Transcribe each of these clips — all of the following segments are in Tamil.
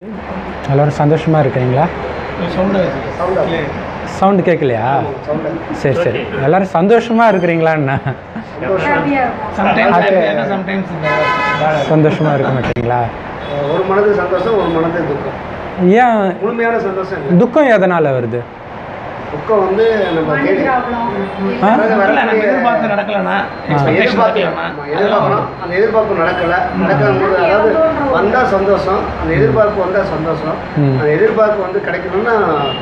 எல்லோரும் சந்தோஷமாக இருக்கிறீங்களா சவுண்டு கேட்கலையா சரி சரி எல்லாரும் சந்தோஷமாக இருக்கிறீங்களான்னு சந்தோஷமாக இருக்க மாட்டீங்களா ஒரு மனது சந்தோஷம் ஒரு மனது துக்கம் ஏன் முழுமையான சந்தோஷம் இல்லை துக்கம் எதனால் வருது துக்கம் வந்து நம்ம தேடி ஆ? அதாவது வரக்கூடிய- எதிர்பார்த்து நடக்கலன்னா நம்ம எதிர்பார்த்து ஆமா, எதிர்பார்க்கணும் அந்த எதிர்பார்ப்பு நடக்கல நடக்கும் போது அதாவது வந்தா சந்தோஷம் அந்த எதிர்பார்ப்பு வந்தா சந்தோஷம் ம். அந்த எதிர்பார்ப்பு வந்து கிடைக்கணும்னா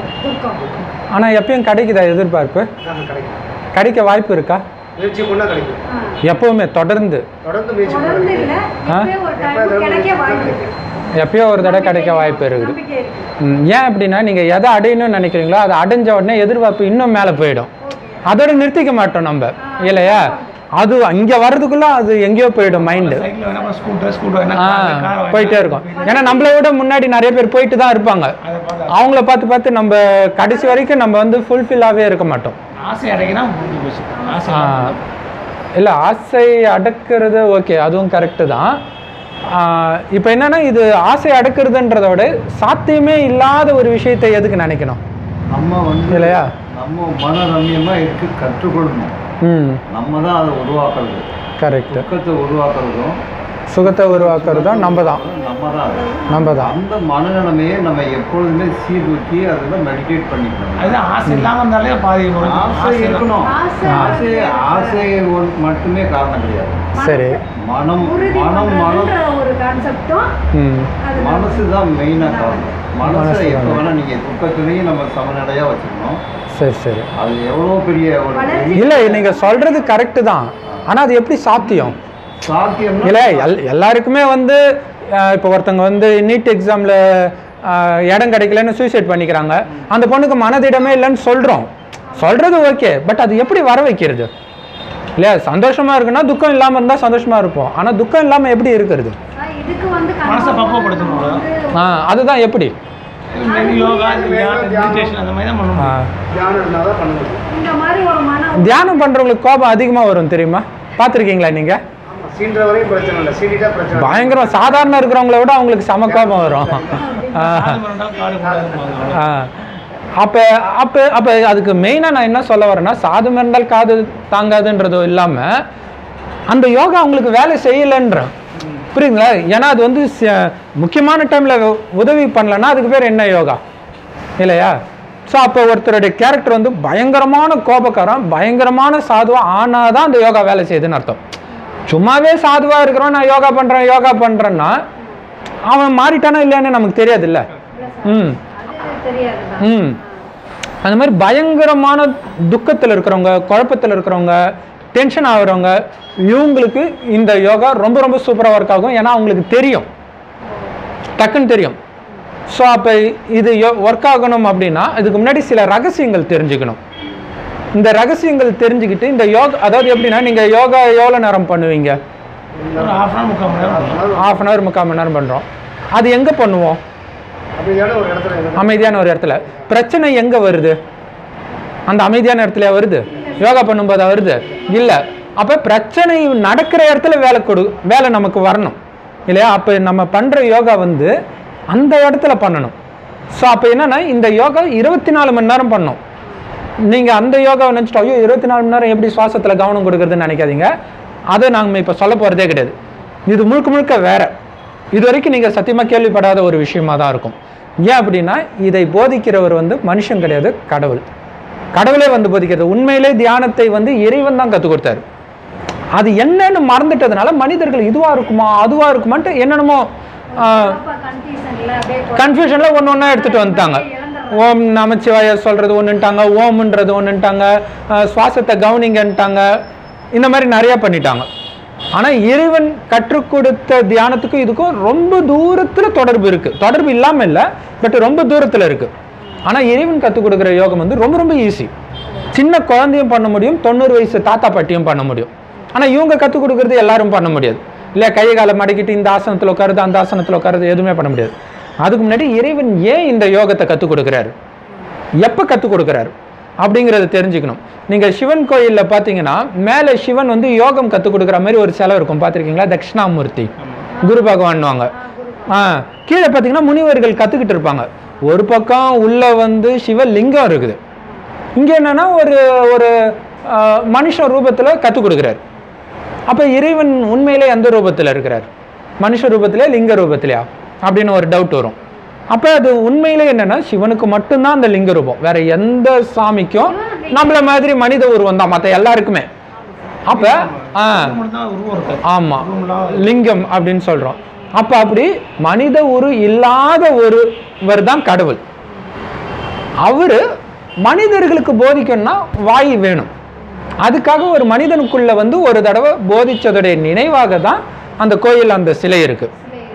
ஆனால் எப்பயும் கிடைக்குதா எதிர்பார்ப்பு ஆஹ், கிடைக்கும் கிடைக்க வாய்ப்பு இருக்கா முயற்சி பண்ணா கிடைக்கும் எப்பவுமே தொடர்ந்து தொடர்ந்து முயற்சி பண்ணா தொடர்ந்து கிடைக்கும். இல்ல ஆ? எப்பயோ ஒரு டைம் கிடைக்க வாய்ப்பு இருக்கு எப்பயோ ஒரு தடவை கிடைக்க வாய்ப்பு இருக்குது நம்பிக்கை இருக்கு ம், ஏன் அப்படின்னா நீங்கள் எதை அடையணும்னு நினைக்கிறீங்களோ அதை அடைஞ்ச உடனே எதிர்பார்ப்பு இன்னும் மேலே போயிடும் அதோட நிறுத்திக்க மாட்டோம் நம்ம இல்லையா அது அங்கே வர்றதுக்குள்ள அது எங்கேயோ போயிடும் மைண்டு சைக்கிள் வேணா ஸ்கூட்டர் ஸ்கூட்டர் வேணா ஆ car, car வேணா போயிட்டே இருக்கும் ஏன்னா நம்மளை விட முன்னாடி நிறைய பேர் போயிட்டு தான் இருப்பாங்க அதை பார்த்து அவங்கள பார்த்து பார்த்து நம்ம கடைசி வரைக்கும் நம்ம வந்து ஃபுல்ஃபில்லாகவே இருக்க மாட்டோம் ஆசை அடைக்கினா முடிஞ்சு போச்சு ஆசை இல்லை ஆசை அடக்கிறது ஓகே அதுவும் கரெக்டு தான் இப்போ என்னன்னா இது ஆசை அடக்கிறதுன்றத விட சாத்தியமே இல்லாத ஒரு விஷயத்தை எதுக்கு நினைக்கணும் நம்ம வந்து இல்லையா நம்ம மனரம்யமா இருக்க கற்றுக்கொள்ளணும் ம் நம்ம தான் அதை உருவாக்குறது கரெக்டு துக்கத்தை உருவாக்குறதும் சுகத்தை உருவாக்குறதும் நம்ம தான் நம்ம தான் அது. நம்ம தான் அந்த மனநிலைமையை நம்ம எப்பொழுதுமே சீர்தூக்கி அதில் மெடிடேட் பண்ணிக்கணும் அதுதான் ஆசை இல்லாம இருந்தாலே பாதி வரும். ஆசை இருக்கணும் ஆசை ஆசை ஆசை ஒன்- மட்டுமே காரணம் கிடையாது சரி மனம் உறுதி மனம் மனம் பண்றதுன்ற ஒரு கான்செப்டும் ம் அது மனசு தான் மெயினாக காரணம் மனசு மனசை எப்போ தான். வேணால் நீங்கள் துக்கத்துலேயும் நம்ம சமநிலையாக வச்சுக்கணும் சரி சரி அது எவ்வளோ பெரிய ஒரு வளர்ச்சி இல்லை நீங்கள் சொல்கிறது கரெக்டு தான் ஆனால் அது எப்படி சாத்தியம் சாத்தியம்னா இல்லை எல் எல்லாருக்குமே வந்து அஹ், இப்போ ஒருத்தவங்க வந்து நீட் எக்ஸாமில் இடம் கிடைக்கலன்னு சூசைட் பண்ணிக்கிறாங்க அந்த பொண்ணுக்கு மனதிடமே இல்லைன்னு சொல்கிறோம் சொல்கிறது ஓகே பட் அது எப்படி வர வைக்கிறது இல்லையா சந்தோஷமாக இருக்குன்னா துக்கம் இல்லாமல் இருந்தால் சந்தோஷமாக இருப்போம் ஆனால் துக்கம் இல்லாமல் எப்படி இருக்கிறது இதுக்கு வந்து மனசை confirm பக்குவப்படுத்தணும். வந்து ஆ அதுதான் எப்படி maybe யோகா தியானம் மெடிடேஷன் அந்த மாதிரி தான் ஆ, பண்ணணும் தியானம் இருந்தால் தான் பண்ண முடியும் இந்த மாதிரி ஒரு மன தியானம் பண்ணுறவங்களுக்கு கோபம் அதிகமாக வரும் தெரியுமா பார்த்துருக்கீங்களா நீங்கள் ஆமா சீன்ற வரையும் பிரச்சனை இல்லை சீண்டிட்டா பிரச்சனை இல்லை. பயங்கரம் சாதாரண இருக்கிறவங்கள விட அவங்களுக்கு செம கோபம் வரும் ஆ காடு மரண்டால் காடு கூடாது ஆ. அப்போ அப்போ அப்போ அதுக்கு மெயினாக நான் என்ன சொல்ல வரேன்னா சாது மறந்தால் காது தாங்காதுன்றதோ இல்லாமல் அந்த யோகா அவங்களுக்கு வேலை செய்யலைன்றேன் புரியுதுங்களா ஏன்னா அது வந்து ச- முக்கியமான டைமில் உதவி பண்ணலன்னா அதுக்கு பேர் என்ன யோகா இல்லையா ஸோ அப்போ ஒருத்தருடைய கேரக்டர் வந்து பயங்கரமான கோபக்காரன் பயங்கரமான சாதுவாக ஆனால் தான் அந்த யோகா வேலை செய்யுதுன்னு அர்த்தம் சும்மாவே சாதுவாக இருக்கிறோம் நான் யோகா பண்ணுறேன் யோகா பண்ணுறேன்னா அவன் மாறிட்டானா இல்லையான்னு நமக்கு தெரியாதுல்ல ம் அது தெரியாதுதான் ம் அந்த மாதிரி பயங்கரமான துக்கத்தில் இருக்கிறவங்க குழப்பத்தில் இருக்கிறவங்க டென்ஷன் ஆகுறவங்க இவங்களுக்கு இந்த யோகா ரொம்ப ரொம்ப சூப்பராக ஒர்க் ஆகும் ஏன்னா அவங்களுக்கு தெரியும் டக்குன்னு தெரியும் ஸோ அப்போ இது ஒர்க் ஆகணும் அப்படின்னா இதுக்கு முன்னாடி சில ரகசியங்கள் தெரிஞ்சுக்கணும் இந்த ரகசியங்கள் தெரிஞ்சுக்கிட்டு இந்த யோகா அதாவது எப்படின்னா நீங்கள் யோகா எவ்வளோ நேரம் பண்ணுவீங்க ஒரு ஹாஃப் அன் முக்கால் மணி நேரம் பண்ணணும். ஆஃப் அன் ஹவர் முக்கால் மணி நேரம் பண்ணுறோம் அது எங்கே பண்ணுவோம் அப்படியான ஒரு இடத்துல இருந்து அமைதியான ஒரு இடத்துல பிரச்சனை எங்க வருது அந்த அமைதியான இடத்துல வருது யோகா பண்ணும்போது வருது இல்ல அப்ப பிரச்சனை நடக்கிற இடத்துல வேலை கொடு வேலை நமக்கு வரணும் இல்லையா அப்ப நம்ம பண்ற யோகா வந்து அந்த இடத்துல பண்ணணும் ஸோ அப்போ என்னன்னா இந்த யோகா இருபத்தி நாலு மணி நேரம் பண்ணணும் நீங்க அந்த யோகாவை நினச்சிட்டு ஐயோ இருபத்தி நாலு மணி நேரம் எப்படி சுவாசத்துல கவனம் கொடுக்குறதுன்னு நினைக்காதீங்க அதை நாங்கள் இப்போ சொல்ல போறதே கிடையாது இது முழுக்க முழுக்க வேற இது வரைக்கும் நீங்கள் சத்தியமாக கேள்விப்படாத ஒரு விஷயமா தான் இருக்கும் ஏன் அப்படின்னா இதை போதிக்கிறவர் வந்து மனுஷன் கிடையாது கடவுள் கடவுளே வந்து போதிக்கிறது உண்மையிலே தியானத்தை வந்து இறைவன் தான் கற்றுக் கொடுத்தாரு அது என்னன்னு மறந்துட்டதுனால மனிதர்கள் இதுவா இருக்குமா அதுவா இருக்குமான்ட்டு என்னென்னமோ கன்ஃபியூஷன்ல அப்படியே கன்ஃபியூஷனில் ஒன்று ஒன்றா எடுத்துகிட்டு வந்துட்டாங்க ஓம் நமச்சிவாய சொல்கிறது ஒன்றுட்டாங்க ஓம்ன்றது ஒன்றுட்டாங்க சுவாசத்தை கவனிங்கன்ட்டாங்க இந்த மாதிரி நிறையா பண்ணிட்டாங்க ஆனால் இறைவன் கற்றுக் கொடுத்த தியானத்துக்கும் இதுக்கும் ரொம்ப தூரத்தில் தொடர்பு இருக்குது தொடர்பு இல்லாமல் இல்லை பட் ரொம்ப தூரத்தில் இருக்குது ஆனால் இறைவன் கற்றுக் கொடுக்குற யோகம் வந்து ரொம்ப ரொம்ப ஈஸி சின்ன குழந்தையும் பண்ண முடியும் தொண்ணூறு வயசு தாத்தா பாட்டியும் பண்ண முடியும் ஆனால் இவங்க கற்றுக் கொடுக்குறது எல்லாரும் பண்ண முடியாது இல்லையா கை காலை மடக்கிட்டு இந்த ஆசனத்தில் உட்காருது அந்த ஆசனத்தில் உட்காருது எதுவுமே பண்ண முடியாது அதுக்கு முன்னாடி இறைவன் ஏன் இந்த யோகத்தை கற்றுக் கொடுக்குறாரு எப்போ கற்றுக் கொடுக்குறாரு அப்படிங்கிறத தெரிஞ்சுக்கணும் நீங்கள் சிவன் கோயிலில் பார்த்தீங்கன்னா மேலே சிவன் வந்து யோகம் கற்றுக் கொடுக்குற மாதிரி ஒரு சிலை இருக்கும் பார்த்துருக்கீங்களா தட்சிணாமூர்த்தி குரு பகவான்வாங்க ஆ கீழே பார்த்தீங்கன்னா முனிவர்கள் கற்றுக்கிட்டு இருப்பாங்க ஒரு பக்கம் உள்ள வந்து சிவலிங்கம் இருக்குது இங்கே என்னன்னா ஒரு ஒரு ஆ, மனுஷ ரூபத்தில் கற்றுக் கொடுக்குறாரு அப்போ இறைவன் உண்மையிலே எந்த ரூபத்தில் இருக்கிறார் மனுஷ ரூபத்திலே லிங்க ரூபத்திலையா அப்படின்னு ஒரு டவுட் வரும் அப்போ அது உண்மையிலே என்னன்னா சிவனுக்கு மட்டும்தான் அந்த லிங்க ரூபம் வேற எந்த சாமிக்கும் நம்மள மாதிரி மனித உருவம் தான் மற்ற எல்லாருக்குமே அப்போ ஆ இது மட்டும் தான் உருவம் இருக்காது ஆமா உருவம்லாம் லிங்கம் அப்படின்னு சொல்றோம் அப்ப அப்படி மனித உரு இல்லாத ஒருவர் தான் கடவுள் அவரு மனிதர்களுக்கு போதிக்கணும்னா வாய் வேணும் அதுக்காக ஒரு மனிதனுக்குள்ள வந்து ஒரு தடவை போதிச்சதுடைய நினைவாக தான் அந்த கோயில் அந்த சிலை இருக்கு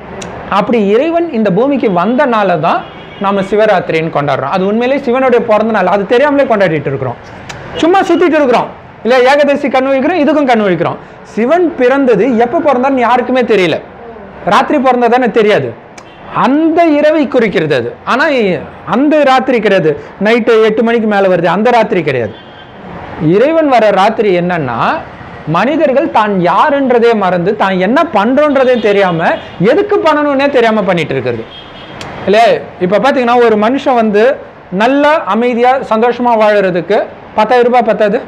அப்படி இறைவன் இந்த பூமிக்கு வந்த நாள தான் நாம சிவராத்திரின்னு கொண்டாடுறோம் அது உண்மையிலேயே சிவனுடைய பிறந்த நாள் அது தெரியாமலே கொண்டாடிட்டு இருக்கிறோம் சும்மா சுத்திட்டு இருக்கிறோம் இல்ல ஏகதசி கண் வைக்கிறோம் இதுக்கும் கண் வைக்கிறோம் சிவன் பிறந்தது எப்ப பிறந்தான்னு யாருக்குமே தெரியல ராத்திரி பிறந்ததானே தெரியாது அந்த இரவை குறிக்கிறது அது ஆனா அந்த ராத்திரி கிடையாது நைட்டு எட்டு மணிக்கு மேல வருது அந்த ராத்திரி கிடையாது இறைவன் வர ராத்திரி என்னன்னா மனிதர்கள் தான் யாருன்றதே மறந்து தான் என்ன பண்றோன்றதே தெரியாம எதுக்கு பண்ணணும்னே தெரியாம பண்ணிட்டு இருக்கிறது இல்லையா இப்போ பார்த்தீங்கன்னா ஒரு மனுஷன் வந்து நல்ல அமைதியா சந்தோஷமா வாழறதுக்கு பத்தாயிரம் ரூபாய் பத்தாது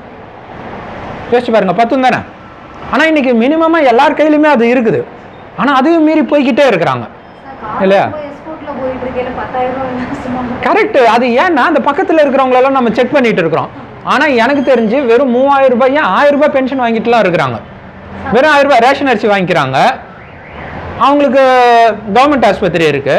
யோசிச்சு பாருங்க பத்தும் தானே ஆனா இன்னைக்கு மினிமமா எல்லார் கையிலுமே அது இருக்குது ஆனா அதையும் மீறி போய்கிட்டே இருக்கிறாங்க இல்லையா? ஸ்கூட்ல போயிட்டு இருக்கையில பத்தாயிரம் ரூபாய் சும்மா கரெக்ட் அது ஏன்னா அந்த பக்கத்துல இருக்கிறவங்களெல்லாம் நம்ம செக் பண்ணிட்டு இருக்கிறோம் ஆனா எனக்கு தெரிஞ்சு வெறும் மூவாயிரம் ரூபாய் ஏன் ஆயிரம் ரூபாய் பென்ஷன் வாங்கிட்டுலாம் இருக்கிறாங்க வெறும் ஆயிரம் ரூபாய் ரேஷன் அரிசி வாங்கிக்கிறாங்க அவங்களுக்கு கவர்மெண்ட் ஆஸ்பத்திரி இருக்கு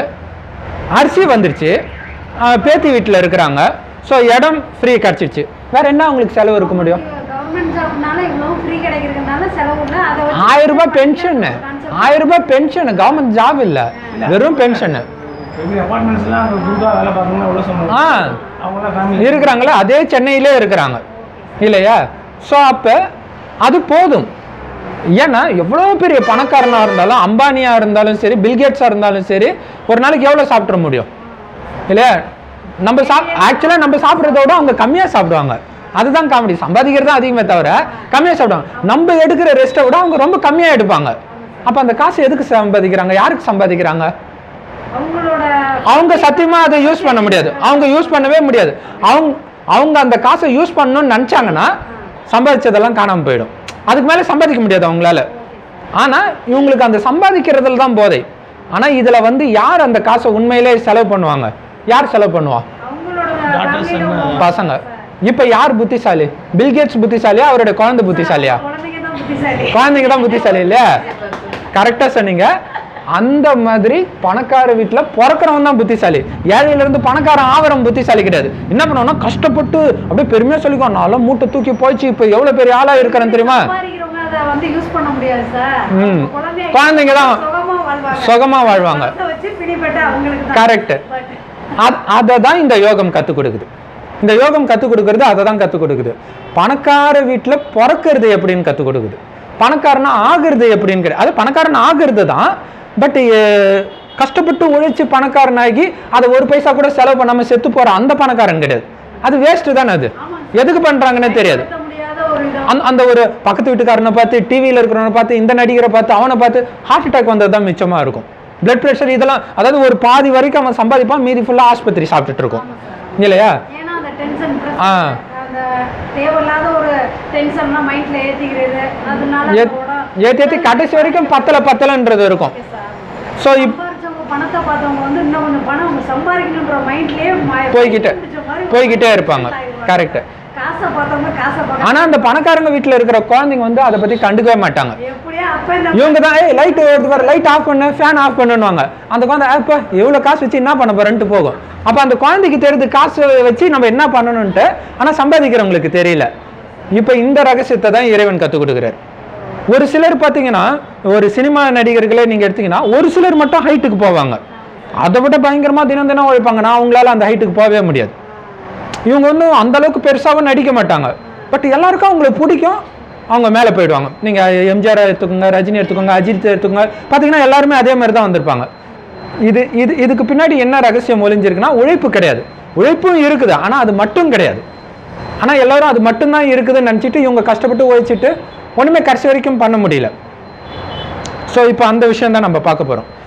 அரிசி வந்துருச்சு ஆஹ் பேத்தி வீட்டில் இருக்கிறாங்க ஸோ இடம் ஃப்ரீ கிடச்சிருச்சு வேற என்ன அவங்களுக்கு செலவு இருக்க முடியும் கவர்மெண்ட் ஜாப்னால இவ்வளவு ஃப்ரீ கிடைக்கிறதுனால செலவு இல்லை அதை வச்சு ஆயிரம் ரூபாய் பென்ஷன் ஆயிரம் ரூபாய் பென்ஷன் கவர்மெண்ட் ஜாப் இல்லை வெறும் பென்ஷனு எப்படி அப்பார்ட்மெண்ட்ஸ்லாம் அங்கே குருதா வேலை பார்க்கணும்னா எவ்வளோ சம்பளம் ஆ அவங்களாம் ஃபேமிலி இருக்கிறாங்களே அதே சென்னையிலே இருக்கிறாங்க இல்லையா ஸோ அப்போ அது போதும் ஏன்னா எவ்வளோ பெரிய பணக்காரனாக இருந்தாலும் அம்பானியாக இருந்தாலும் சரி பில்கேட்ஸாக இருந்தாலும் சரி ஒரு நாளைக்கு எவ்வளோ சாப்பிட முடியும் இல்லையா நம்ம சாப் ஆக்சுவலாக நம்ம சாப்பிட்றத விட அவங்க கம்மியாக சாப்பிடுவாங்க அதுதான் காமெடி சம்பாதிக்கிறது தான் அதிகமே தவிர கம்மியாக சாப்பிடுவாங்க நம்ம எடுக்கிற ரெஸ்ட்டை விட அவங்க ரொம்ப கம்மியாக எடுப்பாங்க அப்போ அந்த காசு எதுக்கு சம்பாதிக்கிறாங்க யாருக்கு சம்பாதிக்கிறாங்க அவங்களோட அவங்க சத்தியமா அதை யூஸ் பண்ண முடியாது அவங்க யூஸ் பண்ணவே முடியாது அவங்க அவங்க அந்த காசை யூஸ் பண்ணணும்னு நினைச்சாங்கன்னா சம்பாதிச்சதெல்லாம் காணாம போயிடும் அதுக்கு மேல சம்பாதிக்க முடியாது அவங்களால ஆனா இவங்களுக்கு அந்த சம்பாதிக்கிறதுல தான் போதை ஆனா இதுல வந்து யார் அந்த காசை உண்மையிலே செலவு பண்ணுவாங்க யார் செலவு பண்ணுவா அவங்களோட Daughters family and, ரொம்ப- பசங்க இப்ப யார் புத்திசாலி பில்கேட்ஸ் புத்திசாலியா அவருடைய குழந்தை புத்திசாலியா குழந்தைங்க தான் புத்திசாலி குழந்தைங்க தான் புத்திசாலி இல்லையா கரெக்டா சொன்னீங்க அந்த மாதிரி பணக்கார வீட்டுல பிறக்கிறவன் தான் புத்திசாலி ஏழையில இருந்து பணக்காரன் ஆவரம் புத்திசாலி கிடையாது என்ன பண்ணுவோம்னா கஷ்டப்பட்டு அப்படியே பெருமையா சொல்லிக்கோ நான்லாம் மூட்டை தூக்கி போயிடுச்சு இப்ப எவ்வளவு பெரிய ஆளா இருக்கிறேன் தெரியுமா சம்பாதிக்கிறவங்க அதை வந்து யூஸ் பண்ண முடியாது சார் ம். குழந்தைங்க குழந்தைங்க தான் சுகமா வாழ்வாங்க சுகமா வாழ்வாங்க பணத்தை வச்சு பிடிபட்டு அவங்களுக்கு தான் கரெக்ட் But அதை தான் இந்த யோகம் கற்றுக் கொடுக்குது இந்த யோகம் கற்றுக் கொடுக்கறது அதை தான் கற்றுக் கொடுக்குது பணக்கார வீட்டில் பிறக்கிறது எப்படின்னு கற்றுக் கொடுக்குது பணக்காரனா ஆகுறது எப்படின்னு கிடையாது அது பணக்காரன் ஆகுறது தான் பட் கஷ்டப்பட்டு உழைச்சி பணக்காரனாகி அதை ஒரு பைசா கூட செலவு பண்ணாம செத்து போற அந்த பணக்காரன் கிடையாது அது வேஸ்ட் தானே அது எதுக்கு பண்றாங்கன்னே தெரியாது பயன்படுத்த முடியாத ஒரு இடம் அந்த அந்த ஒரு பக்கத்து வீட்டுக்காரனை பார்த்து டிவியில் இருக்கிறவனை பார்த்து இந்த நடிகரை பார்த்து அவனை பார்த்து ஹார்ட் அட்டாக் வந்தது தான் மிச்சமா இருக்கும் பிளட் ப்ரெஷர் இதெல்லாம் அதாவது ஒரு பாதி வரைக்கும் அவன் சம்பாதிப்பான் மீதி ஃபுல்லாக ஆஸ்பத்திரி சாப்பிட்டுட்டு இருக்கும் இல்லையா ஏன்னா அந்த டென்ஷன் ஆ. அந்த தேவையில்லாத ஒரு டென்ஷன்லாம் மைண்ட்ல ஏத்திக்கிறது அதனால ஏத்- ஏத்தி ஏத்தி கடைசி வரைக்கும் பத்தல பத்தலன்றது இருக்கும் ஸோ இப் சம்பாரிச்சவங்க பணத்தை பார்த்தவங்க வந்து இன்னும் கொஞ்சம் பணம் அவங்க சம்பாதிக்கணுன்ற மைண்ட்லயே போய்கிட்டே போய்கிட்டே இருப்பாங்க கரெக்ட் காசை பார்த்தவங்க காசை பார்க்க ஆனா அந்த பணக்காரங்க வீட்டில் இருக்கிற குழந்தைங்க வந்து அதை பத்தி கண்டுக்கவே மாட்டாங்க எப்படியா அப்ப இந்த இவங்க தான் ஏய் லைட் வருது பாரு லைட் ஆஃப் பண்ணு ஃபேன் ஆஃப் பண்ணுவாங்க அந்த குழந்தை இப்போ எவ்வளோ காசு வச்சு என்ன பண்ண போறேன்ட்டு போகும் அப்போ அந்த குழந்தைக்கு தெரியுது காசு வச்சு நம்ம என்ன பண்ணணும்ட்டு ஆனால் சம்பாதிக்கிறவங்களுக்கு தெரியல இப்போ இந்த ரகசியத்தை தான் இறைவன் கற்றுக் கொடுக்குறாரு ஒரு சிலர் பார்த்தீங்கன்னா ஒரு சினிமா நடிகர்களே நீங்கள் எடுத்தீங்கன்னா ஒரு சிலர் மட்டும் ஹைட்டுக்கு போவாங்க அதை விட பயங்கரமாக தினம் தினம் உழைப்பாங்க நான் அவங்களால அந்த ஹைட்டுக்கு போகவே முடியாது இவங்க ஒன்றும் அந்த அளவுக்கு பெருசாகவும் நடிக்க மாட்டாங்க பட் எல்லாருக்கும் அவங்களை பிடிக்கும் அவங்க மேலே போயிடுவாங்க நீங்கள் எம்ஜிஆர் எடுத்துக்கோங்க ரஜினி எடுத்துக்கோங்க அஜித் எடுத்துக்கோங்க பார்த்தீங்கன்னா எல்லாருமே அதே மாதிரி தான் வந்திருப்பாங்க இது இது இதுக்கு பின்னாடி என்ன ரகசியம் ஒளிஞ்சிருக்குன்னா உழைப்பு கிடையாது உழைப்பும் இருக்குது ஆனால் அது மட்டும் கிடையாது ஆனால் எல்லாரும் அது மட்டும்தான் இருக்குதுன்னு நினச்சிட்டு இவங்க கஷ்டப்பட்டு உழைச்சிட்டு ஒன்றுமே கடைசி வரைக்கும் பண்ண முடியல ஸோ இப்போ அந்த விஷயம் தான் நம்ம பார்க்க போகிறோம்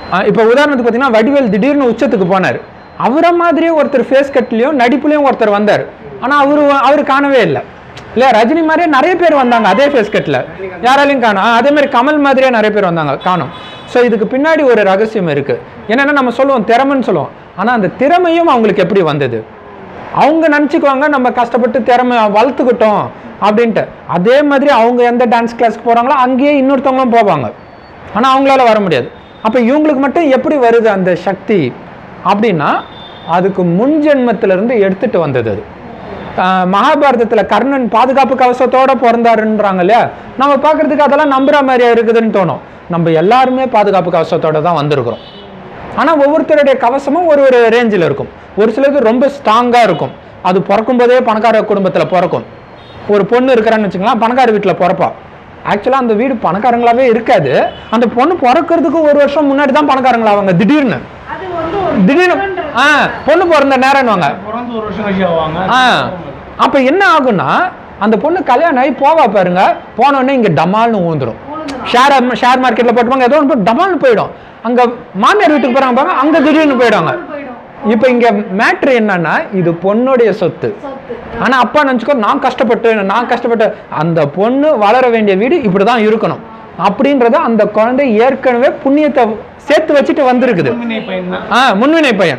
இப்போ உதாரணத்துக்கு பார்த்தீங்கன்னா வடிவேல் திடீர்னு உச்சத்துக்கு போனார் அவரை மாதிரியே ஒருத்தர் ஃபேஸ் கட்லேயும் நடிப்புலையும் ஒருத்தர் வந்தார் ஆனால் அவரு அவர் காணவே இல்லை இல்லையா ரஜினி மாதிரியே நிறைய பேர் வந்தாங்க அதே ஃபேஸ் கட்டில் யாராலையும் காணும் அதே மாதிரி கமல் மாதிரியே நிறைய பேர் வந்தாங்க காணும் ஸோ இதுக்கு பின்னாடி ஒரு ரகசியம் இருக்குது என்னென்னா நம்ம சொல்லுவோம் திறமைன்னு சொல்லுவோம் ஆனால் அந்த திறமையும் அவங்களுக்கு எப்படி வந்தது அவங்க நினச்சிக்குவாங்க நம்ம கஷ்டப்பட்டு திறமை வளர்த்துக்கிட்டோம் அப்படின்ட்டு அதே மாதிரி அவங்க எந்த டான்ஸ் கிளாஸ்க்கு போகிறாங்களோ அங்கேயே இன்னொருத்தவங்களும் போவாங்க ஆனால் அவங்களால வர முடியாது அப்போ இவங்களுக்கு மட்டும் எப்படி வருது அந்த சக்தி அப்படின்னா அதுக்கு முன் ஜென்மத்திலிருந்து எடுத்துட்டு வந்தது அது ஆஹ் மகாபாரதத்தில் கர்ணன் பாதுகாப்பு கவசத்தோட பிறந்தாருன்றாங்க இல்லையா நம்ம பார்க்கறதுக்கு அதெல்லாம் நம்புற மாதிரியா இருக்குதுன்னு தோணும் நம்ம எல்லாருமே பாதுகாப்பு கவசத்தோட தான் வந்திருக்கிறோம் ஆனால் ஒவ்வொருத்தருடைய கவசமும் ஒரு ஒரு ரேஞ்சில் இருக்கும் ஒரு சிலது ரொம்ப ஸ்ட்ராங்காக இருக்கும் அது பிறக்கும் போதே பணக்கார குடும்பத்தில் பிறக்கும் ஒரு பொண்ணு இருக்கிறான்னு வச்சுக்கலாம் பணக்கார வீட்டில் பிறப்பா ஆக்சுவலாக அந்த வீடு பணக்காரங்களாவே இருக்காது அந்த பொண்ணு பிறக்கிறதுக்கு ஒரு வருஷம் முன்னாடி தான் பணக்காரங்களாவாங்க திடீர்னு அது வந்து ஒரு திடீர்னு ஆ பொண்ணு பிறந்த நேரம்னுவாங்க பிறந்து ஒரு வருஷம் கழிச்சு ஆவாங்க ஆ அப்போ என்ன ஆகும்னா அந்த பொண்ணு கல்யாணம் ஆகி போவா பாருங்க போன உடனே இங்கே டமால்னு ஊந்துடும் ஷேர் ஷேர் மார்க்கெட்டில் போட்டுப்பாங்க ஏதோ ஒன்று டமால்னு போயிடும் அங்கே மாமியார் வீட்டுக்கு போகிறாங்க பாருங்க அங்கே திடீர்னு போயிடுவாங்க போயிடும் இப்போ இங்கே மேட்ரு என்னன்னா இது பொண்ணுடைய சொத்து சொத்து ஆனா அப்பா நினச்சிக்கோ நான் கஷ்டப்பட்டு நான் கஷ்டப்பட்டு அந்த பொண்ணு வளர வேண்டிய வீடு இப்படி தான் இருக்கணும் அப்படின்றத அந்த குழந்தை ஏற்கனவே புண்ணியத்தை சேர்த்து வச்சுட்டு வந்திருக்குது முன்வினை பையன் தான் ஆ முன்வினை பையன்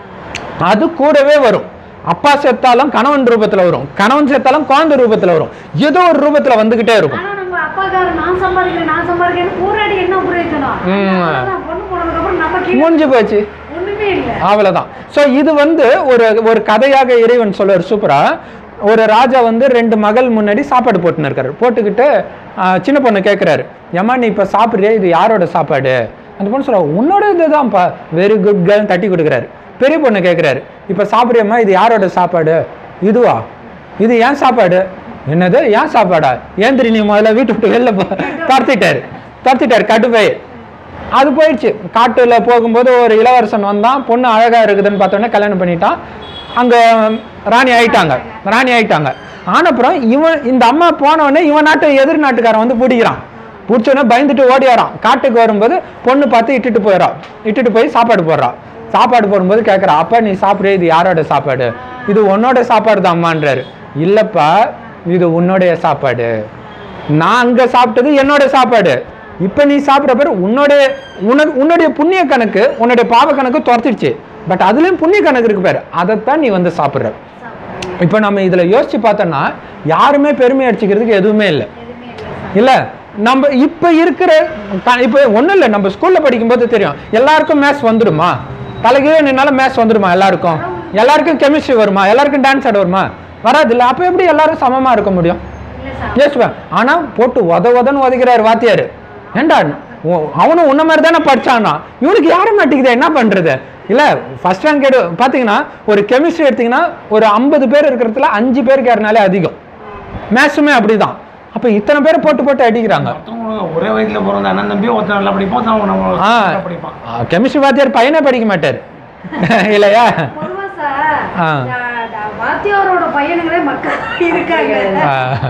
அது கூடவே வரும் அப்பா செத்தாலும் கணவன் ரூபத்துல வரும் கணவன் செத்தாலும் குழந்தை ரூபத்துல வரும் ஏதோ ஒரு ரூபத்துல வந்துகிட்டே இருக்கும் ஆனா நம்ம அப்பாக்கார நான் சம்பாதிக்கிறேன் நான் சம்பாதிக்கிறேன் போராடி என்ன பிரயோஜனம் ம். அவ்வளவுதான். பொண்ணு போனதுக்கு அப்புறம் நம்ம கீழே முடிஞ்சு போச்சு ஒண்ணுமே இல்ல அவ்வளவுதான் ஸோ இது வந்து ஒரு ஒரு கதையாக இறைவன் சொல்லுவார் சூப்பரா ஒரு ராஜா வந்து ரெண்டு மகள் முன்னாடி சாப்பாடு போட்டுன்னு இருக்காரு போட்டுக்கிட்டு ஆ, சின்ன பொண்ணு கேட்குறாரு ஏம்மா நீ இப்போ சாப்பிட்றியா இது யாரோட சாப்பாடு அந்த பொண்ணு சொல்றா உன்னோட இதுதான்ப்பா வெரி குட் கேர்ள்னு தட்டி கொடுக்குறாரு பெரிய பொண்ணு கேட்குறாரு இப்போ சாப்பிட்றியம்மா இது யாரோட சாப்பாடு இதுவா இது ஏன் சாப்பாடு என்னது ஏன் சாப்பாடா ஏந்திரி நீ முதல்ல வீட்டு விட்டு வெளில போ துரத்திட்டாரு துரத்திட்டாரு கட்டுப்பை அது போயிடுச்சு காட்டுல போகும்போது ஒரு இளவரசன் வந்தான் பொண்ணு அழகா இருக்குதுன்னு பார்த்தோன்னே கல்யாணம் பண்ணிட்டான் அங்க ராணி ஆயிட்டாங்க ராணி ஆயிட்டாங்க ஆனப்புறம் இவன் இந்த அம்மா போனவொடனே இவன் நாட்டு எதிர் நாட்டுக்காரன் வந்து பிடிக்கிறான் பிடிச்சோடனே பயந்துட்டு ஓடியாரான் காட்டுக்கு வரும்போது பொண்ணு பார்த்து இட்டுட்டு போயிடறான் இட்டுட்டு போய் சாப்பாடு போடுறான் சாப்பாடு போடும்போது கேட்குறா அப்பா நீ சாப்பிட்ற இது யாரோட சாப்பாடு இது உன்னோட சாப்பாடு தான் அம்மான்றாரு இல்லப்பா இது உன்னுடைய சாப்பாடு நான் அங்க சாப்பிட்டது என்னோட சாப்பாடு இப்போ நீ சாப்பிட்ற பேர் உன்னுடைய உனக்கு உன்னுடைய புண்ணிய கணக்கு உன்னுடைய பாவ கணக்கு துரத்திடுச்சு பட் அதுலயும் புண்ணிய கணக்கு இருக்கு பாரு அதைத்தான் நீ வந்து சாப்பிட்ற இப்போ நம்ம இதுல யோசிச்சு பார்த்தோம்னா யாருமே பெருமை அடிச்சுக்கிறதுக்கு எதுவுமே இல்லை எதுவுமே இல்ல இல்ல நம்ம இப்ப இருக்கிற க- இப்ப ஒண்ணும் இல்ல நம்ம ஸ்கூல்ல படிக்கும்போது தெரியும் எல்லாருக்கும் மேத்ஸ் வந்துடுமா தலைகீழ நின்னால மேத்ஸ் வந்துடுமா எல்லாருக்கும் எல்லாருக்கும் கெமிஸ்ட்ரி வருமா எல்லாருக்கும் டான்ஸ் ஆட வருமா வராது இல்ல அப்ப எப்படி எல்லாரும் சமமா இருக்க முடியும் இல்ல சார் யோசிப்பேன் ஆனா போட்டு உத உதன்னு உதைக்கிறாரு வாத்தியாரு ஏண்டா உ- அவனும் உன்ன மாதிரி தானே படிச்சானா இவனுக்கு யார மாட்டேங்குது என்ன பண்றது இல்ல ஃபர்ஸ்ட் ரேங்க் எடு பாத்தீங்கன்னா ஒரு கெமிஸ்ட்ரி எடுத்தீங்கன்னா ஒரு ஐம்பது பேர் இருக்கிறதுல அஞ்சு பேருக்கு யாருனாலே அதிகம் மேத்ஸுமே அப்படிதான் அப்ப இத்தனை பேர் போட்டு போட்டு அடிக்கிறாங்க மற்றவங்க ஒரே வயசுல பிறந்த அண்ணன் தம்பி ஒருத்தன் நல்லா படிப்பான் அவன் நம்ம ஆ நல்லா படிப்பான் கெமிஸ்ட்ரி வாத்தியார் பையனே படிக்க மாட்டார் இல்லையா பொதுவா சார் ஆ. நான் நான் வாத்தியாரோட பையனுங்களே மக்கள் இருக்காங்க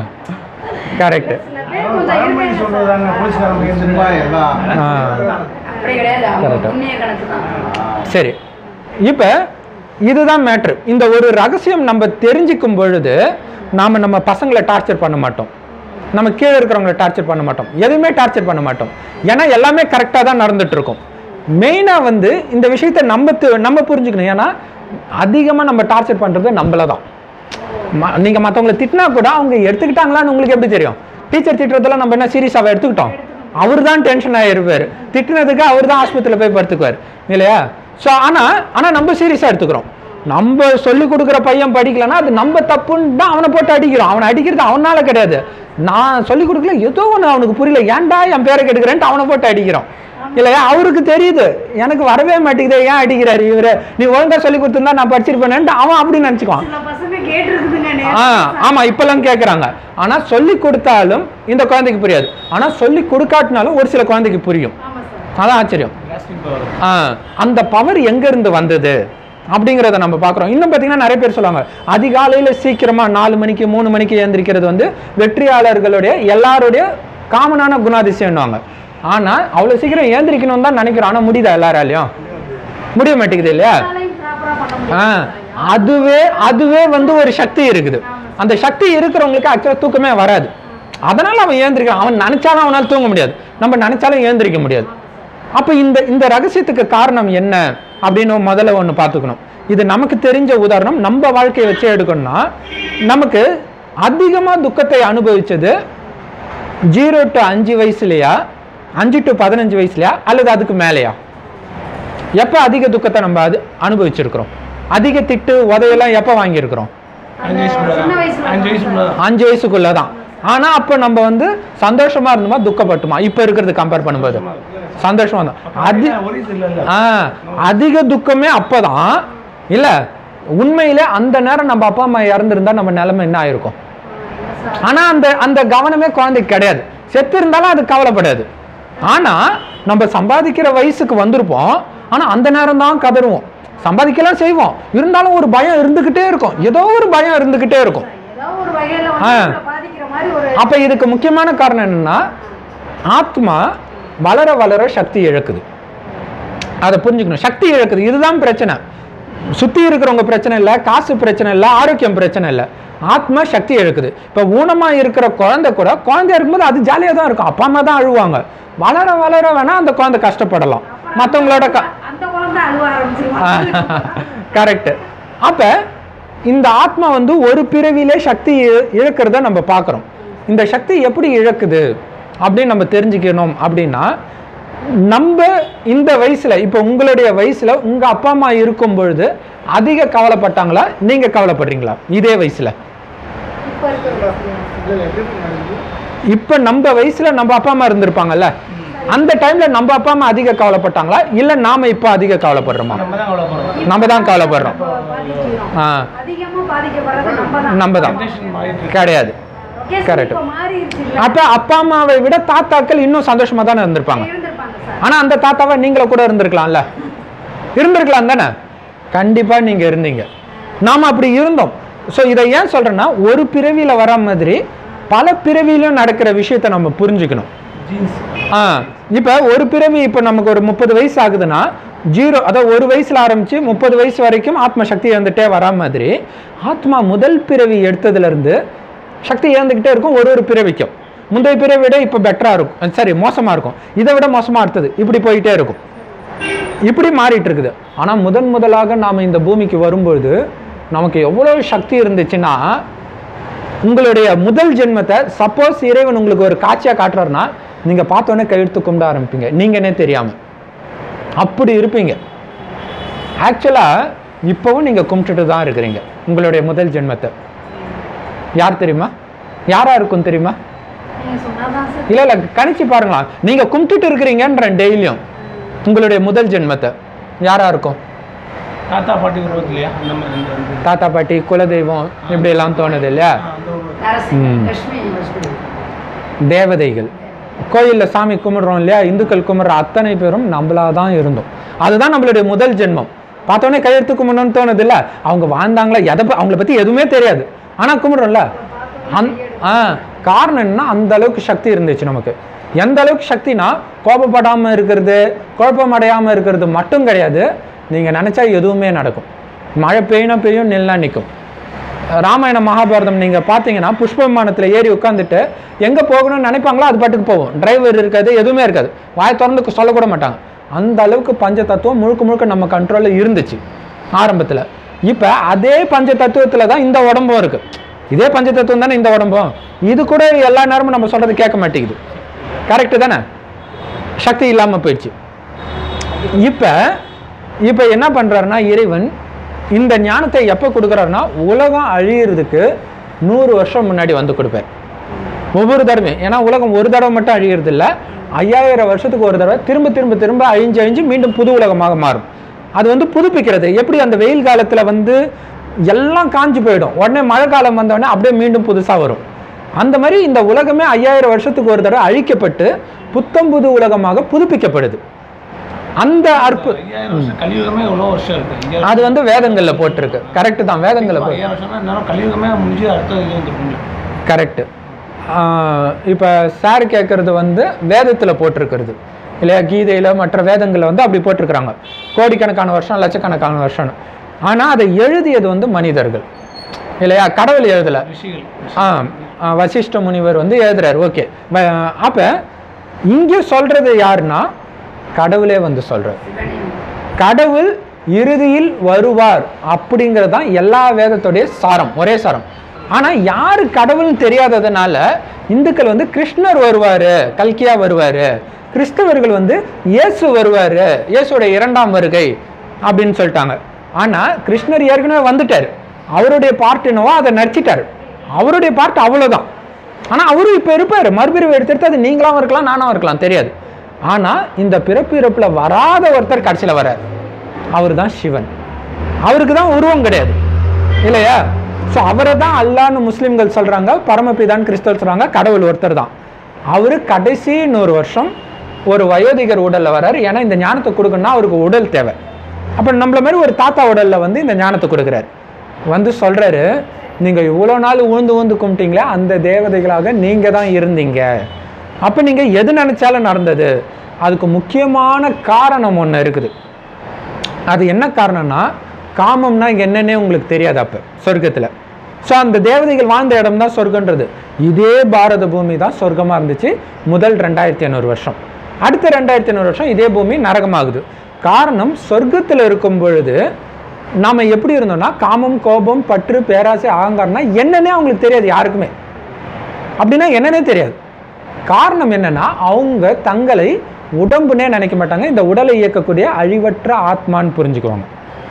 கரெக்ட் சில பேர் கொஞ்சம் பழமொழி இருக்காங்க சொல்றதாங்க போலீஸ்காரன் பையன் சும்மா எல்லாம் அப்படி கிடையாது அவங்க Correct. புண்ணிய கணக்கு தான் சரி இப்போ இதுதான் மேட்ரு இந்த ஒரு ரகசியம் நம்ம தெரிஞ்சுக்கும் பொழுது நாம் நம்ம பசங்களை டார்ச்சர் பண்ண மாட்டோம் நம்ம கீழே இருக்கிறவங்களை டார்ச்சர் பண்ண மாட்டோம் எதுவுமே டார்ச்சர் பண்ண மாட்டோம் ஏன்னா எல்லாமே கரெக்டாக தான் நடந்துட்டு இருக்கும் மெயினாக வந்து இந்த விஷயத்தை நம்ம து- நம்ம புரிஞ்சுக்கணும் ஏன்னா அதிகமாக நம்ம டார்ச்சர் பண்ணுறது நம்மள தான் ம- நீங்க மத்தவங்களை திட்டினா கூட அவங்க எடுத்துக்கிட்டாங்களான்னு உங்களுக்கு எப்படி தெரியும் டீச்சர் திட்டுறதெல்லாம் நம்ம என்ன சீரியஸாக எடுத்துக்கிட்டோம் அவர் தான் டென்ஷன் ஆகிருப்பார் திட்டினதுக்கு அவர் தான் ஆஸ்பத்திரியில் போய் படுத்துக்குவார் இல்லையா ஸோ ஆனால் ஆனால் நம்ம சீரியஸாக எடுத்துக்கிறோம் நம்ம சொல்லி கொடுக்குற பையன் படிக்கலன்னா அது நம்ம தப்புன்னு தான் அவனை போட்டு அடிக்கிறோம் அவனை அடிக்கிறது அவனால கிடையாது நான் சொல்லி கொடுக்கல ஏதோ ஒன்று அவனுக்கு புரியல ஏன்டா என் பேரை கெடுக்கிறேன்ட்டு அவனை போட்டு அடிக்கிறோம் இல்லையா அவருக்கு தெரியுது எனக்கு வரவே மாட்டேங்குதே ஏன் அடிக்கிறாரு இவரு நீ ஒழுங்கா சொல்லி கொடுத்துருந்தா நான் படிச்சிருப்பேன்ட்டு அவன் அப்படி நினச்சிக்குவான் சில பசங்க கேட்டிருக்குதுங்க ஆ ஆமா இப்பெல்லாம் கேக்குறாங்க ஆனா சொல்லி கொடுத்தாலும் இந்த குழந்தைக்கு புரியாது ஆனா சொல்லி கொடுக்காட்டினாலும் ஒரு சில குழந்தைக்கு புரியும் ஆமா சார் அதான் ஆச்சரியம் Grasping power. ஆ அந்த பவர் எங்க இருந்து வந்தது அப்படிங்கிறத நம்ம பார்க்குறோம் இன்னும் பார்த்தீங்கன்னா நிறைய பேர் சொல்லுவாங்க அதிகாலையில சீக்கிரமா நாலு மணிக்கு மூணு மணிக்கு எழுந்திரிக்கிறது வந்து வெற்றியாளர்களுடைய எல்லாருடைய காமனான குணாதிசயம்னுவாங்க ஆனால் அவ்வளோ சீக்கிரம் ஏந்திரிக்கணும்னு தான் நினைக்கிறோம் ஆனால் முடியுதா எல்லாராலையும் முடிய மாட்டேங்குது இல்லையா ப்ராப்பரா பண்ண ஆ முடியும் அதுவே அதுவே வந்து ஒரு சக்தி இருக்குது அந்த சக்தி இருக்கிறவங்களுக்கு ஆக்சுவலாக தூக்கமே வராது அதனால அவன் ஏந்திரிக்கிறான் அவன் நினைச்சாலும் அவனால் தூங்க முடியாது நம்ம நினைச்சாலும் ஏந்திரிக்க முடியாது அப்போ இந்த இந்த ரகசியத்துக்கு காரணம் என்ன அப்படின்னு முதல்ல ஒன்று பார்த்துக்கணும் இது நமக்கு தெரிஞ்ச உதாரணம் நம்ம வாழ்க்கையை வச்சு எடுக்கணும்னா நமக்கு அதிகமாக துக்கத்தை அனுபவிச்சது ஜீரோ டு அஞ்சு வயசுலையா அஞ்சு டு பதினஞ்சு வயசுலையா அல்லது அதுக்கு மேலேயா எப்போ அதிக துக்கத்தை நம்ம அது அனுபவிச்சிருக்கிறோம் அதிக திட்டு உதையெல்லாம் எப்போ வாங்கியிருக்கிறோம் அஞ்சு வயசுக்குள்ள சின்ன தான். வயசுல அஞ்சு வயசுக்குள்ள தான். அஞ்சு வயசுக்குள்ள தான் ஆனா அப்போ நம்ம வந்து சந்தோஷமா இருந்தோமா துக்கப்பட்டுமா இப்போ இருக்கிறது கம்பேர் பண்ணும்போது சந்தோஷமா தான் அது ஒரு இது இல்ல இல்ல ஆ அதிக துக்கமே அப்பதான் இல்ல உண்மையிலே அந்த நேரம் நம்ம அப்பா அம்மா இறந்துருந்தா நம்ம நிலைமை என்ன ஆயிருக்கும் ஆனா அந்த அந்த கவனமே குழந்தைக்கு கிடையாது செத்து இருந்தாலும் அது கவலைப்படாது ஆனா நம்ம சம்பாதிக்கிற வயசுக்கு வந்திருப்போம் ஆனா அந்த நேரம் தான் கதறுவோம் சம்பாதிக்கலாம் செய்வோம் இருந்தாலும் ஒரு பயம் இருந்துகிட்டே இருக்கும் ஏதோ ஒரு பயம் இருந்துகிட்டே இருக்கும் ஏதோ ஒரு வகையில வந்து ஆ. நம்மளை பாதிக்கிற மாதிரி ஒரு அப்ப இதுக்கு முக்கியமான காரணம் என்னன்னா ஆத்மா வளர வளர சக்தி இழக்குது அதை புரிஞ்சுக்கணும் சக்தி இழக்குது இதுதான் பிரச்சனை சுத்தி இருக்கிறவங்க பிரச்சனை இல்லை காசு பிரச்சனை இல்லை ஆரோக்கியம் பிரச்சனை இல்லை ஆத்மா சக்தி இழக்குது இப்போ ஊனமா இருக்கிற குழந்தை கூட குழந்தையா இருக்கும்போது அது ஜாலியாக தான் இருக்கும் அப்பா அம்மா தான் அழுவாங்க வளர வளர வேணா அந்த குழந்தை கஷ்டப்படலாம் மற்றவங்களோட க அந்த குழந்தை அழுவ ஆரம்பிச்சிருவாங்க கரெக்ட் அப்ப இந்த ஆத்மா வந்து ஒரு பிறவிலே சக்தி இழ- இழக்கிறத நம்ம பார்க்குறோம் இந்த சக்தி எப்படி இழக்குது அப்படின்னு நம்ம தெரிஞ்சுக்கணும் அப்படின்னா நம்ம இந்த வயசுல இப்போ உங்களுடைய வயசுல உங்க அப்பா அம்மா இருக்கும் பொழுது அதிக கவலைப்பட்டாங்களா நீங்க கவலைப்படுறீங்களா இதே வயசுல இப்ப இருக்கிற இப்போ நம்ம வயசுல நம்ம அப்பா அம்மா இருந்திருப்பாங்கல்ல அந்த டைம்ல நம்ம அப்பா அம்மா அதிக கவலைப்பட்டாங்களா இல்ல நாம இப்போ அதிக கவலைப்படுறோமா நம்ம தான் கவலைப்படுறோம் நம்ம தான் கவலைப்படுறோம் பாதிக்கிறோம் ஆ அதிகமா பாதிக்கப்படுறது நம்ம தான் நம்ம தான் Generation மாறிட்டு இருக்கு. கிடையாது Yes, correct. இப்ப மாறிடுச்சு இல்ல? அப்ப அப்பா அம்மாவை விட தாத்தாக்கள் இன்னும் சந்தோஷமா தானே இருந்திருப்பாங்க இருந்திருப்பாங்க சார் ஆனா அந்த தாத்தாவை நீங்கள கூட இருந்திருக்கலாம்ல இருந்திருக்கலாம் தானே கண்டிப்பா நீங்க இருந்தீங்க நாம அப்படி இருந்தோம் ஸோ இதை ஏன் சொல்றேன்னா ஒரு பிறவியில வர மாதிரி பல பிறவியிலும் நடக்கிற விஷயத்தை நம்ம புரிஞ்சுக்கணும் Genes. ஆ இப்போ ஒரு பிறவி இப்போ நமக்கு ஒரு முப்பது வயசு ஆகுதுன்னா ஜீரோ அதாவது ஒரு வயசுல ஆரம்பிச்சு முப்பது வயசு வரைக்கும் ஆத்ம சக்தி இழந்துட்டே வரா மாதிரி ஆத்மா முதல் பிறவி எடுத்ததுல இருந்து சக்தி இழந்துக்கிட்டே இருக்கும் ஒரு ஒரு பிறவிக்கும் முந்தைய பிறவை விட இப்போ பெட்டராக இருக்கும் சரி மோசமாக இருக்கும் இதை விட மோசமாக அடுத்தது இப்படி போயிட்டே இருக்கும் இப்படி மாறிட்டு இருக்குது ஆனால் முதன் முதலாக நாம் இந்த பூமிக்கு வரும்பொழுது நமக்கு எவ்வளோ சக்தி இருந்துச்சுன்னா உங்களுடைய முதல் ஜென்மத்தை சப்போஸ் இறைவன் உங்களுக்கு ஒரு காட்சியாக காட்டுறாருன்னா நீங்கள் பார்த்தோன்னே கையெழுத்து கும்பிட ஆரம்பிப்பீங்க நீங்கன்னே தெரியாமல் அப்படி இருப்பீங்க ஆக்சுவலாக இப்போவும் நீங்கள் கும்பிட்டுட்டு தான் இருக்கிறீங்க உங்களுடைய முதல் ஜென்மத்தை யார் தெரியுமா யாரா இருக்கும் தெரியுமா நீங்க சொன்னாதான் சார் இல்லை இல்லை கணிச்சு பாருங்களா நீங்கள் கும்பிட்டுட்டு இருக்கிறீங்கன்ற டெய்லியும் உங்களுடைய முதல் ஜென்மத்தை யாரா இருக்கும் தாத்தா பாட்டி உருவத்து இல்லையா அந்த மாதிரி அந்த- அந்த- தாத்தா பாட்டி குலதெய்வம் இப்படி எல்லாம் தோணுது இல்லையா அந்த ஒரு ம். லட்சுமி தேவதைகள் கோயிலில் சாமி கும்பிடுறோம் இல்லையா இந்துக்கள் கும்பிட்ற அத்தனை பேரும் நம்மளா தான் இருந்தோம் அதுதான் நம்மளுடைய முதல் ஜென்மம் பார்த்தோன்னே கையெழுத்து கும்பிடணும்னு தோணுது இல்ல அவங்க வாழ்ந்தாங்களா எதை ப- அவங்கள பற்றி எதுவுமே தெரியாது ஆனால் கும்பிடுறோம்ல அந் ஆ காரணம் என்னன்னா அந்த அளவுக்கு சக்தி இருந்துச்சு நமக்கு எந்த அளவுக்கு சக்தினா கோபப்படாமல் இருக்கிறது குழப்பம் அடையாமல் இருக்கிறது மட்டும் கிடையாது நீங்கள் நினச்சா எதுவுமே நடக்கும் மழை பெய்யணும் பெய்யும் நெல்லாம் நிற்கும் ராமாயண மகாபாரதம் நீங்க பாத்தீங்கன்னா புஷ்ப விமானத்துல ஏறி உட்காந்துட்டு எங்க போகணும்னு நினைப்பாங்களோ அது பாட்டுக்கு போகும் டிரைவர் இருக்காது எதுவுமே இருக்காது வாய் திறந்து சொல்லக்கூட மாட்டாங்க அந்த அளவுக்கு பஞ்ச தத்துவம் முழுக்க முழுக்க நம்ம கண்ட்ரோல்ல இருந்துச்சு ஆரம்பத்துல இப்ப அதே பஞ்ச தத்துவத்துல தான் இந்த உடம்பும் இருக்கு இதே பஞ்ச தத்துவம் தானே இந்த உடம்பும் இது கூட எல்லா நேரமும் நம்ம சொல்றது கேட்க மாட்டேங்குது கரெக்டு தானே சக்தி இல்லாம போயிடுச்சு இப்ப இப்ப என்ன பண்றாருன்னா இறைவன் இந்த ஞானத்தை எப்போ கொடுக்குறாருன்னா உலகம் அழியிறதுக்கு நூறு வருஷம் முன்னாடி வந்து கொடுப்பார் ஒவ்வொரு தடவையும் ஏன்னா உலகம் ஒரு தடவை மட்டும் அழியிறது இல்ல ஐயாயிரம் வருஷத்துக்கு ஒரு தடவை திரும்ப திரும்ப திரும்ப அழிஞ்சு அழிஞ்சு மீண்டும் புது உலகமாக மாறும் அது வந்து புதுப்பிக்கிறது எப்படி அந்த வெயில் காலத்துல வந்து எல்லாம் காஞ்சு போயிடும் உடனே மழை காலம் வந்தோடனே அப்படியே மீண்டும் புதுசா வரும் அந்த மாதிரி இந்த உலகமே ஐயாயிரம் வருஷத்துக்கு ஒரு தடவை அழிக்கப்பட்டு புத்தம் புது உலகமாக புதுப்பிக்கப்படுது அந்த அற்பு ஐயாயிரம் வருஷம் கலியுகமே எவ்வளோ வருஷம் இருக்கு ஐயாயிரம் அது வந்து வேதங்கள்ல போட்டிருக்கு கரெக்ட் தான் வேதங்கள்ல போய் ஐயாயிரம் வருஷம்னா நேரம் கலியுகமே முடிஞ்சு அடுத்த இது வந்து முடிஞ்சு கரெக்ட் இப்போ சார் கேட்குறது வந்து வேதத்தில் போட்டிருக்கிறது இல்லையா கீதையில் மற்ற வேதங்களில் வந்து அப்படி போட்டிருக்கிறாங்க கோடிக்கணக்கான வருஷம் லட்சக்கணக்கான வருஷம் ஆனால் அதை எழுதியது வந்து மனிதர்கள் இல்லையா கடவுள் எழுதலை ரிஷிகள் ஆ ஆ, வசிஷ்ட முனிவர் வந்து எழுதுறாரு ஓகே அப்போ இங்கே சொல்றது யாருன்னா கடவுளே வந்து சொல்றார் கடவுள் இறுதியில் வருவார் அப்படிங்கிறது தான் எல்லா வேதத்துடைய சாரம் ஒரே சாரம் ஆனால் யாரு கடவுள்னு தெரியாததுனால இந்துக்கள் வந்து கிருஷ்ணர் வருவார் கல்கியா வருவார் கிறிஸ்தவர்கள் வந்து இயேசு வருவார் இயேசுடைய இரண்டாம் வருகை அப்படின்னு சொல்லிட்டாங்க ஆனால் கிருஷ்ணர் ஏற்கனவே வந்துட்டார் அவருடைய பார்ட் என்னவோ அதை நடிச்சிட்டாரு அவருடைய பார்ட் அவ்வளோதான் ஆனால் அவரும் இப்போ இருப்பார் மறுபிரிவு எடுத்துட்டு அது நீங்களாவும் இருக்கலாம் நானும் இருக்கலாம் தெரியாது ஆனால் இந்த பிறப்பு இறப்பில் வராத ஒருத்தர் கடைசியில் வரார் அவர் தான் சிவன் அவருக்கு தான் உருவம் கிடையாது இல்லையா ஸோ அவரை தான் அல்லான்னு முஸ்லீம்கள் சொல்கிறாங்க பரமபிதான் கிறிஸ்தவர் சொல்கிறாங்க கடவுள் ஒருத்தர் தான் அவர் கடைசி நூறு வருஷம் ஒரு வயோதிகர் உடலில் வரார் ஏன்னா இந்த ஞானத்தை கொடுக்கணும்னா அவருக்கு உடல் தேவை அப்போ நம்மள மாதிரி ஒரு தாத்தா உடலில் வந்து இந்த ஞானத்தை கொடுக்குறாரு வந்து சொல்கிறாரு நீங்கள் இவ்வளோ நாள் ஊந்து ஊந்து கும்பிட்டீங்களே அந்த தேவதைகளாக நீங்கள் தான் இருந்தீங்க அப்போ நீங்கள் எது நினச்சாலும் நடந்தது அதுக்கு முக்கியமான காரணம் ஒன்று இருக்குது அது என்ன காரணம்னா காமம்னா என்னன்னே உங்களுக்கு தெரியாது அப்போ சொர்க்கத்தில் ஸோ அந்த தேவதைகள் வாழ்ந்த இடம் தான் சொர்க்கன்றது இதே பாரத பூமி தான் சொர்க்கமாக இருந்துச்சு முதல் ரெண்டாயிரத்தி ஐநூறு வருஷம் அடுத்த ரெண்டாயிரத்தி ஐநூறு வருஷம் இதே பூமி நரகமாகுது காரணம் சொர்க்கத்தில் இருக்கும் பொழுது நாம் எப்படி இருந்தோம்னா காமம் கோபம் பற்று பேராசை அகங்காரம்னா என்னன்னே அவங்களுக்கு தெரியாது யாருக்குமே அப்படின்னா என்னன்னே தெரியாது காரணம் என்னன்னா அவங்க தங்களை உடம்புனே நினைக்க மாட்டாங்க இந்த உடலை இயக்கக்கூடிய அழிவற்ற ஆத்மான்னு புரிஞ்சுக்குவாங்க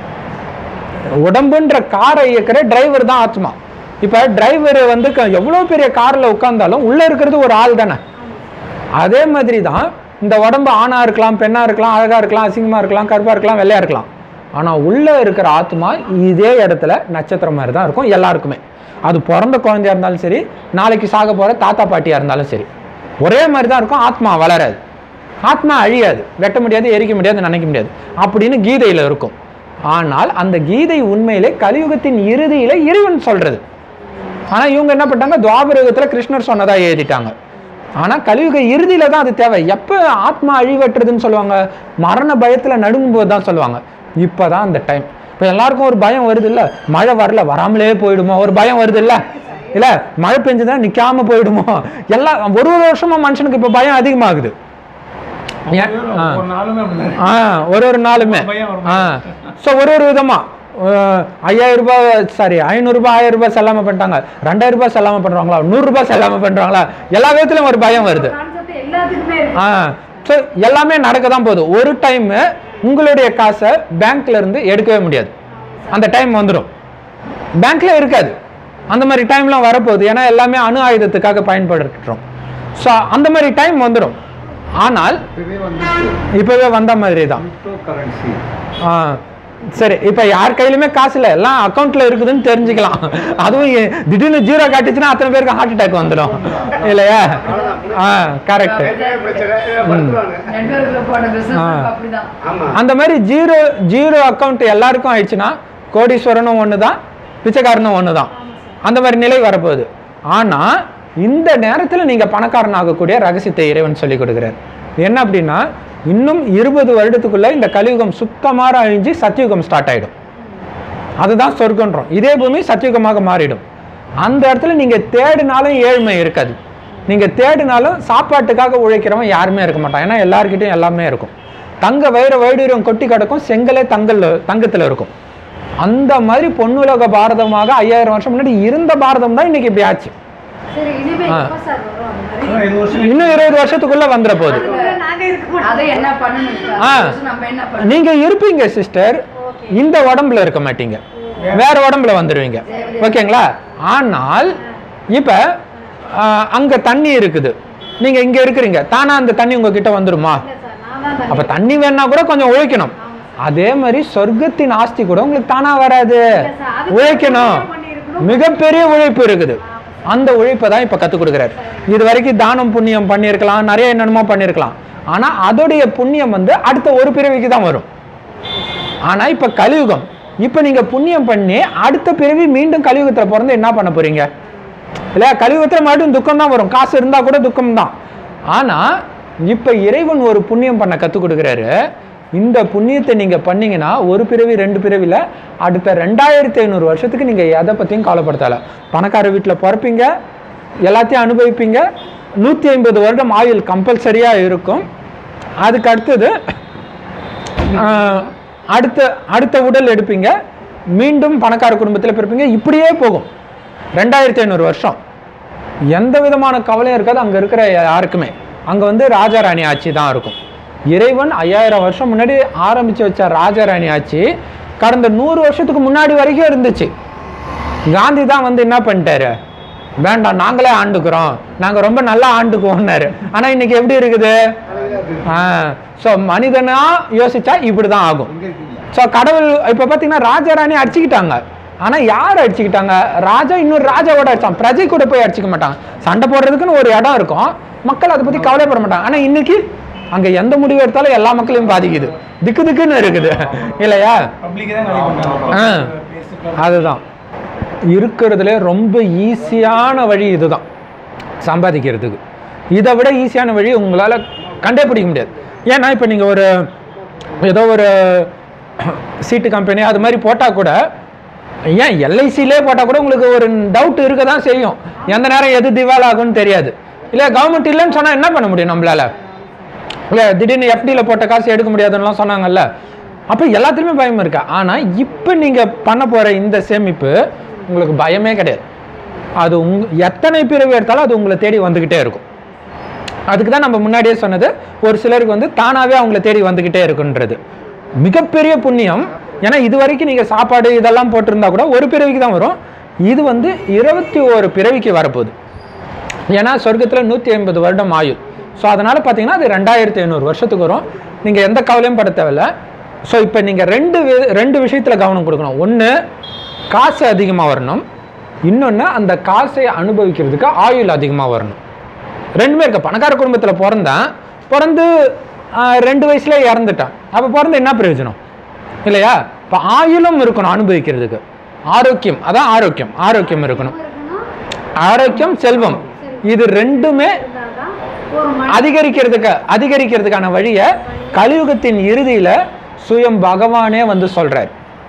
உடம்புன்ற காரை இயக்கிற டிரைவர் தான் ஆத்மா இப்போ டிரைவர் வந்து க- எவ்வளவு பெரிய காரில் உட்கார்ந்தாலும் உள்ள இருக்கிறது ஒரு ஆள் தானே அதே மாதிரி தான் இந்த உடம்பு ஆணா இருக்கலாம் பெண்ணா இருக்கலாம் அழகா இருக்கலாம் அசிங்கமா இருக்கலாம் கருப்பா இருக்கலாம் வெள்ளையா இருக்கலாம் ஆனா உள்ள இருக்கிற ஆத்மா இதே இடத்துல நட்சத்திரம் மாதிரி தான் இருக்கும் எல்லாருக்குமே அது பிறந்த குழந்தையா இருந்தாலும் சரி நாளைக்கு சாக போற தாத்தா பாட்டியா இருந்தாலும் சரி ஒரே மாதிரி தான் இருக்கும் ஆத்மா வளராது ஆத்மா அழியாது வெட்ட முடியாது எரிக்க முடியாது நினைக்க முடியாது அப்படின்னு கீதையில இருக்கும் ஆனால் அந்த கீதை உண்மையிலே கலியுகத்தின் இறுதியில இறைவன் சொல்றது ஆனா இவங்க என்ன பண்ணிட்டாங்க துவாபர யுகத்துல கிருஷ்ணர் சொன்னதா எழுதிட்டாங்க ஆனா கலியுக இறுதியில தான் அது தேவை எப்ப ஆத்மா அழிவற்றுதுன்னு சொல்லுவாங்க மரண பயத்துல நடுங்கும் போது தான் சொல்லுவாங்க இப்பதான் அந்த டைம் இப்போ எல்லாருக்கும் ஒரு பயம் வருது இல்ல மழை வரல வராமலே போயிடுமோ ஒரு பயம் வருது இல்ல இல்ல மழை பெஞ்சதுன்னா நிக்காம போயிடுமோ எல்லாம் ஒரு ஒரு வருஷமா மனுஷனுக்கு இப்ப பயம் அதிகமாகுது ஏன்? ஆ. ஒரு நாளுமே அப்படிதான் ஆ ஒரு ஒரு நாளுமே பயம் வரும். ஆ ஸோ ஒரு ஒரு விதமா அஹ், ஐயாயிரம் ரூபாய் சாரி ஐநூறுரூபா ஆயிரம் ரூபாய் செல்லாம பண்ணிட்டாங்க ரெண்டாயிரம் ரூபாய் செல்லாம பண்றாங்களா நூறு ரூபாய் செல்லாம பண்றாங்களா எல்லா விதத்துலயும் ஒரு பயம் வருது கான்செப்ட் எல்லாத்துக்குமே இருக்கு ஆ ஸோ எல்லாமே நடக்க தான் போகுது ஒரு டைம் உங்களுடைய காசை பேங்க்ல இருந்து எடுக்கவே முடியாது அந்த டைம் வந்துடும் பேங்க்ல இருக்காது அந்த மாதிரி டைம்லாம் வரப்போகுது ஏன்னா எல்லாமே அணு ஆயுதத்துக்காக பயன்படுத்துகிறோம் ஸோ அந்த மாதிரி டைம் வந்துடும் ஆனால் இப்பவே வந்துச்சு இப்போவே வந்த மாதிரி தான் கிரிப்டோ கரன்சி ஆ சரி இப்போ யார் கையிலுமே காசு இல்லை எல்லாம் அக்கௌண்ட்ல இருக்குதுன்னு தெரிஞ்சுக்கலாம் அதுவும் எ- திடீர்னு ஜீரோ காட்டுச்சுன்னா அத்தனை பேருக்கு ஹார்ட் அட்டாக் வந்துடும் இல்லையா ஆ கரெக்ட் பிரச்சனை படுத்துவாங்க நெட்வொர்க்ல போன பிசினஸ் ஆ. அப்படிதான் ஆமா அந்த மாதிரி ஜீரோ ஜீரோ அக்கௌண்ட் எல்லாருக்கும் ஆயிடுச்சுன்னா கோடீஸ்வரனும் ஒன்று தான் பிச்சைக்காரனும் ஒன்று தான் அந்த மாதிரி நிலை வரப்போகுது ஆனால் இந்த நேரத்தில் நீங்கள் பணக்காரன் ஆகக்கூடிய ரகசியத்தை இறைவன் சொல்லி கொடுக்குறார் என்ன அப்படின்னா இன்னும் இருபது வருடத்துக்குள்ள இந்த கலியுகம் சுத்தமாக அழிஞ்சு சத்தியுகம் ஸ்டார்ட் ஆயிடும் அதுதான் சொர்க்கன்றோம் இதே பூமி சத்தியுகமாக மாறிடும் அந்த இடத்துல நீங்கள் தேடினாலும் ஏழ்மை இருக்காது நீங்கள் தேடினாலும் சாப்பாட்டுக்காக உழைக்கிறவன் யாருமே இருக்க மாட்டான் ஏன்னா எல்லார்கிட்டயும் எல்லாமே இருக்கும் தங்க வைர வைடூரியம் கொட்டி கிடக்கும் செங்கலே தங்கல் தங்கத்தில் இருக்கும் அந்த மாதிரி பொன்னுலக பாரதமாக ஐயாயிரம் வருஷம் முன்னாடி இருந்த பாரதம் தான் இன்னைக்கு இப்படி ஆச்சு சரி இனிமே ஆ. எப்ப சார் வரும் அந்த மாதிரி அதான் இது வருஷம் இன்னும் இருபது வருஷத்துக்குள்ள வந்துட போகுது அதுக்குள்ள நாங்க இருக்க மாட்டோம் அதை என்ன பண்ணணும் சார்? ஆ. நம்ம என்ன பண்ணணும் நீங்க இருப்பீங்க சிஸ்டர் இந்த உடம்புல இருக்க மாட்டீங்க வேற உடம்புல வந்துடுவீங்க ஓகேங்களா ஆனால் இப்ப ஆ, அங்க தண்ணி இருக்குது நீங்க இங்க இருக்கிறீங்க தானா அந்த தண்ணி உங்ககிட்ட வந்துருமா இல்ல சார் நான் தான் அப்ப தண்ணி வேணா கூட கொஞ்சம் உழைக்கணும் அதே மாதிரி சொர்க்கத்தின் ஆஸ்தி கூட உங்களுக்கு தானா வராது சார், அதுக்கு உழைக்கணும் என்ன பண்ணியிருக்கணும்? மிகப்பெரிய உழைப்பு இருக்குது அந்த உழைப்பை தான் இப்ப கத்துக் கொடுக்குறாரு இது வரைக்கும் தானம் புண்ணியம் பண்ணியிருக்கலாம் நிறைய என்னென்னமோ பண்ணியிருக்கலாம் ஆனா அதோடைய புண்ணியம் வந்து அடுத்த ஒரு பிறவிக்கு தான் வரும் ஆனா இப்ப கலியுகம் இப்ப நீங்க புண்ணியம் பண்ணி அடுத்த பிறவி மீண்டும் கலியுகத்துல பிறந்து என்ன பண்ண போறீங்க இல்லையா கலியுகத்தில் மறுபடியும் துக்கம் தான் வரும் காசு இருந்தால் கூட துக்கம் தான் ஆனால் இப்போ இறைவன் ஒரு புண்ணியம் பண்ண கற்றுக் கொடுக்குறாரு இந்த புண்ணியத்தை நீங்கள் பண்ணீங்கன்னா ஒரு பிறவி ரெண்டு பிறவியில் அடுத்த ரெண்டாயிரத்தி ஐநூறு வருஷத்துக்கு நீங்கள் எதை பற்றியும் கவலைப்படுத்தலை பணக்கார வீட்டில் பிறப்பீங்க எல்லாத்தையும் அனுபவிப்பீங்க நூற்றி ஐம்பது வருடம் ஆயுள் கம்பல்சரியாக இருக்கும் அதுக்கு அடுத்தது ஆஹ், அடுத்த அடுத்த உடல் எடுப்பீங்க மீண்டும் பணக்கார குடும்பத்தில் பிறப்பீங்க இப்படியே போகும் ரெண்டாயிரத்தி ஐநூறு வருஷம் எந்த விதமான கவலையும் இருக்காது அங்கே இருக்கிற யாருக்குமே அங்கே வந்து ராஜாராணி ஆட்சி தான் இருக்கும் இறைவன் ஐயாயிரம் வருஷம் முன்னாடி ஆரம்பித்து வச்ச ராஜாராணி ஆட்சி கடந்த நூறு வருஷத்துக்கு முன்னாடி வரைக்கும் இருந்துச்சு காந்தி தான் வந்து என்ன பண்ணிட்டாரு வேண்டாம் நாங்களே ஆண்டுக்கிறோம் நாங்கள் ரொம்ப நல்லா ஆண்டுக்குவோம்னாரு ஆனால் இன்னைக்கு எப்படி இருக்குது ஸோ மனிதனா யோசிச்சா இப்படி தான் ஆகும் இங்க இருக்கீங்க ஸோ கடவுள் இப்போ பார்த்தீங்கன்னா ராஜாராணி அடிச்சுக்கிட்டாங்க ஆனால் யார் அடிச்சுக்கிட்டாங்க ராஜா இன்னொரு ராஜாவோட அடிச்சான் பிரஜை கூட போய் அடிச்சுக்க மாட்டாங்க சண்டை போடுறதுக்குன்னு ஒரு இடம் இருக்கும் மக்கள் அதை பற்றி கவலைப்பட மாட்டாங்க ஆனால் இன்னைக்கு அங்கே எந்த முடிவு எடுத்தாலும் எல்லா மக்களையும் பாதிக்குது திக்கு திக்குன்னு இருக்குது இல்லையா பப்ளிக் தான் காலி பண்ணுறாங்க ஆ அதுதான் இருக்கிறதுல ரொம்ப ஈஸியான வழி இதுதான் சம்பாதிக்கிறதுக்கு இதை விட ஈஸியான வழி உங்களால் கண்டே பிடிக்க முடியாது ஏன்னா இப்போ நீங்கள் ஒரு ஏதோ ஒரு சீட்டு கம்பெனி அது மாதிரி போட்டால் கூட ஏன் எல்ஐசிலே போட்டால் கூட உங்களுக்கு ஒரு டவுட் இருக்க தான் செய்யும் எந்த நேரம் எது திவால் ஆகும்னு தெரியாது இல்லை கவர்மெண்ட் இல்லைன்னு சொன்னால் என்ன பண்ண முடியும் நம்மளால இல்லை திடீர்னு எஃப்டியில் போட்ட காசு எடுக்க முடியாதுன்னுலாம் சொன்னாங்கல்ல அப்போ எல்லாத்துலேயுமே பயம் இருக்கா ஆனால் இப்போ நீங்கள் பண்ண போகிற இந்த சேமிப்பு உங்களுக்கு பயமே கிடையாது அது உங் எத்தனை பிறவி எடுத்தாலும் அது உங்களை தேடி வந்துக்கிட்டே இருக்கும் அதுக்கு தான் நம்ம முன்னாடியே சொன்னது ஒரு சிலருக்கு வந்து தானாகவே அவங்கள தேடி வந்துக்கிட்டே இருக்குன்றது மிகப்பெரிய புண்ணியம் ஏன்னா இது வரைக்கும் நீங்கள் சாப்பாடு இதெல்லாம் போட்டிருந்தா கூட ஒரு பிறவிக்கு தான் வரும் இது வந்து இருபத்தி ஓரு பிறவிக்கு வரப்போகுது ஏன்னா சொர்க்கத்தில் நூற்றி ஐம்பது வருடம் ஆயுள் ஸோ அதனால் பார்த்தீங்கன்னா அது ரெண்டாயிரத்தி ஐநூறு வருஷத்துக்கு வரும் நீங்கள் எந்த கவலையும் பட தேவையில்ல ஸோ இப்போ நீங்கள் ரெண்டு வி- ரெண்டு விஷயத்தில் கவனம் கொடுக்கணும் ஒன்று காசு அதிகமாக வரணும் இன்னொன்று அந்த காசை அனுபவிக்கிறதுக்கு ஆயுள் அதிகமாக வரணும் ரெண்டுமே இருக்க பணக்கார குடும்பத்தில் பிறந்தேன் பிறந்து ஆஹ், ரெண்டு வயசுல இறந்துட்டான் அப்போ பிறந்து என்ன பிரயோஜனம் இல்லையா இப்போ ஆயுளும் இருக்கணும் அனுபவிக்கிறதுக்கு ஆரோக்கியம் அதான் ஆரோக்கியம் ஆரோக்கியம் இருக்கணும் ஆரோக்கியம் செல்வம் இது ரெண்டுமே இருந்தாதான் ஒரு மனிதன் அதிகரிக்கிறதுக்கு அதிகரிக்கிறதுக்கான வழியை கலியுகத்தின் இறுதியில சுயம் பகவானே வந்து சொல்றார்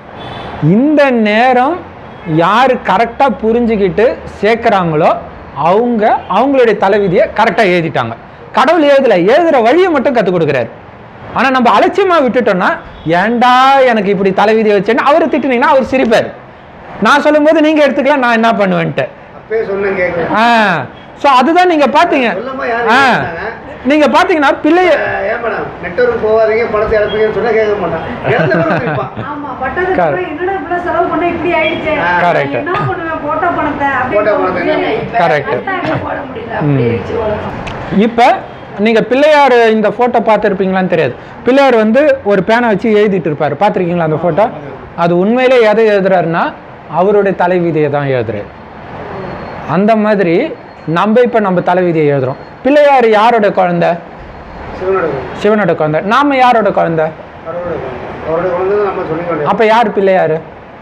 இந்த நேரம் யார் கரெக்டாக புரிஞ்சுக்கிட்டு சேர்க்குறாங்களோ அவங்க அவங்களுடைய தலைவிதியை கரெக்டாக எழுதிட்டாங்க கடவுள் எழுதலை எழுதுகிற வழியை மட்டும் கற்றுக் கொடுக்குறாரு ஆனால் நம்ம அலட்சியமாக விட்டுட்டோம்னா ஏன்டா எனக்கு இப்படி தலைவிதியை வச்சேன்னு அவர் திட்டுனீங்கன்னா அவர் சிரிப்பார் நான் சொல்லும்போது நீங்கள் எடுத்துக்கலாம் நான் என்ன பண்ணுவேன்ட்டு அப்பயே சொன்னேன் கேட்கல ஆ ஸோ அதுதான் நீங்கள் பார்த்தீங்க சொல்லமா யாரு ஆ கேட்டாங்க? நீங்கள் பார்த்தீங்கன்னா பிள்ளைய ஏன் மேடம் நெட்வொர்க் போகாதீங்க பணத்தை இழப்பீங்கன்னு சொன்னா கேட்க மாட்டான் இழந்த பிறகு சிரிப்பான். ஆமா பட்டதுக்கு Correct. அப்புறம் என்னடா இவ்வளவு செலவு பண்ண இப்படி ஆயிடுச்சு ஆ. Correct. நான் என்ன பண்ணுவேன் போட்டோ பணத்தை போட்டோ அப்படின்னு பணத்தை என்ன தோணுது. Correct. அத்தாங்க போட முடியல அப்படி இருந்துச்சு உலகம் இப்போ நீங்கள் பிள்ளையார் இந்த ஃபோட்டோ பார்த்துருப்பீங்களான்னு தெரியாது பிள்ளையார் வந்து ஒரு பேனை வச்சு எழுதிட்டு இருப்பார் பார்த்துருக்கீங்களா அந்த ஃபோட்டோ அது உண்மையிலே எதை எழுதுறாருன்னா அவருடைய தலைவிதியை தான் எழுதுறாரு அந்த மாதிரி நம்ம இப்போ நம்ம தலைவிதியை எழுதுறோம் பிள்ளையார் யாரோட குழந்தை சிவனோட குழந்தை. சிவனோட குழந்தை நாம யாரோட குழந்தை அவரோட குழந்தை. அவரோட குழந்தை தான் நம்ம சொல்லிக்க வேண்டியது. அப்போ யார் பிள்ளையார்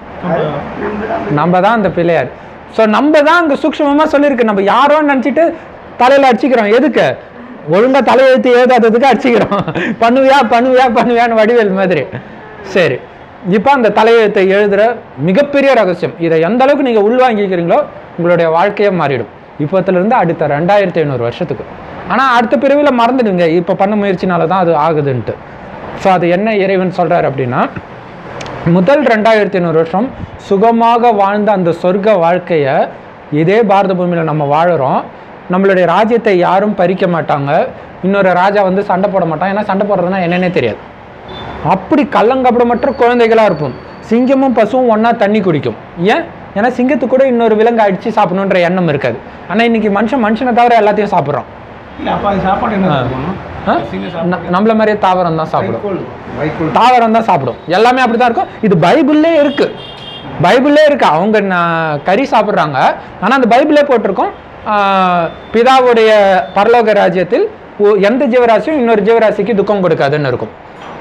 நம்ம தான் அந்த பிள்ளையார் ஸோ நம்ம தான் அங்கே சூக்ஷ்மமாக சொல்லியிருக்கு நம்ம யாரோன்னு நினச்சிட்டு தலையில் அடிச்சுக்கிறோம் எதுக்கு ஒழுங்காக தலையெழுத்து எழுதாததுக்கு அடிச்சுக்கிறோம் பண்ணுவியா பண்ணுவியா பண்ணுவியான்னு வடிவேல் மாதிரி சரி இப்போ அந்த தலையெழுத்தை எழுதுகிற மிகப்பெரிய ரகசியம் இதை எந்த அளவுக்கு நீங்கள் உள்வாங்கிக்கிறீங்களோ உங்களுடைய வாழ்க்கையே மாறிடும் இப்போத்துலேருந்து அடுத்த ரெண்டாயிரத்தி ஐநூறு வருஷத்துக்கு ஆனால் அடுத்த பிரிவில் மறந்துடுங்க இப்போ பண்ண முயற்சினால தான் அது ஆகுதுன்ட்டு ஸோ அது என்ன இறைவன் சொல்கிறார் அப்படின்னா முதல் ரெண்டாயிரத்தி ஐநூறு வருஷம் சுகமாக வாழ்ந்த அந்த சொர்க்க வாழ்க்கையை இதே பாரத பூமியில் நம்ம வாழுறோம் நம்மளுடைய ராஜ்யத்தை யாரும் பறிக்க மாட்டாங்க இன்னொரு ராஜா வந்து சண்டை போட மாட்டான் ஏன்னா சண்டை போடுறதுனா என்னன்னே தெரியாது அப்படி கள்ளங்கப்படமற்ற குழந்தைகளாக இருப்போம் சிங்கமும் பசுவும் ஒன்றா தண்ணி குடிக்கும் ஏன் ஏன்னா சிங்கத்துக்கு கூட இன்னொரு விலங்கு அடித்து சாப்பிடணுன்ற எண்ணம் இருக்காது ஆனால் இன்னைக்கு மனுஷன் மனுஷனை தவிர எல்லாத்தையும் சாப்பிட்றோம் இல்லை அப்போ அது சாப்பாடு என்ன இருக்கணும் ஆ? சிங்க ந- நம்மள மாதிரியே தாவரம் தான் சாப்பிடும் வைக்கோல் வைக்கோல் தாவரம் தான் சாப்பிடும் எல்லாமே அப்படி தான் இருக்கும் இது பைபிள்லே இருக்கு பைபிள்லே இருக்கு அவங்க ந- கறி சாப்பிட்றாங்க ஆனால் அந்த பைபிளே போட்டிருக்கோம் ஆஹ், பிதாவுடைய பரலோக ராஜ்யத்தில் ஒ- எந்த ஜீவராசியும் இன்னொரு ஜீவராசிக்கு துக்கம் கொடுக்காதுன்னு இருக்கும்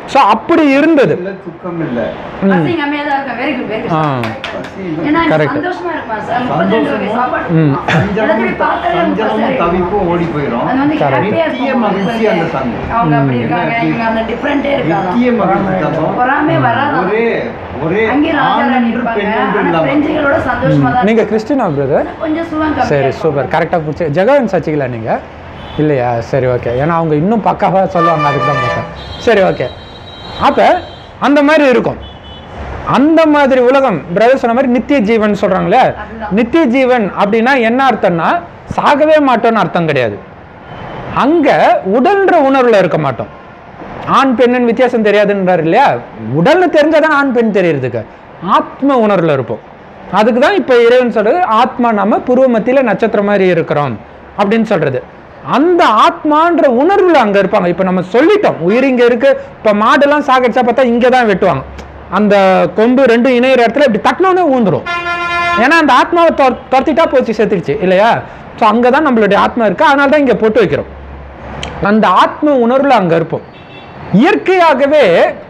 ஸோ அப்படி இருந்தது இல்ல துக்கம் இல்லை ம். பசி கம்மியா தான் இருக்கும் very good very ah good பசி இல்லை ஏன்னா எனக்கு Correct. சந்தோஷமா இருக்குமா சார் முப்பத்தி ரெண்டு வகை சாப்பாடு ம் சஞ்சலமும் சஞ்சலமும் தவிப்பும் ஓடி போயிடும் அது வந்து Correct. ஹாப்பியா நித்திய இருக்கும் மகிழ்ச்சி அந்த சாமி. அவங்க அப்படி இருக்காங்க இவங்க அந்த டிஃப்ரெண்டே இருக்காங்க நித்திய மகிழ்ச்சி தரும் பொறாமே வராதான் ஒரே ஒரே அங்கே ராஜா ராணி ஆண் இருப்பாங்க பெண் ஆனா இல்லாம பிரெஞ்சுகளோட சந்தோஷமா தான் நீங்கள் கிறிஸ்டினா பிரதர் கொஞ்சம் சுகம் கம்மியா சரி இருக்கும். சூப்பர் கரெக்டாக பிடிச்சி ஜெகவன் சச்சிக்கல நீங்கள் இல்லையா சரி ஓகே ஏன்னா அவங்க இன்னும் பக்காவாக சொல்லுவாங்க அதுக்கு தான் பார்த்தேன் சரி ஓகே அப்போ அந்த மாதிரி இருக்கும் அந்த மாதிரி உலகம் பிரதர் சொன்ன மாதிரி நித்திய ஜீவன் சொல்கிறாங்களே அதுதான். நித்திய ஜீவன் அப்படின்னா என்ன அர்த்தம்னா சாகவே மாட்டோம்னு அர்த்தம் கிடையாது அங்கே உடல்ன்ற உணர்வில் இருக்க மாட்டோம் ஆண் பெண்ணின் வித்தியாசம் தெரியாதுன்றார் இல்லையா உடல்னு தெரிஞ்சாதான் ஆண் பெண் தெரியறதுக்கு ஆத்ம உணர்வில் இருப்போம் அதுக்கு தான் இப்போ இறைவன் சொல்றது ஆத்மா நம்ம புருவ மத்தியில் நட்சத்திரம் மாதிரி இருக்கிறோம் அப்படின்னு சொல்றது அந்த ஆத்மான்ற உணர்வுல அங்க இருப்பாங்க இப்போ நம்ம சொல்லிட்டோம் உயிர் இங்க இருக்கு இப்போ மாடெல்லாம் சாகடிச்சா பார்த்தா இங்கே தான் வெட்டுவாங்க அந்த கொம்பு ரெண்டும் இணையிற இடத்துல இப்படி தட்டினோன்னே ஊந்துரும் ஏன்னா அந்த ஆத்மாவை தொ- துரத்திட்டா போச்சு செத்துடுச்சு இல்லையா ஸோ அங்கே தான் நம்மளுடைய ஆத்மா இருக்கு அதனால தான் இங்கே போட்டு வைக்கிறோம் அந்த ஆத்ம உணர்வுல அங்க இருப்போம் இயற்கையாகவே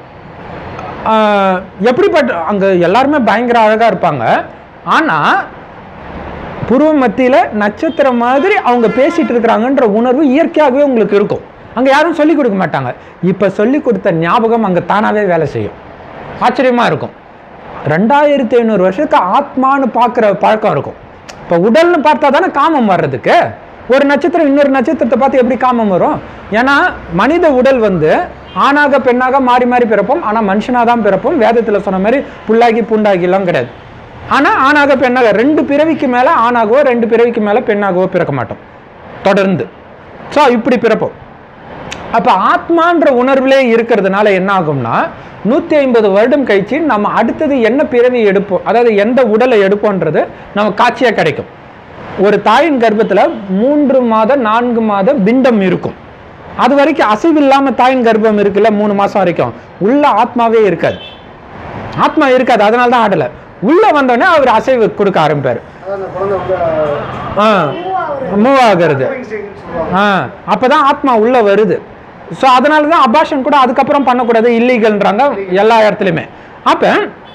ஆஹ், எப்படிப்பட்ட அங்க எல்லாருமே பயங்கர அழகா இருப்பாங்க ஆனா புருவ மத்தியில நட்சத்திரம் மாதிரி அவங்க பேசிட்டு இருக்கிறாங்கன்ற உணர்வு இயற்கையாகவே உங்களுக்கு இருக்கும் அங்க யாரும் சொல்லி கொடுக்க மாட்டாங்க இப்ப சொல்லி கொடுத்த ஞாபகம் அங்க தானாவே வேலை செய்யும் ஆச்சரியமா இருக்கும் ரெண்டாயிரத்தி ஐநூறு வருஷத்துக்கு ஆத்மான்னு பார்க்குற பழக்கம் இருக்கும் இப்போ உடல்னு பார்த்தா தானே காமம் வர்றதுக்கு ஒரு நட்சத்திரம் இன்னொரு நட்சத்திரத்தை பார்த்து எப்படி காமம் வரும் ஏன்னா மனித உடல் வந்து ஆணாக பெண்ணாக மாறி மாறி பிறப்போம் ஆனால் மனுஷனாக தான் பிறப்போம் வேதத்தில் சொன்ன மாதிரி புல்லாகி பூண்டாகிலாம் கிடையாது ஆனால் ஆணாக பெண்ணாக ரெண்டு பிறவிக்கு மேலே ஆணாகவோ ரெண்டு பிறவிக்கு மேலே பெண்ணாகவோ பிறக்க மாட்டோம் தொடர்ந்து ஸோ இப்படி பிறப்போம் அப்போ ஆத்மான்ற உணர்விலே இருக்கிறதுனால என்ன ஆகும்னா நூற்றி ஐம்பது வருடம் கழிச்சு நம்ம அடுத்தது என்ன பிறவி எடுப்போம் அதாவது எந்த உடலை எடுப்போன்றது நம்ம காட்சியாக கிடைக்கும் ஒரு தாயின் கர்ப்பத்தில் மூன்று மாத நான்கு மாத பிண்டம் இருக்கும் அது வரைக்கும் அசைவில்லாமல் தாயின் கர்ப்பம் இருக்குல்ல மூணு மாதம் வரைக்கும் உள்ள ஆத்மாவே இருக்காது ஆத்மா இருக்காது அதனால தான் ஆடலை உள்ளே வந்தோடனே அவர் அசைவு கொடுக்க ஆரம்பிப்பார் அதான் அந்த குழந்தை வந்து ஆ மூவ் ஆகிறது moving stage ன்னு சொல்லுவாங்க ஆ அப்பதான் ஆத்மா உள்ள வருது ஸோ அதனால தான் அபாஷன் கூட அதுக்கப்புறம் பண்ணக்கூடாது இல்லீகல்ன்றாங்க எல்லா இடத்துலையுமே அப்போ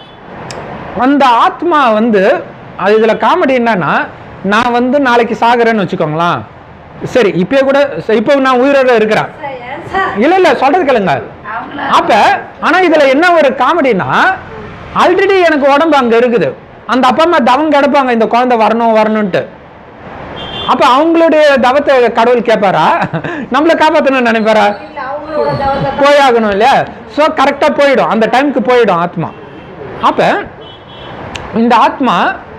அந்த ஆத்மா வந்து அது இதில் காமெடி என்னன்னா நான் வந்து நாளைக்கு சாகுறேன்னு வச்சுக்கோங்களேன் சரி இப்பயே கூட இப்போ நான் உயிரோட இருக்கிறேன் இல்லை இல்லை சொல்றது கேளுங்க அவங்கள அப்ப ஆனா இதுல என்ன ஒரு காமெடினா ஆல்ரெடி எனக்கு உடம்பு அங்க இருக்குது அந்த அப்பா அம்மா தவம் கிடப்பாங்க இந்த குழந்தை வரணும் வரணும்ட்டு அப்ப அவங்களுடைய தவத்தை கடவுள் கேட்பாரா நம்மளை காப்பாத்தணும்னு நினைப்பாரா இல்ல அவங்களோட தவத்தை போயாகணும் இல்லையா ஸோ கரெக்டாக போயிடும் அந்த டைம்க்கு போயிடும் ஆத்மா அப்ப இந்த ஆத்மா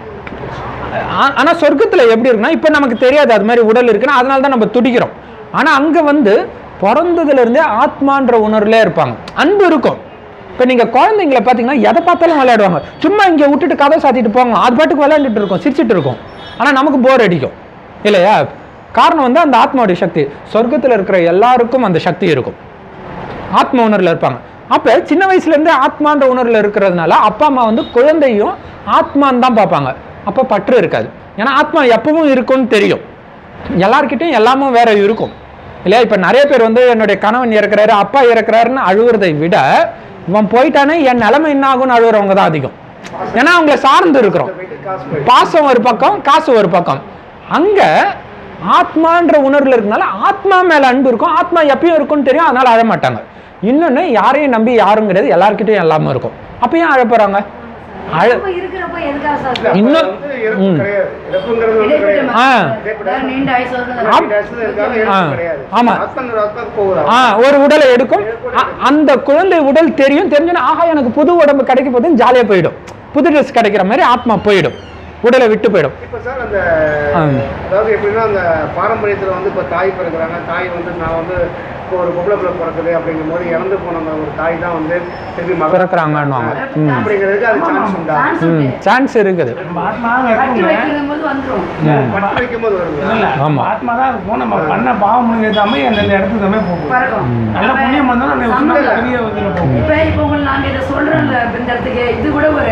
ஆ- ஆனா சொர்க்கத்துல எப்படி இருக்குன்னா இப்போ நமக்கு தெரியாது அது மாதிரி உடல் இருக்குன்னா அதனால தான் நம்ம துடிக்கிறோம் ஆனா அங்க வந்து பிறந்ததுல இருந்தே ஆத்மான்ற உணர்வுல இருப்பாங்க அன்பு இருக்கும் இப்போ நீங்க குழந்தைங்களை பார்த்தீங்கன்னா எதை பார்த்தாலும் விளையாடுவாங்க சும்மா இங்க விட்டுட்டு கதை சாத்திட்டு போங்க அது பாட்டுக்கு விளையாண்டுட்டு இருக்கும் சிரிச்சிட்டு இருக்கும் ஆனா நமக்கு போர் அடிக்கும் இல்லையா காரணம் வந்து அந்த ஆத்மாவுடைய சக்தி சொர்க்கத்துல இருக்கிற எல்லாருக்கும் அந்த சக்தி இருக்கும் ஆத்ம உணர்வில் இருப்பாங்க அப்போ சின்ன வயசுலேருந்தே ஆத்மான்ற உணர்வில் இருக்கிறதுனால அப்பா அம்மா வந்து குழந்தையும் ஆத்மான்னு தான் பார்ப்பாங்க அப்போ பற்று இருக்காது ஏன்னா ஆத்மா எப்பவும் இருக்கும்னு தெரியும் எல்லார்கிட்டயும் எல்லாமும் வேற இருக்கும் இல்லையா இப்போ நிறைய பேர் வந்து என்னுடைய கணவன் இறக்குறாரு அப்பா இறக்குறாருன்னு அழுவுறதை விட இவன் போயிட்டானே என் நிலைமை என்ன ஆகும்னு அழுவுறவங்க தான் அதிகம் ஏன்னா அவங்கள சார்ந்து இருக்கிறோம் போயிட்டு காசு போயிட்டு பாசம் ஒரு பக்கம் காசு ஒரு பக்கம் அங்க ஆத்மான்ற உணர்வுல இருக்கனால ஆத்மா மேல அன்பு இருக்கும் ஆத்மா எப்பயும் இருக்கும்னு தெரியும் அதனால அழ மாட்டாங்க இன்னொன்னு யாரையும் நம்பி யாரும் கிடையாது எல்லார்கிட்டயும் எல்லாமே இருக்கும் அப்ப ஏன் அழ போறாங்க அழ நம்ம இருக்கிறப்ப எதுக்காக சார் இல்ல, அப்ப இன்னும் வந்து இறப்பு ம். கிடையாது இறப்புங்கிறது வந்து இடைப்பட்ட கிடையாது ஆ. மக்கள் நீண்ட ஆயுசு வந்து ஆம். ஆக்சுவலா இருக்காங்க இறப்பு ஆ. கிடையாது ஆமா. ஆத்மன் ஆத்மாக்கு போகுது ஆ ஒரு உடலை எடுக்கும் அ- அந்த குழந்தை உடல் தெரியும் தெரிஞ்சோன்னா ஆஹா எனக்கு புது உடம்பு கிடைக்க போகுதுன்னு ஜாலியா போயிடும் புது ட்ரெஸ் கிடைக்கிற மாதிரி ஆத்மா போயிடும் உடலை விட்டு போயிடும் இப்போ சார் அந்த ஆ. அதாவது எப்படின்னா அந்த பாரம்பரியத்தில் வந்து இப்போ தாய் பிறகுறாங்க தாய் வந்து நான் வந்து இப்போ ஒரு பொம்பளை பிள்ளை பிறக்குது அப்படிங்கும் போது இறந்து போன அந்த ஒரு தாய் தான் வந்து திருப்பி மகன் பிறக்கிறாங்கன்னுவாங்க ம் அப்படிங்கிறதுக்கு அது சான்ஸ் உண்டா சான்ஸ் ம் உண்டு சான்ஸ் இருக்குது நம்ம ஆத்மா கட்டி இருக்குங்க வைக்கும் போது வந்துரும் பட்டு வைக்கும் போது வருங்களா இல்ல ஆமா. ஆத்மா தான் இருக்கும் நம்ம பண்ண பாவம் முடிஞ்சதாமே அந்த இடத்துக்கு தான் போகும் பறக்கும் நல்ல புண்ணியம் வந்தா நம்ம சம்பளம். பெரிய இதில் போகும் இப்ப இப்போ உங்களுக்கு நாங்க இதை சொல்றோம்ல இந்த இடத்துக்கு இது கூட ஒரு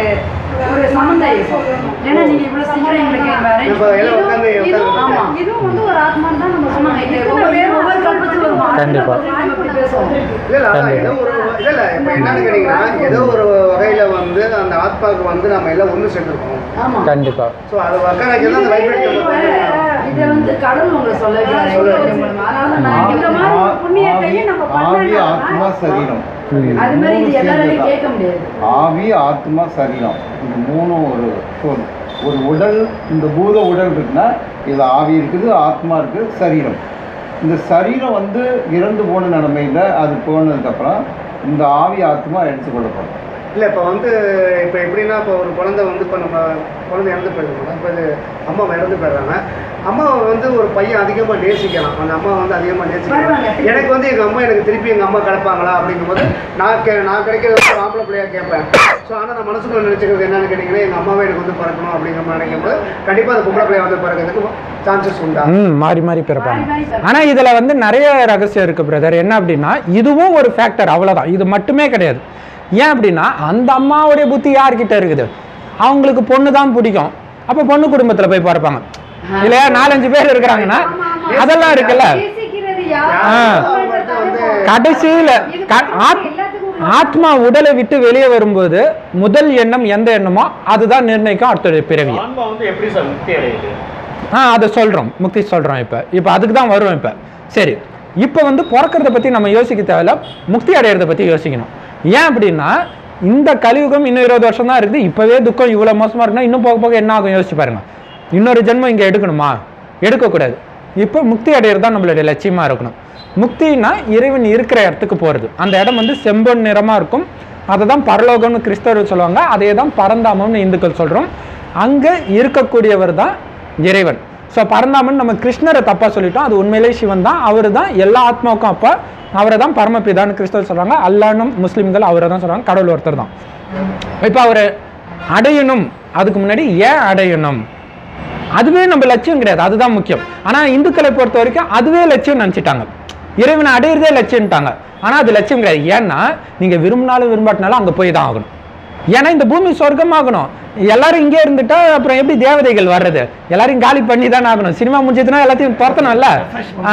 ஒரு சம்மந்தம் இருக்கும் ஏன்னா நீங்க இவ்வளவு சீக்கிரம் எங்களுக்கு arrange இப்போ எல்லாம் உட்காந்து இதுவும் ஆமா. வந்து- இதுவும் வந்து ஒரு ஆத்மான்னு தான் நம்ம ஆமாங்க, இது ஒவ்வொரு ஒவ்வொரு கல்பத்துக்கு ஒரு மாற்றம் கண்டிப்பா. நம்ம இப்படி பேசுவோம் இல்ல இல்ல அதான் ஏதோ ஒரு இல்ல இல்ல இப்போ என்னன்னு கேட்டீங்கன்னா ஏதோ ஒரு வகையில வந்து அந்த ஆத்மாவுக்கு வந்து நம்ம எல்லாம் ஒன்று சேர்ந்துருக்கோம் ஆமா கண்டிப்பா ஸோ அது உட்கார தான் அந்த வைப்ரேட் இதை வந்து கடவுள் உங்களுக்கு சொல்ல வைக்கிறாரு அதனால நான் இந்த இந்த மாதிரி மாதிரி ஒரு புண்ணியத்தையும் நம்ம ஆவி பண்ணா ஆத்மா சரீரம் அது மாதிரி இது மூணு எல்லாராலையும் சேர்ந்ததுதான். கேட்க முடியாது ஆவி ஆத்மா சரீரம் இந்த மூணும் ஒரு சொல் ஒரு உடல் இந்த பூத உடல் இருக்குன்னா இது ஆவி இருக்குது ஆத்மா இருக்குது சரீரம் இந்த சரீரம் வந்து இறந்து போன நிலைமையில் அது போனதுக்கப்புறம் இந்த ஆவி ஆத்மா எடுத்துக்கொள்ளப்படும் இல்லை இப்போ வந்து இப்போ எப்படின்னா இப்போ ஒரு குழந்தை வந்து இப்போ நம்ம குழந்தை இறந்து போயிருக்கோம் இப்போ இது அம்மா இறந்து போயிடுறாங்க அம்மாவை வந்து ஒரு பையன் அதிகமாக நேசிக்கலாம் அந்த அம்மா வந்து அதிகமாக நேசிக்கலாம் வருவாங்க. எனக்கு வந்து எங்கள் அம்மா எனக்கு திருப்பி எங்கள் அம்மா கிடைப்பாங்களா அப்படிங்கும்போது நான் கே நான் கிடைக்கிறது வந்து ஆம்பளை பிள்ளையாக கேட்பேன் ஸோ ஆனால் நான் மனசுக்குள்ள நினச்சிக்கிறது என்னன்னு கேட்டிங்கன்னா எங்கள் அம்மாவை எனக்கு வந்து பிறக்கணும் அப்படிங்கிற மாதிரி நினைக்கும்போது கண்டிப்பாக அந்த பொம்பளை பிள்ளைய வந்து பிறக்கிறதுக்கு சான்சஸ் உண்டா ம் மாறி மாறி பிறப்பாங்க மாறி மாறி பிறப்பாங்க. ஆனா இதுல வந்து நிறைய ரகசியம் இருக்கு பிரதர் என்ன அப்படின்னா இதுவும் ஒரு ஃபேக்டர் அவ்வளவுதான் இது மட்டுமே கிடையாது ஏன் அப்படின்னா அந்த அம்மாவுடைய புத்தி யார்கிட்ட இருக்குது அவங்களுக்கு பொண்ணு தான் பிடிக்கும் அப்ப பொண்ணு குடும்பத்துல போய் பார்ப்பாங்க இல்லையா நாலஞ்சு பேர் இருக்கிறாங்கன்னா அதெல்லாம் இருக்குல்ல நேசிக்கிறது யார் ஆ. அவங்கள்ட்ட வந்து கடைசியில க- ஆத்- ஆத்மா உடலை விட்டு வெளியே வரும்போது முதல் எண்ணம் எந்த எண்ணமோ அதுதான் நிர்ணயிக்கும் அடுத்த பிறவி ஆன்மா வந்து எப்படி சார் முக்தி அடையுது ஆ அதை சொல்கிறோம் முக்தி சொல்கிறோம் இப்போ இப்போ அதுக்கு தான் வரும் இப்போ சரி இப்போ வந்து பிறக்கிறத பற்றி நம்ம யோசிக்க தேவையில்ல முக்தி அடையிறத பற்றி யோசிக்கணும் ஏன் அப்படின்னா இந்த கலியுகம் இன்னும் இருபது வருஷம் தான் இருக்குது இப்போவே துக்கம் இவ்வளோ மோசமாக இருக்குன்னா இன்னும் போக போக என்ன ஆகும் யோசிச்சு பாருங்க இன்னொரு ஜென்மம் இங்கே எடுக்கணுமா எடுக்கக்கூடாது இப்போ முக்தி அடையிறது தான் நம்மளுடைய லட்சியமாக இருக்கணும் முக்தினா இறைவன் இருக்கிற இடத்துக்கு போகிறது அந்த இடம் வந்து செம்பொன் நிறமாக இருக்கும் அதை தான் பரலோகம்னு கிறிஸ்தவர்கள் சொல்லுவாங்க அதே தான் பரந்தாமம்னு இந்துக்கள் சொல்கிறோம் அங்கே இருக்கக்கூடியவர் தான் இறைவன் ஸோ பரந்தாமன் நம்ம கிருஷ்ணரை தப்பாக சொல்லிட்டோம் அது உண்மையிலே சிவன் தான் அவர் தான் எல்லா ஆத்மாவுக்கும் அப்பா அவரை தான் பரமபிதான்னு கிறிஸ்தவர் சொல்கிறாங்க அல்லானும் முஸ்லீம்கள் அவரை தான் சொல்கிறாங்க கடவுள் ஒருத்தர் தான் இப்போ அவர் அடையணும் அதுக்கு முன்னாடி ஏன் அடையணும் அதுவே நம்ம லட்சியம் கிடையாது அதுதான் முக்கியம் ஆனா இந்துக்களை பொறுத்த வரைக்கும் அதுவே லட்சியம் நினைச்சிட்டாங்க இறைவனை அடையிறதே லட்சியம்ட்டாங்க ஆனா அது லட்சியம் கிடையாது ஏன்னா நீங்க விரும்பினாலும் விரும்பாட்டினாலும் அங்க போய் தான் ஆகணும் ஏன்னா இந்த பூமி சொர்க்கமாகணும் எல்லாரும் இங்கே இருந்துட்டா அப்புறம் எப்படி தேவதைகள் வர்றது எல்லாரையும் காலி பண்ணி தான் ஆகணும் சினிமா முடிஞ்சதுன்னா எல்லாத்தையும் துரத்தணும்ல ஆ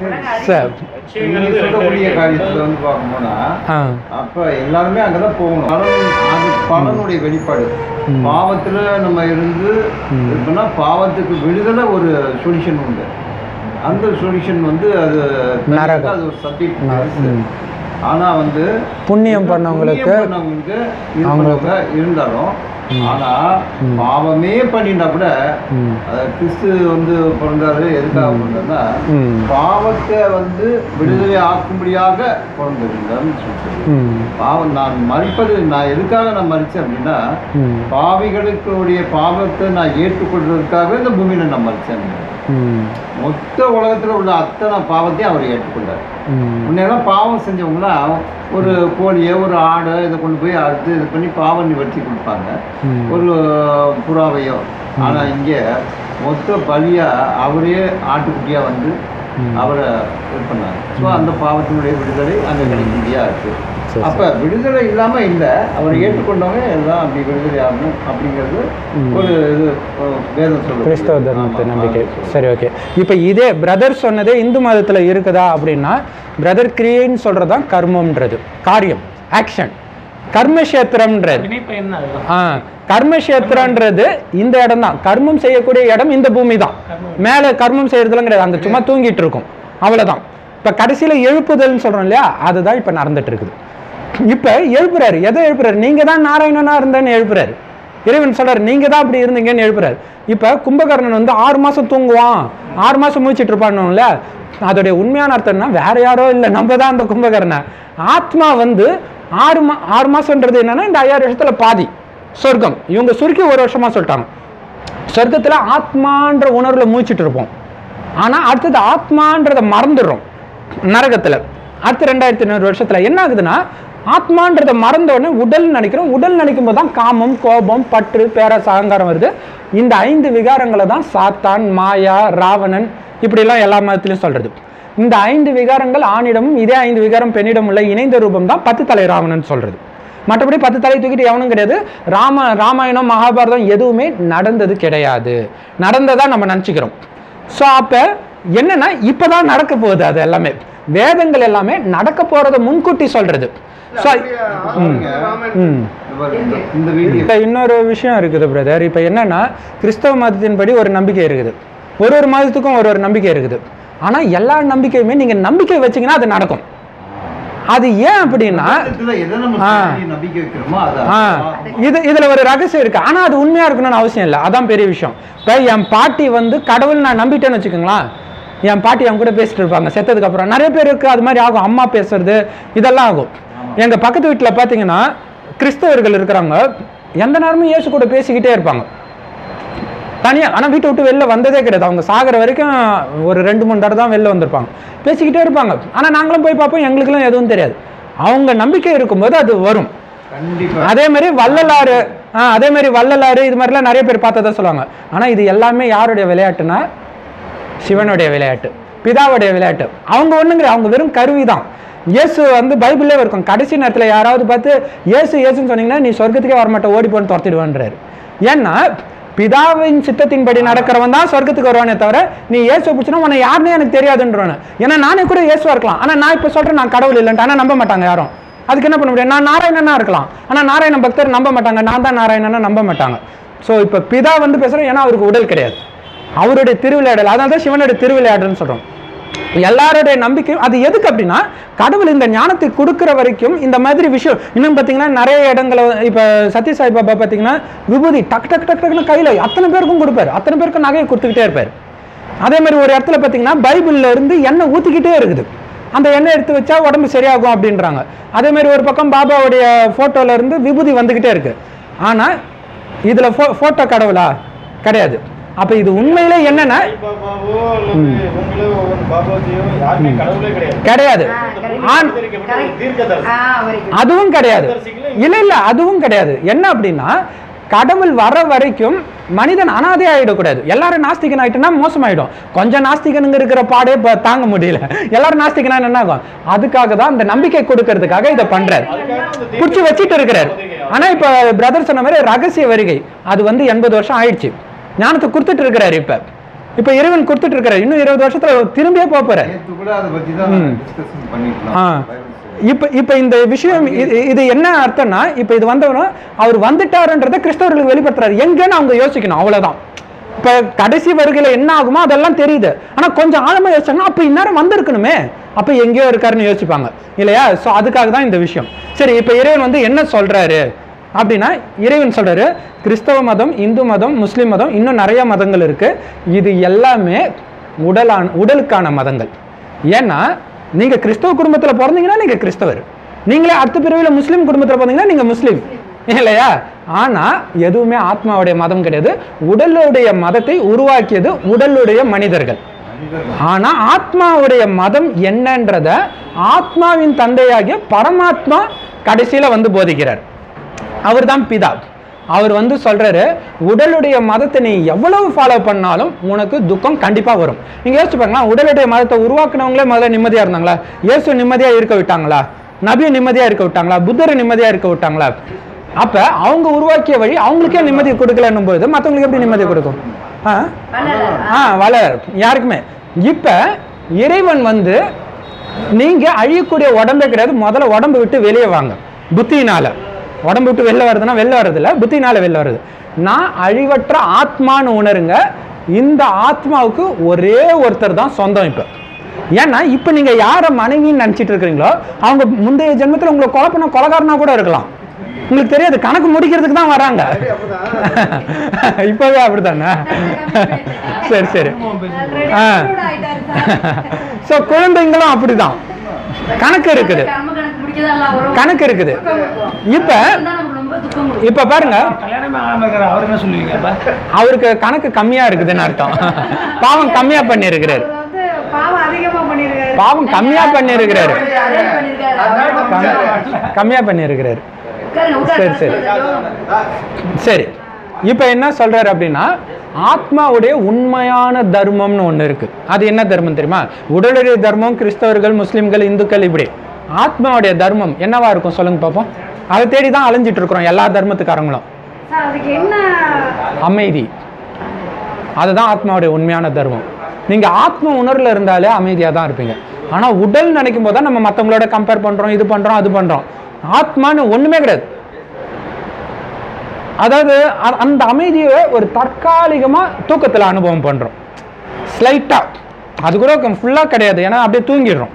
சரி நீங்க சொல்லக்கூடிய காரியத்துல வந்து பார்க்கும்போனா ஆ அப்ப எல்லாருமே அங்கதான் போகணும் பலன் அது பலனுடைய வெளிப்பாடு பாவத்துல நம்ம இருந்து இருக்குன்னா பாவத்துக்கு விடுதலை ஒரு சொல்யூஷன் உண்டு அந்த சொல்யூஷன் வந்து அது நரகம். அது ஒரு சப்ஜெக்ட் ம். ஆனா வந்து புண்ணியம் பண்ணவங்களுக்கு புண்ணியம் பண்ணவங்களுக்கு இருப்பவங்க இருந்தாலும் ஆனா பாவமே பண்ணிட்டா கூட ம். அஹ், கிறிஸ்து வந்து பிறந்தாரு எதுக்காக பிறந்தாருன்னா ம். பாவத்தை வந்து விடுதலை ஆக்கும்படியாக பிறந்திருந்தாருன்னு சொல்லிட்டு ம் பாவம் நான் மறிப்பது நான் எதுக்காக நான் மறிச்சேன் அப்படின்னா ம் பாவிகளுக்குடைய பாவத்தை நான் ஏற்றுக்கொள்றதுக்காகவே இந்த பூமியில நான் மறிச்சேன் ம் மொத்த உலகத்துல உள்ள அத்தனை பாவத்தையும் அவர் ஏற்றுக்கொண்டார் ம் முன்னெல்லாம் பாவம் செஞ்சவங்களாம் ஒரு கோழியோ ஒரு ஆடை இதை கொண்டு போய் அறுத்து இது பண்ணி பாவம் நிவர்த்தி கொடுப்பாங்க ம். ஒரு புறாவையோ ஆனா இங்க மொத்த பலியா அவரே ஆட்டுக்குட்டியா வந்து அவரை இது பண்ணாங்க ஸோ அந்த பாவத்தினுடைய விடுதலை அங்க கிடைக்கும்படியா இருக்கு சரி, அப்ப விடுதலை இல்லாம இல்ல அவரை ஏற்றுக்கொண்டவங்க எல்லாம் அப்படி விடுதலை ஆகணும் அப்படிங்கிறது ஒரு இது அஹ், வேதம் சொல்லுது கிறிஸ்தவ தர்மத்து ஆமா, நம்பிக்கை ஆமா, சொல்லுது. சரி ஓகே இப்போ இதே பிரதர் சொன்னதே இந்து மதத்துல இருக்குதா அப்படின்னா பிரதர் கிரியைன்னு சொல்றது தான் கர்மம்ன்றது காரியம் ஆக்ஷன் கர்மக்ஷேத்திரம்ன்றது வினைப்பயன் தான் அதுதான் ஆ கர்மக்ஷேத்திரன்றது இந்த இடம் தான் கர்மம் செய்யக்கூடிய இடம் இந்த பூமி தான் மேலே கர்மம் செய்யறதுலாம் கிடையாது அங்கே சும்மா தூங்கிட்டு இருக்கும் அவ்வளவுதான் இப்போ கடைசியில் எழுப்புதல்னு சொல்றோம் இல்லையா அதுதான் இப்போ நடந்துட்டு இருக்குது இப்போ எழுப்புறாரு எதை எழுப்புறாரு நீங்க தான் நாராயணனா இருந்தேன்னு எழுப்புறாரு இறைவன் சொல்றாரு நீங்க தான் அப்படி இருந்தீங்கன்னு எழுப்புறாரு இப்போ கும்பகர்ணன் வந்து ஆறு மாசம் தூங்குவான் ஆறு மாசம் மூச்சிட்டு இருப்பான்னுல அதோடைய உண்மையான அர்த்தம்னா வேற யாரோ இல்லை நம்ம தான் அந்த கும்பகர்ணன் ஆத்மா வந்து ஆறு மா ஆறு மாசம்ன்றது என்னன்னா இந்த ஐயாயிரம் வருஷத்துல பாதி சொர்க்கம் இவங்க சுருக்கி ஒரு வருஷமா சொல்லிட்டாங்க சொர்க்கத்துல ஆத்மான்ற உணர்வுல மூச்சிட்டு இருப்போம் ஆனா அடுத்தது ஆத்மான்றத மறந்துடுறோம் நரகத்துல அடுத்த ரெண்டாயிரத்தி ஐநூறு வருஷத்துல என்ன ஆகுதுன்னா ஆத்மான்றத மறந்த உடனே உடல் நினைக்கிறோம் உடல் நினைக்கும் போது தான் காமம் கோபம் பற்று பேரஸ் அகங்காரம் வருது இந்த ஐந்து விகாரங்களை தான் சாத்தான் மாயா ராவணன் இப்படிலாம் எல்லா மதத்திலையும் சொல்றது இந்த ஐந்து விகாரங்கள் ஆணிடமும் இதே ஐந்து விகாரம் பெண்ணிடம் உள்ள இணைந்த ரூபம் தான் பத்து தலை ராவணன் சொல்றது மற்றபடி பத்து தலை தூக்கிட்டு எவனும் கிடையாது ராம ராமாயணம் மகாபாரதம் எதுவுமே நடந்தது கிடையாது நடந்ததா நம்ம நினச்சிக்கிறோம் ஸோ அப்போ என்னன்னா இப்போதான் நடக்க போகுது அது எல்லாமே வேதங்கள் எல்லாமே நடக்க போகிறத முன்கூட்டி சொல்றது ஸோ ம் இந்த வீடியோ இப்போ இன்னொரு விஷயம் இருக்குது பிரதர் இப்போ என்னன்னா கிறிஸ்தவ மதத்தின்படி ஒரு நம்பிக்கை இருக்குது ஒரு ஒரு மதத்துக்கும் ஒரு ஒரு நம்பிக்கை இருக்குது ஆனால் எல்லா நம்பிக்கையுமே நீங்கள் நம்பிக்கை வச்சீங்கன்னா அது நடக்கும் அது ஏன் அப்படின்னா இதுல எதை நம்ம ஆ. சொல்லி நம்பிக்கை வைக்கிறோமோ அது ஆ இது இதில் ஒரு ரகசியம் இருக்கு ஆனால் அது உண்மையாக இருக்கணும்னு அவசியம் இல்லை அதான் பெரிய விஷயம் இப்போ என் பாட்டி வந்து கடவுள் நான் நம்பிட்டேன்னு வச்சுக்கோங்களேன் என் பாட்டி என் கூட பேசிட்டு இருப்பாங்க செத்ததுக்கு அப்புறம் நிறைய பேருக்கு அது மாதிரி ஆகும் அம்மா பேசுறது இதெல்லாம் ஆகும் எங்கள் பக்கத்து வீட்டில் பார்த்தீங்கன்னா கிறிஸ்தவர்கள் இருக்கிறாங்க எந்த நேரமும் இயேசு கூட பேசிக்கிட்டே இருப்பாங்க தனியாக ஆனால் வீட்டை விட்டு வெளில வந்ததே கிடையாது அவங்க சாகிற வரைக்கும் ஒரு ரெண்டு மூணு தடவை தான் வெளில வந்திருப்பாங்க பேசிக்கிட்டே இருப்பாங்க ஆனால் நாங்களும் போய் பார்ப்போம் எங்களுக்குலாம் எதுவும் தெரியாது அவங்க நம்பிக்கை இருக்கும்போது அது வரும் கண்டிப்பா அதே மாதிரி வள்ளலாறு ஆ அதே மாதிரி வள்ளலாறு இது மாதிரிலாம் நிறைய பேர் பார்த்ததா சொல்லுவாங்க ஆனால் இது எல்லாமே யாருடைய விளையாட்டுனா சிவனுடைய விளையாட்டு பிதாவுடைய விளையாட்டு அவங்க ஒண்ணுங்கிற அவங்க வெறும் கருவி தான் இயேசு வந்து பைபிளே இருக்கும் கடைசி நேரத்தில் யாராவது பார்த்து இயேசு இயேசுன்னு சொன்னீங்கன்னா நீ சொர்க்கத்துக்கே வரமாட்ட ஓடி போன்னு துரத்திடுவான்றாரு ஏன்னா பிதாவின் சித்தத்தின்படி நடக்கிறவன் தான் சொர்க்கத்துக்கு வருவானே தவிர நீ இயேசு பிடிச்சினா உன்னை யாருன்னே எனக்கு தெரியாதுன்றவனு ஏன்னா நானே கூட இயேசுவா இருக்கலாம் ஆனால் நான் இப்போ சொல்கிறேன் நான் கடவுள் இல்லைன்ட்டு ஆனால் நம்ப மாட்டாங்க யாரும் அதுக்கு என்ன பண்ண முடியும் நான் நாராயணனா இருக்கலாம் ஆனால் நாராயண பக்தர் நம்ப மாட்டாங்க நான் தான் நாராயணனா நம்ப மாட்டாங்க ஸோ இப்போ பிதா வந்து பேசுகிறோம் ஏன்னா அவருக்கு உடல் கிடையாது அவருடைய திருவிளையாடல் அதனால தான் சிவனுடைய திருவிளையாடல்னு சொல்கிறோம் எல்லாருடைய நம்பிக்கையும் அது எதுக்கு அப்படின்னா கடவுள் இந்த ஞானத்தை கொடுக்குற வரைக்கும் இந்த மாதிரி விஷயம் இன்னும் பார்த்தீங்கன்னா நிறைய இடங்களை இப்போ சத்ய சாய் பாபா பார்த்தீங்கன்னா விபூதி டக் டக் டக் டக்குன்னு கையில் அத்தனை பேருக்கும் கொடுப்பாரு அத்தனை பேருக்கும் நகையை கொடுத்துக்கிட்டே இருப்பார் அதே மாதிரி ஒரு இடத்துல பார்த்தீங்கன்னா பைபிள்ல இருந்து எண்ணெய் ஊற்றிக்கிட்டே இருக்குது அந்த எண்ணெய் எடுத்து வச்சா உடம்பு சரியாகும் அப்படின்றாங்க அதே மாதிரி ஒரு பக்கம் பாபாவுடைய photoல இருந்து விபூதி வந்துக்கிட்டே இருக்கு ஆனால் இதில் ஃபோ ஃபோட்டோ கடவுளா கிடையாது அப்போ இது உண்மையிலே என்னன்னா பாபாவோ அல்லது உங்களோ ஒரு பாபாஜியோ யாருமே கடவுளே கிடையாது கிடையாது ஆன் தீர்க்கதரிசி ஆ வரைக்கும் அதுவும் கிடையாது இல்ல இல்ல அதுவும் கிடையாது என்ன அப்படின்னா கடவுள் வர வரைக்கும் மனிதன் அனாதை ஆயிடக்கூடாது எல்லாரும் நாஸ்திகன் ஆயிட்டுனா மோசமாயிடும் கொஞ்சம் நாஸ்திகனுங்க இருக்கிற பாடே இப்ப தாங்க முடியல எல்லாரும் நாஸ்திகனா என்ன ஆகும் அதுக்காக தான் அந்த நம்பிக்கை கொடுக்கறதுக்காக இதை பண்றாரு பிடிச்சி வச்சிட்டு இருக்கிறாரு ஆனா இப்ப பிரதர் சொன்ன மாதிரி ரகசிய வருகை அது வந்து எண்பது வருஷம் ஆயிடுச்சு ஞானத்தை கொடுத்துட்டு இருக்கிறாரு இப்ப இப்ப இறைவன் கொடுத்துட்டு இருக்கிறாரு இன்னும் இருபது வருஷத்துல திரும்பியே போக போறாரு நேத்து கூட அதை பத்தி தான் ம். டிஸ்கஷன் ஆ பண்ணிக்கலாம் இப்போ இப்போ இந்த விஷயம் இது இது என்ன அர்த்தம்னா இப்போ இது வந்தவரும் அவர் வந்துட்டாருன்றதை கிறிஸ்தவர்களுக்கு வெளிப்படுத்துறாரு எங்கன்னு அவங்க யோசிக்கணும் அவ்வளவுதான் இப்போ கடைசி வருகையில என்ன ஆகுமோ அதெல்லாம் தெரியுது ஆனா கொஞ்சம் ஆழமா யோசிச்சாங்கன்னா அப்போ இந்நேரம் வந்திருக்கணுமே அப்போ எங்கேயோ இருக்காருன்னு யோசிப்பாங்க இல்லையா ஸோ அதுக்காக தான் இந்த விஷயம் சரி இப்போ இறைவன் வந்து என்ன சொல்றாரு அப்படின்னா இறைவன் சொல்றாரு கிறிஸ்தவ மதம் இந்து மதம் முஸ்லிம் மதம் இன்னும் நிறைய மதங்கள் இருக்கு இது எல்லாமே உடலான உடலுக்கான மதங்கள் ஏன்னா நீங்க கிறிஸ்தவ குடும்பத்துல பிறந்தீங்கன்னா நீங்க கிறிஸ்தவர் நீங்களே அடுத்த பிறவியில முஸ்லீம் குடும்பத்துல பிறந்தீங்கன்னா நீங்க முஸ்லீம் இல்லையா ஆனா எதுவுமே ஆத்மாவுடைய மதம் கிடையாது உடலுடைய மதத்தை உருவாக்கியது உடலுடைய மனிதர்கள் ஆனா ஆத்மாவுடைய மதம் என்னன்றத ஆத்மாவின் தந்தையாகிய பரமாத்மா கடைசியில வந்து போதிக்கிறார் அவர் தான் பிதா அவர் வந்து சொல்றாரு உடலுடைய மதத்தை நீ எவ்வளவு ஃபாலோ பண்ணாலும் உனக்கு துக்கம் கண்டிப்பா வரும் நீங்க யோசிச்சு பாருங்களா உடலுடைய மதத்தை உருவாக்குனவங்களே முதல்ல நிம்மதியா இருந்தாங்களா இயேசு நிம்மதியா இருக்க விட்டாங்களா நபியை நிம்மதியா இருக்க விட்டாங்களா புத்தரை நிம்மதியா இருக்க விட்டாங்களா அப்ப அவங்க உருவாக்கிய வழி அவங்களுக்கே நிம்மதி கொடுக்கலன்னும் போது மற்றவங்களுக்கு எப்படி நிம்மதி கொடுக்கும் ஆ ஆ வளர் யாருக்குமே இப்ப இறைவன் வந்து நீங்க அழியக்கூடிய உடம்பே கிடையாது முதல்ல உடம்பு விட்டு வெளியே வாங்க புத்தியினால உடம்பு விட்டு வெளில வருதுன்னா வெளில வர்றதில்ல புத்தியினால வெளில வருது நான் அழிவற்ற ஆத்மான்னு உணருங்க இந்த ஆத்மாவுக்கு ஒரே ஒருத்தர் தான் சொந்தம் இப்போ ஏன்னா இப்போ நீங்க யாரை மனைவின்னு நினைச்சிட்டு இருக்கிறீங்களோ அவங்க முந்தைய ஜென்மத்தில் உங்களை கொலை பண்ண கொலகாரனா கூட இருக்கலாம் உங்களுக்கு தெரியாது கணக்கு முடிக்கிறதுக்கு தான் வராங்க இப்பவே அப்படித்தானே சரி சரி ஆ ஸோ குழந்தைங்களும் அப்படிதான் கணக்கு இருக்குது கர்ம கணக்கு முடிக்கதான் எல்லாம் வரும் கணக்கு இருக்குது இப்ப தான் நமக்கு ரொம்ப துக்கம் கொடுக்கும். இப்ப பாருங்க கல்யாணமே ஆகாம இருக்கிற அவர் என்ன சொல்லுவீங்க அப்ப அவருக்கு கணக்கு கம்மியா இருக்குதுன்னு அர்த்தம் பாவம் கம்மியா பண்ணியிருக்கிறாரு அவர் வந்து பாவம் அதிகமா பண்ணிருக்காரு பாவம் கம்மியா பண்ணியிருக்கிறாரு arrange பண்ணிருக்காரு. கம்- கம்மியா பண்ணியிருக்கிறாரு உட்காருங்க, உட்காருங்க. சரி, சரி இப்போ என்ன சொல்றாரு அப்படின்னா ஆத்மாவுடைய உண்மையான தர்மம்னு ஒன்று இருக்கு அது என்ன தர்மம் தெரியுமா உடலுடைய தர்மம் கிறிஸ்தவர்கள் முஸ்லிம்கள் இந்துக்கள் இப்படி ஆத்மாவுடைய தர்மம் என்னவா இருக்கும் சொல்லுங்க பார்ப்போம் அதை தேடி தான் அலைஞ்சிட்டு இருக்கிறோம் எல்லா தர்மத்துக்காரங்களும் சார் அதுக்கு என்ன அமைதி அதுதான் ஆத்மாவுடைய உண்மையான தர்மம் நீங்க ஆத்ம உணர்வுல இருந்தாலே அமைதியா தான் இருப்பீங்க ஆனா உடல் நினைக்கும் போது தான் நம்ம மத்தவங்களோட கம்பேர் பண்றோம் இது பண்றோம் அது பண்றோம் ஆத்மான்னு ஒண்ணுமே கிடையாது அதாவது அ- அந்த அமைதியை ஒரு தற்காலிகமா தூக்கத்துல அனுபவம் பண்றோம் ஸ்லைட்டா அது கூட ஃபுல்லா கிடையாது ஏன்னா அப்படியே தூங்கிடுறோம்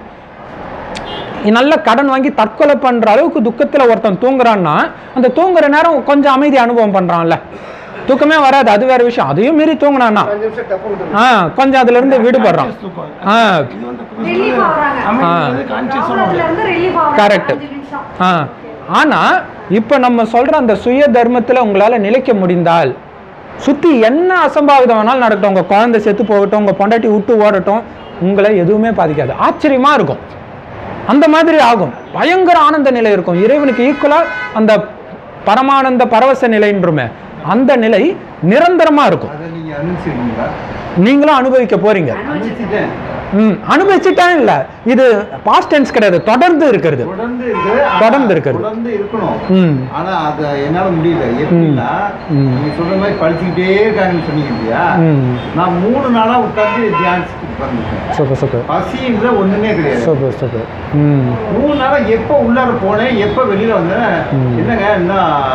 நல்ல கடன் வாங்கி தற்கொலை பண்ற அளவுக்கு துக்கத்துல ஒருத்தன் தூங்குறான்னா அந்த தூங்குற நேரம் கொஞ்சம் அமைதி அனுபவம் பண்றான்ல தூக்கமே வராது அது வேற விஷயம் அதையும் மீறி தூங்கினான்னா அஞ்சு நிமிஷம் டப்பு கொடுத்துருங்க ஆ கொஞ்சம் அதுல இருந்து விடுபடுறான் ஆ இது வந்து ரிலீஃப் ஆகுறாங்க அமைதி கான்சியஸ் ப்ராப்ளம்ல இருந்து ரிலீஃப் ஆகுறாங்க Correct. அஞ்சு நிமிஷம் ஆ ஆனா இப்ப நம்ம சொல்ற அந்த சுய தர்மத்துல உங்களால நிலைக்க முடிந்தால் சுத்தி என்ன அசம்பாவிதம் வேணாலும் நடக்கட்டும் உங்க குழந்தை செத்து போகட்டும் உங்க பொண்டாட்டி விட்டு ஓடட்டும் உங்களை எதுவுமே பாதிக்காது ஆச்சரியமா இருக்கும் அந்த மாதிரி ஆகும் பயங்கர ஆனந்த நிலை இருக்கும் இறைவனுக்கு ஈக்குவலா அந்த பரமானந்த பரவச நிலைன்றமே அந்த நிலை நிரந்தரமா இருக்கும் அதை நீங்கள் அனுப்பிச்சிருக்கீங்களா நீங்களும் அனுபவிக்க போறீங்க அனுப்பிச்சிட்டேன் ம் அனுபவிச்சுட்டான் இல்ல இது பாஸ்ட் டென்ஸ் கிடையாது தொடர்ந்து இருக்கிறது தொடர்ந்து இருக்குது ஆனா தொடர்ந்து இருக்கிறது. தொடர்ந்து இருக்கணும் ம் ஆனா அது என்னால முடியல எப்படின்னா ம். நீங்க சொல்ற மாதிரி படிச்சுக்கிட்டே இருக்காங்கன்னு சொன்னீங்க இல்லையா ம் நான் மூணு நாளா உட்கார்ந்து தியானிச்சுட்டு உட்கார்ந்துட்டேன் சூப்பர் சூப்பர் பசின்ற ஒண்ணுமே கிடையாது சூப்பர் சூப்பர் ம் மூணு நாளா எப்போ உள்ளார போனேன் எப்போ வெளியில வந்தேன் ம். என்னங்க என்ன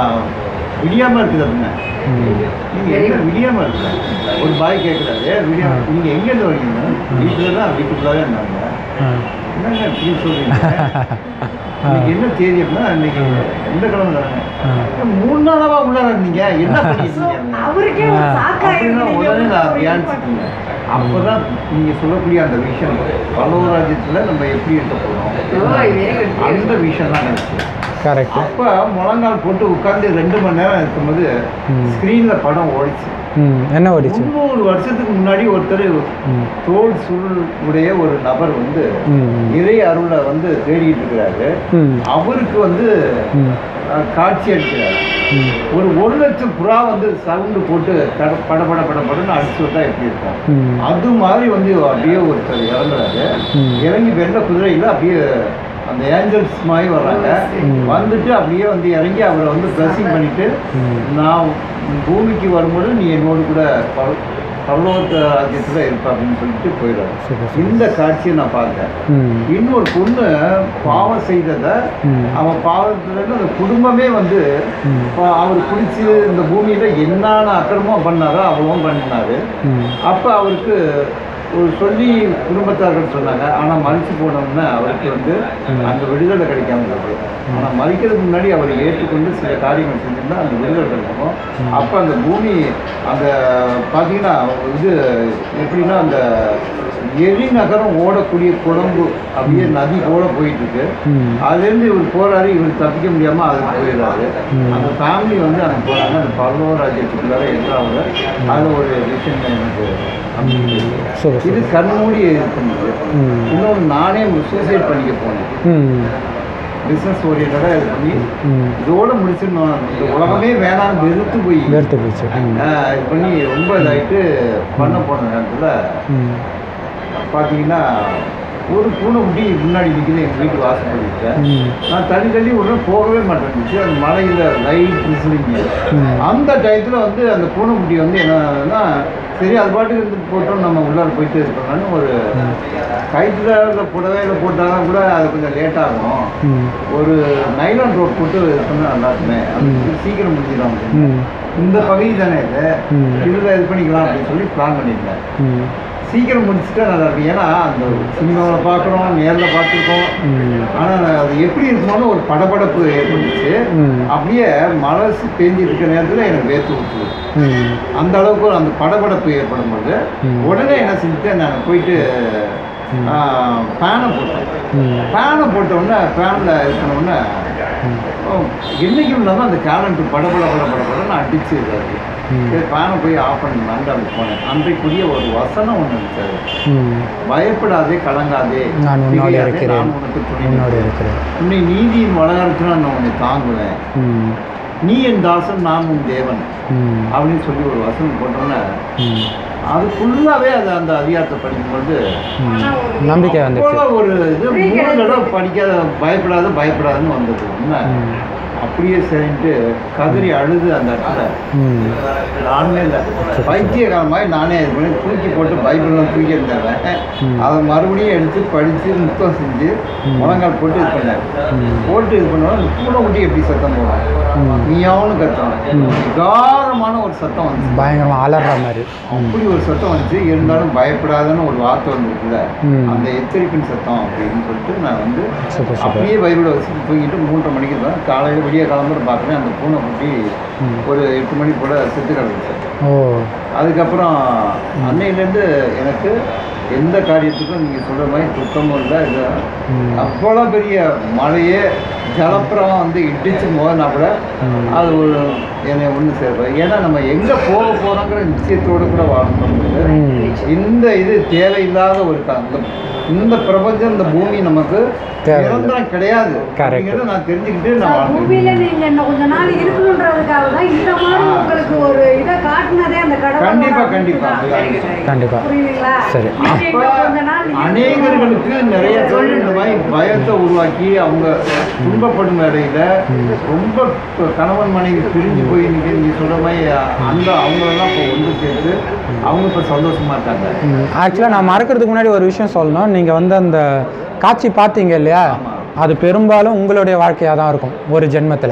விடியாம இருக்குது அப்படின்னா நீங்க என்ன விடியாம இருக்குல்ல ஒரு பாய் கேட்குறாரு விடியாம நீங்க எங்க இருந்து வரீங்க வீட்டுல தான் வீட்டுக்குள்ளாவே இருந்தாங்க ஆ. என்னங்க இப்படி சொல்றீங்க இன்னைக்கு என்ன தேதி அப்படின்னா இன்னைக்கு எந்த கிழமை தானே மூணு நாளாவா உள்ளார இருந்தீங்க என்ன பண்ணிட்டு இருக்கீங்க அவருக்கே ஒரு சாக்கா அப்படின்னா இருக்கு உடனே நான் நீங்க தியானிச்சுட்டீங்க அப்பதான் நீங்க சொல்லக்கூடிய அந்த விஷயம் பல்லவ ராஜ்யத்துல நம்ம எப்படி இருக்க போறோம் அந்த விஷயம் தான் எனக்கு கரெக்ட் அப்ப முழங்கால் போட்டு உட்கார்ந்து ரெண்டு மணி நேரம் இருக்கும்போது ம். ஸ்கிரீன்ல படம் ஓடிச்சு ம் என்ன ஓடிச்சு முந்நூறு வருஷத்துக்கு முன்னாடி ஒருத்தர் ம் தோல் சுருள் உடைய ஒரு நபர் வந்து ம் இறை அருளை வந்து தேடிட்டு இருக்கிறாரு ம் அவருக்கு வந்து ம் அஹ், காட்சி அளிக்கிறார் ம் ஒரு ஒரு லட்சம் புறா வந்து சவுண்டு போட்டு கட பட பட பட படன்னு அடிச்சு விட்டா எப்படி இருக்கும் ம் அது மாதிரி வந்து அப்படியே ஒருத்தர் இறங்குறாரு ம். இறங்கி வெள்ள குதிரையில் அப்படியே அந்த ஏஞ்சல்ஸ் மாதிரி வர்றாங்க வந்துட்டு அப்படியே வந்து இறங்கி அவரை வந்து பிளஸிங் பண்ணிட்டு ம். நான் பூமிக்கு வரும்போது நீ என்னோடு கூட பர- பரலோக ராஜ்யத்தில் இருப்ப அப்படின்னு சொல்லிட்டு போயிடுறாரு சூப்பர் சூப்பர் இந்த காட்சியை நான் பார்த்தேன் ம் இன்னொரு பொண்ணு பாவம் செய்ததை ம். அவன் பாவத்துல இருந்து அந்த குடும்பமே வந்து ம். பா- அவர் குடிச்சு இந்த பூமியில என்னென்ன அக்கிரமம் பண்ணாரோ அவ்வளவும் பண்ணினாரு ம் அப்ப அவருக்கு ஒரு சொல்லி குடும்பத்தார்கள் சொன்னாங்க ஆனா மறிச்சு போனோம்னா அவருக்கு வந்து அந்த விடுதலை கிடைக்காம இருக்கு ஆனா மறிக்கிறதுக்கு முன்னாடி அவர் ஏற்றுக்கொண்டு சில காரியங்கள் செஞ்சிருந்தா அந்த விடுதலை கிடைக்கும் அப்ப அந்த பூமி அந்த பாத்தீங்கன்னா இது எப்படின்னா அந்த எரி நகரம் ஓடக்கூடிய குழம்பு அப்படியே நதி போல போயிட்டு இருக்கு ம் அதுலேருந்து இவர் போறாரு இவர் தப்பிக்க முடியாம அதுக்கு போயிடுறாரு அந்த ஃபேமிலி வந்து அங்கே போறாங்க அந்த பல்லவ ராஜ்யத்துக்குள்ளார என்ட்ராங்க அது ஒரு விஷயம் எனக்கு அமைஞ்சிருக்கு. சூப்பர் இது சூப்பர் கண்மூடி இருக்கும்போது ம் இன்னொன்று நானே சூசைட் பண்ணிக்க போனேன் ம் பிஸ்னஸ் ஓரியன்டாக இது பண்ணி ம் இதோட முடிச்சிடணும் இந்த உலகமே வேணாம்னு வெறுத்து போய் வேர்த்து போச்சு ம் ஆஹ், இது பண்ணி ரொம்ப இதாயிட்டு பண்ண போன நேரத்தில் ம் பார்த்தீங்கன்னா ஒரு பூனை குட்டி முன்னாடி நிற்கிது எங்கள் வீட்டு வாசப்படிக்கிட்ட ம் நான் தள்ளி தள்ளி உடனே போகவே மாட்டேங்குச்சு அந்த மலையில் லைட் விசிலிங்க ம். அந்த டயத்தில் வந்து அந்த பூனைக்குட்டி வந்து என்னன்னா சரி அது பாட்டுக்கு இருந்துட்டு போட்டோம் நம்ம உள்ளார போயிட்டு இருக்கோம்னு ஒரு கயிற்றுல இல்லை புடவையில் போட்டாலும் கூட அது கொஞ்சம் லேட் ஆகும் ம் ஒரு நைலான் ரோப் போட்டு இது பண்ணால் நல்லா இருக்குமே அது சீக்கிரம் முடிஞ்சிடும் அப்படின்னு. ம் இந்த பகுதி தானே இது ம். இதில் இது பண்ணிக்கலாம் அப்படின்னு சொல்லி பிளான் பண்ணியிருந்தேன் ம் சீக்கிரம் முடிச்சுட்டா நல்லா இருக்கும் ஏன்னா அந்த சினிமாவில் பார்க்குறோம் நேரில் பார்த்துருக்கோம் ம் ஆனால் அது எப்படி இருக்குமோன்னு ஒரு படபடப்பு ஏற்பட்டுச்சு ம். அப்படியே மழை பெஞ்சிட்டு இருக்கிற நேரத்தில் எனக்கு வேர்த்து ஊற்றுது ம் அந்த அளவுக்கு அந்த படபடப்பு ஏற்படும் போது ம். உடனே என்ன செஞ்சுட்டேன் நான் போயிட்டு ஃபேனை போட்டேன் ம் ஃபேனை போட்ட உடனே ஃபேனில் இருக்கிற உடனே என்றைக்கும் இல்லாமல் அந்த கேலண்ட் படபட பட படபடன்னு அடிச்சு இதாச்சு ம். சரி ஃபேனை போய் ஆஃப் பண்ணி அப்படி போனேன் அன்றைக்குரிய ஒரு வசனம் ஒன்று இருந்துச்சு ம் பயப்படாதே கலங்காதே நான் உன்னோடு திகையாதே, இருக்கிறேன் நான் உனக்கு துணை உன்னோடு நிற்கிறேன். இருக்கிறேன் உன்னை நீதியின் வளகாரத்தில் நான் உன்னை தாங்குவேன் ம் நீ என் தாசன் நான் உன் தேவன் ம் அப்படின்னு சொல்லி ஒரு வசனம் போட்டோன்னே ம் அது ஃபுல்லாகவே அது அந்த அதிகாரத்தை படிக்கும்போது ம். நம்பிக்கை வந்துச்சு அவ்வளோ ஒரு இது மூணு தடவை படிக்காத பயப்படாத பயப்படாதுன்னு வந்தது உண்மை அப்படியே சரின்ட்டு கதறி அழுது அந்த இடத்துல ம் நானே இல்லை பைத்தியக்கார மாதிரி நானே இது பண்ணி தூக்கி போட்டு பைபிள்லாம் தூக்கி இருந்தேன் அதை மறுபடியும் எடுத்து படித்து முத்தம் செஞ்சு முழங்கால் போட்டு இது பண்ணார் போட்டு இது பண்ணுவோம் அந்த பூனை குட்டி எப்படி சத்தம் போடும் நீயாவும் கத்தணும் விகாரமான ஒரு சத்தம் வந்துச்சு பயங்கரமாக அலற மாதிரி அப்படி ஒரு சத்தம் வந்துச்சு இருந்தாலும் பயப்படாதன்னு ஒரு வார்த்தை வந்துருக்குல்ல ம். அந்த எச்சரிப்பின் சத்தம் அப்படின்னு சொல்லிட்டு நான் வந்து சூப்பர் சூப்பர் அப்படியே பைபிளை வச்சு தூங்கிட்டு மூன்றரை மணிக்கு தான் காலையில் விடிய கிளம்புற பார்க்குறேன் அந்த பூனை குட்டி ஒரு எட்டு மணி போல் செத்து கிடந்துச்சு ஓ அதுக்கப்புறம் அன்னையிலேருந்து எனக்கு எந்த காரியத்துக்கும் நீங்கள் சொல்கிற மாதிரி துக்கமும் இல்லை இது அவ்வளோ பெரிய மழையே ஜலப்புறம் வந்து இடிச்சு மோதினா கூட அது ஒரு என்னை ஒன்று சேர்ப்பேன் ஏன்னா நம்ம எங்கே போக போகிறோங்கிற நிச்சயத்தோடு கூட வாழணும் இந்த இது தேவையில்லாத ஒரு கா- இந்த இந்த பிரபஞ்சம் இந்த பூமி நமக்கு தேவையில்லை. நிரந்தரம் கிடையாது Correct. அப்படிங்கிறத நான் தெரிஞ்சுக்கிட்டு நான் வாழ்ந்துருக்கேன் பூமியில நீங்க இன்னும் கொஞ்ச நாள் இருக்கணுன்றதுக்காக தான் இந்த மாதிரி உங்களுக்கு ஒரு இதை காட்டுனதே அந்த கடவுள் கண்டிப்பா, கண்டிப்பா. கண்டிப்பாக புரியுதுங்களா சரி. நீங்க இன்னும் கொஞ்ச நாள் அப்ப அநேகர்களுக்கு நிறைய பேர் இந்த மாதிரி பயத்தை உருவாக்கி அவங்க துன்பப்படும் வேலையில ரொம்ப இப்ப கணவன் மனைவி பிரிஞ்சு போய் இன்னைக்கு நீங்க சொல்ற மாதிரி அந்த அவங்களெல்லாம் இப்போ ஒன்று சேர்த்து அவங்க இப்போ சந்தோஷமா இருக்காங்க ஆக்சுவலாக நான் மறக்கிறதுக்கு முன்னாடி ஒரு விஷயம் சொல்லணும் நீங்கள் வந்து அந்த காட்சி பார்த்தீங்க இல்லையா அது பெரும்பாலும் உங்களுடைய வாழ்க்கையாக தான் இருக்கும் ஒரு ஜென்மத்தில்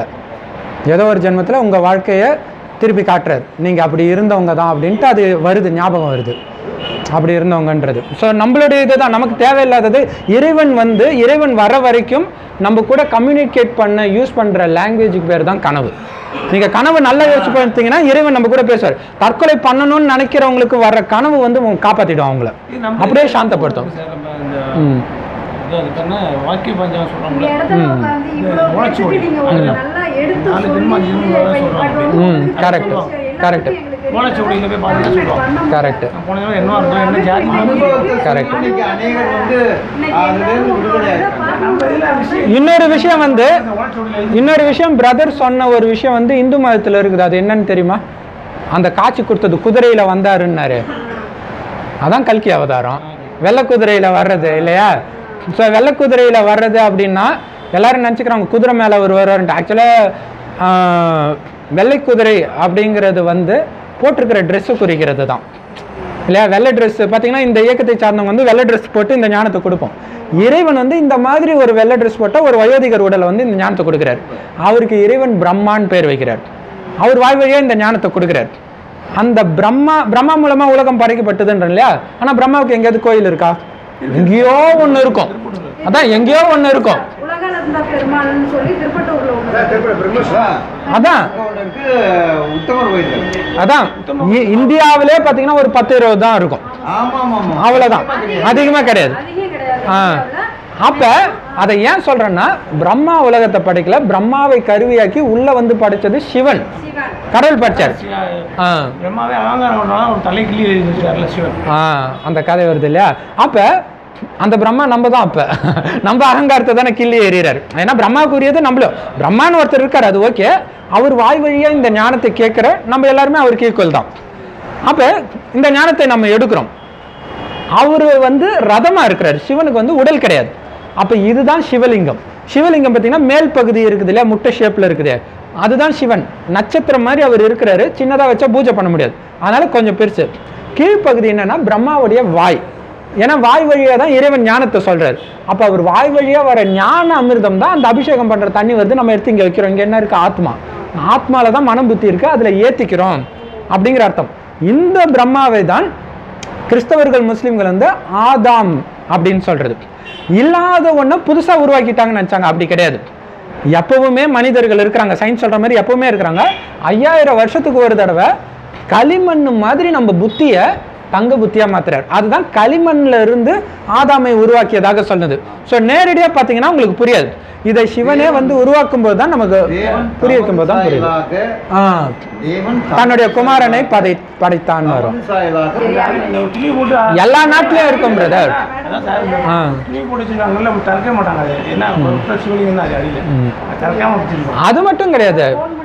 ஏதோ ஒரு ஜென்மத்தில் உங்கள் வாழ்க்கையை திருப்பி காட்டுறாரு நீங்கள் அப்படி இருந்தவங்க தான் அப்படின்ட்டு அது வருது ஞாபகம் வருது அப்படி இருந்தவங்கன்றது ஸோ நம்மளுடைய இதுதான் நமக்கு தேவையில்லாதது இறைவன் வந்து இறைவன் வர வரைக்கும் நம்ம கூட கம்யூனிகேட் பண்ண யூஸ் பண்ணுற லாங்குவேஜுக்கு பேர் தான் கனவு நீங்கள் கனவு நல்லா யோசிச்சு பார்த்தீங்கன்னா இறைவன் நம்ம கூட பேசுவார் தற்கொலை பண்ணணும்னு நினைக்கிறவங்களுக்கு வர்ற கனவு வந்து காப்பாற்றிடும் அவங்கள இது நம்ம அப்படியே சாந்தப்படுத்தும் சார், நம்ம இந்த ம் இது அதுக்கு என்ன வாக்கிய பஞ்சம் இந்த சொல்றோம்ல இடத்துல உட்கார்ந்து இவ்வளவு உழைச்சி பேருக்கு ஓடி. நீங்க ஒரு அதுல. நல்லா எடுத்து நாலு சொல்லி ஜென்மம், அஞ்சு ஜென்மம் வேலை சொல்றாங்க. ம், correct, correct. ஓலைச்சுவடியில போய் பார்த்தீங்கன்னா சொல்லுவாங்க. கரெக்ட் நான் போன தடவை என்ன இருந்தோம் என்ன ஜாதி அனுபவத்தை Correct. சொல்லி இன்னைக்கு அநேகர் வந்து அதுலேருந்து விடுதலை ஆயிருக்காங்க நம்ம இதுல விஷயம் இன்னொரு விஷயம் வந்து இந்த ஓலைச்சுவடியில இன்னொரு விஷயம் பிரதர் சொன்ன ஒரு விஷயம் வந்து இந்து மதத்தில் இருக்குது அது என்னன்னு தெரியுமா அந்த காட்சி கொடுத்தது குதிரையில் வந்தாருன்னாரு அதான் கல்கி அவதாரம் வெள்ளை குதிரையில் வர்றது இல்லையா ஸோ வெள்ளை குதிரையில் வர்றது அப்படின்னா எல்லாரும் நினச்சிக்கிறாங்க குதிரை மேலே ஒரு வருவார்ன்ட்டு ஆக்சுவலாக வெள்ளை குதிரை அப்படிங்கிறது வந்து போட்டிருக்கிற ட்ரெஸ்ஸு குறிக்கிறது தான் இல்லையா வெள்ளை ட்ரெஸ் பார்த்தீங்கன்னா இந்த இயக்கத்தை சார்ந்தவங்க வந்து வெள்ளை ட்ரெஸ் போட்டு இந்த ஞானத்தை கொடுப்போம் இறைவன் வந்து இந்த மாதிரி ஒரு வெள்ளை ட்ரெஸ் போட்டால் ஒரு வயோதிகர் உடலை வந்து இந்த ஞானத்தை கொடுக்குறாரு அவருக்கு இறைவன் பிரம்மான்னு பேர் வைக்கிறார் அவர் வாய் வழியா இந்த ஞானத்தை கொடுக்குறார் அந்த பிரம்மா பிரம்மா மூலமா உலகம் படைக்கப்பட்டதுன்ற இல்லையா ஆனா பிரம்மாவுக்கு எங்கேயாவது கோயில் இருக்கா எங்கேயோ ஒண்ணு இருக்கும் அதான் எங்கேயோ ஒண்ணு இருக்கும் உலகளந்த பெருமாள்னு சொல்லி திருப்பட்டூர்ல ஒண்ணு திருப்பதி பிரம்மேஷ் அதான் ஒன்று இருக்கு உத்தமர் கோயில் இருக்கு. அதான் இ- இந்தியாவிலே பார்த்தீங்கன்னா ஒரு பத்து இருபது தான் இருக்கும் ஆமா ஆமா ஆமா அவ்வளவுதான் அதிகமா கிடையாது அதிகம் கிடையாது ஆ. அப்ப அதை ஏன் சொல்றேன்னா பிரம்மா உலகத்தை படைக்கல பிரம்மாவை கருவியாக்கி உள்ள வந்து படைச்சது சிவன் சிவன் கடவுள் படைச்சார் ஆ பிரம்மாவே அலங்காரம் பண்ணாலும் ஒரு தலை கிள்ளி இருந்துச்சார்ல சிவன் ஆ அந்த கதை வருது இல்லையா அப்ப அந்த பிரம்மா நம்ம தான் அப்ப நம்ம அகங்காரத்தை தானே கிள்ளி எறிகிறார் ஏன்னா பிரம்மாவுக்குரியது நம்மளும் பிரம்மான்னு ஒருத்தர் இருக்கார் அது ஓகே அவர் வாய் வழியா இந்த ஞானத்தை கேட்குற நம்ம எல்லாருமே அவருக்கு ஈக்குவல் தான் அப்ப இந்த ஞானத்தை நம்ம எடுக்கிறோம் அவர் வந்து ரதமா இருக்கிறார் சிவனுக்கு வந்து உடல் கிடையாது அப்ப இதுதான் சிவலிங்கம் சிவலிங்கம் பார்த்தீங்கன்னா மேல் பகுதி இருக்குது இல்லையா முட்டை ஷேப்ல இருக்குது அதுதான் சிவன் நட்சத்திரம் மாதிரி அவர் இருக்கிறாரு சின்னதா வச்சா பூஜை பண்ண முடியாது அதனால கொஞ்சம் பெருசு கீழ்ப்பகுதி என்னன்னா பிரம்மாவுடைய வாய் ஏன்னா வாய் வழியா தான் இறைவன் ஞானத்தை சொல்றாரு அப்ப அவர் வாய் வழியா வர ஞான அமிர்தம் தான் அந்த அபிஷேகம் பண்ற தண்ணி வருது நம்ம எடுத்து இங்க வைக்கிறோம் இங்க என்ன இருக்கு ஆத்மா ஆத்மால தான் மனம் புத்தி இருக்கு அதுல ஏத்திக்கிறோம் அப்படிங்கிற அர்த்தம் இந்த பிரம்மாவை தான் கிறிஸ்தவர்கள் முஸ்லிம்கள் வந்து ஆதாம் அப்படின்னு சொல்றது இல்லாத ஒண்ணு புதுசா உருவாக்கிட்டாங்கன்னு நினைச்சாங்க அப்படி கிடையாது எப்பவுமே மனிதர்கள் இருக்கிறாங்க சயின்ஸ் சொல்ற மாதிரி எப்பவுமே இருக்கிறாங்க ஐயாயிரம் வருஷத்துக்கு ஒரு தடவை களிமண் மாதிரி நம்ம புத்திய தங்க புத்தியா மாத்துறாரு அதுதான் களிமண்ல இருந்து ஆதாமை உருவாக்கியதாக சொன்னது ஸோ நேரடியா பார்த்தீங்கன்னா உங்களுக்கு புரியாது இதை சிவனே வந்து உருவாக்கும் போது தான் நமக்கு தேவன் புரிய வைக்கும் போது தான் புரியுது சாயலாக ஆ தேவன் தன்னுடைய குமாரனை படை படைத்தான் வரும் தமது சாயலாக இந்த கிளி போட்டு எல்லா நாட்டிலயும் இருக்கும் பிரதர் அதான் சார் இந்த ஆ கிளி போட்டு வச்சிருக்காங்கல்ல நம்ம திறக்க மாட்டாங்க அது என்ன ஒரு சிவலிங்கம் தான் அது அடியில் திறக்காம வச்சிருக்கோம் அது மட்டும் கிடையாது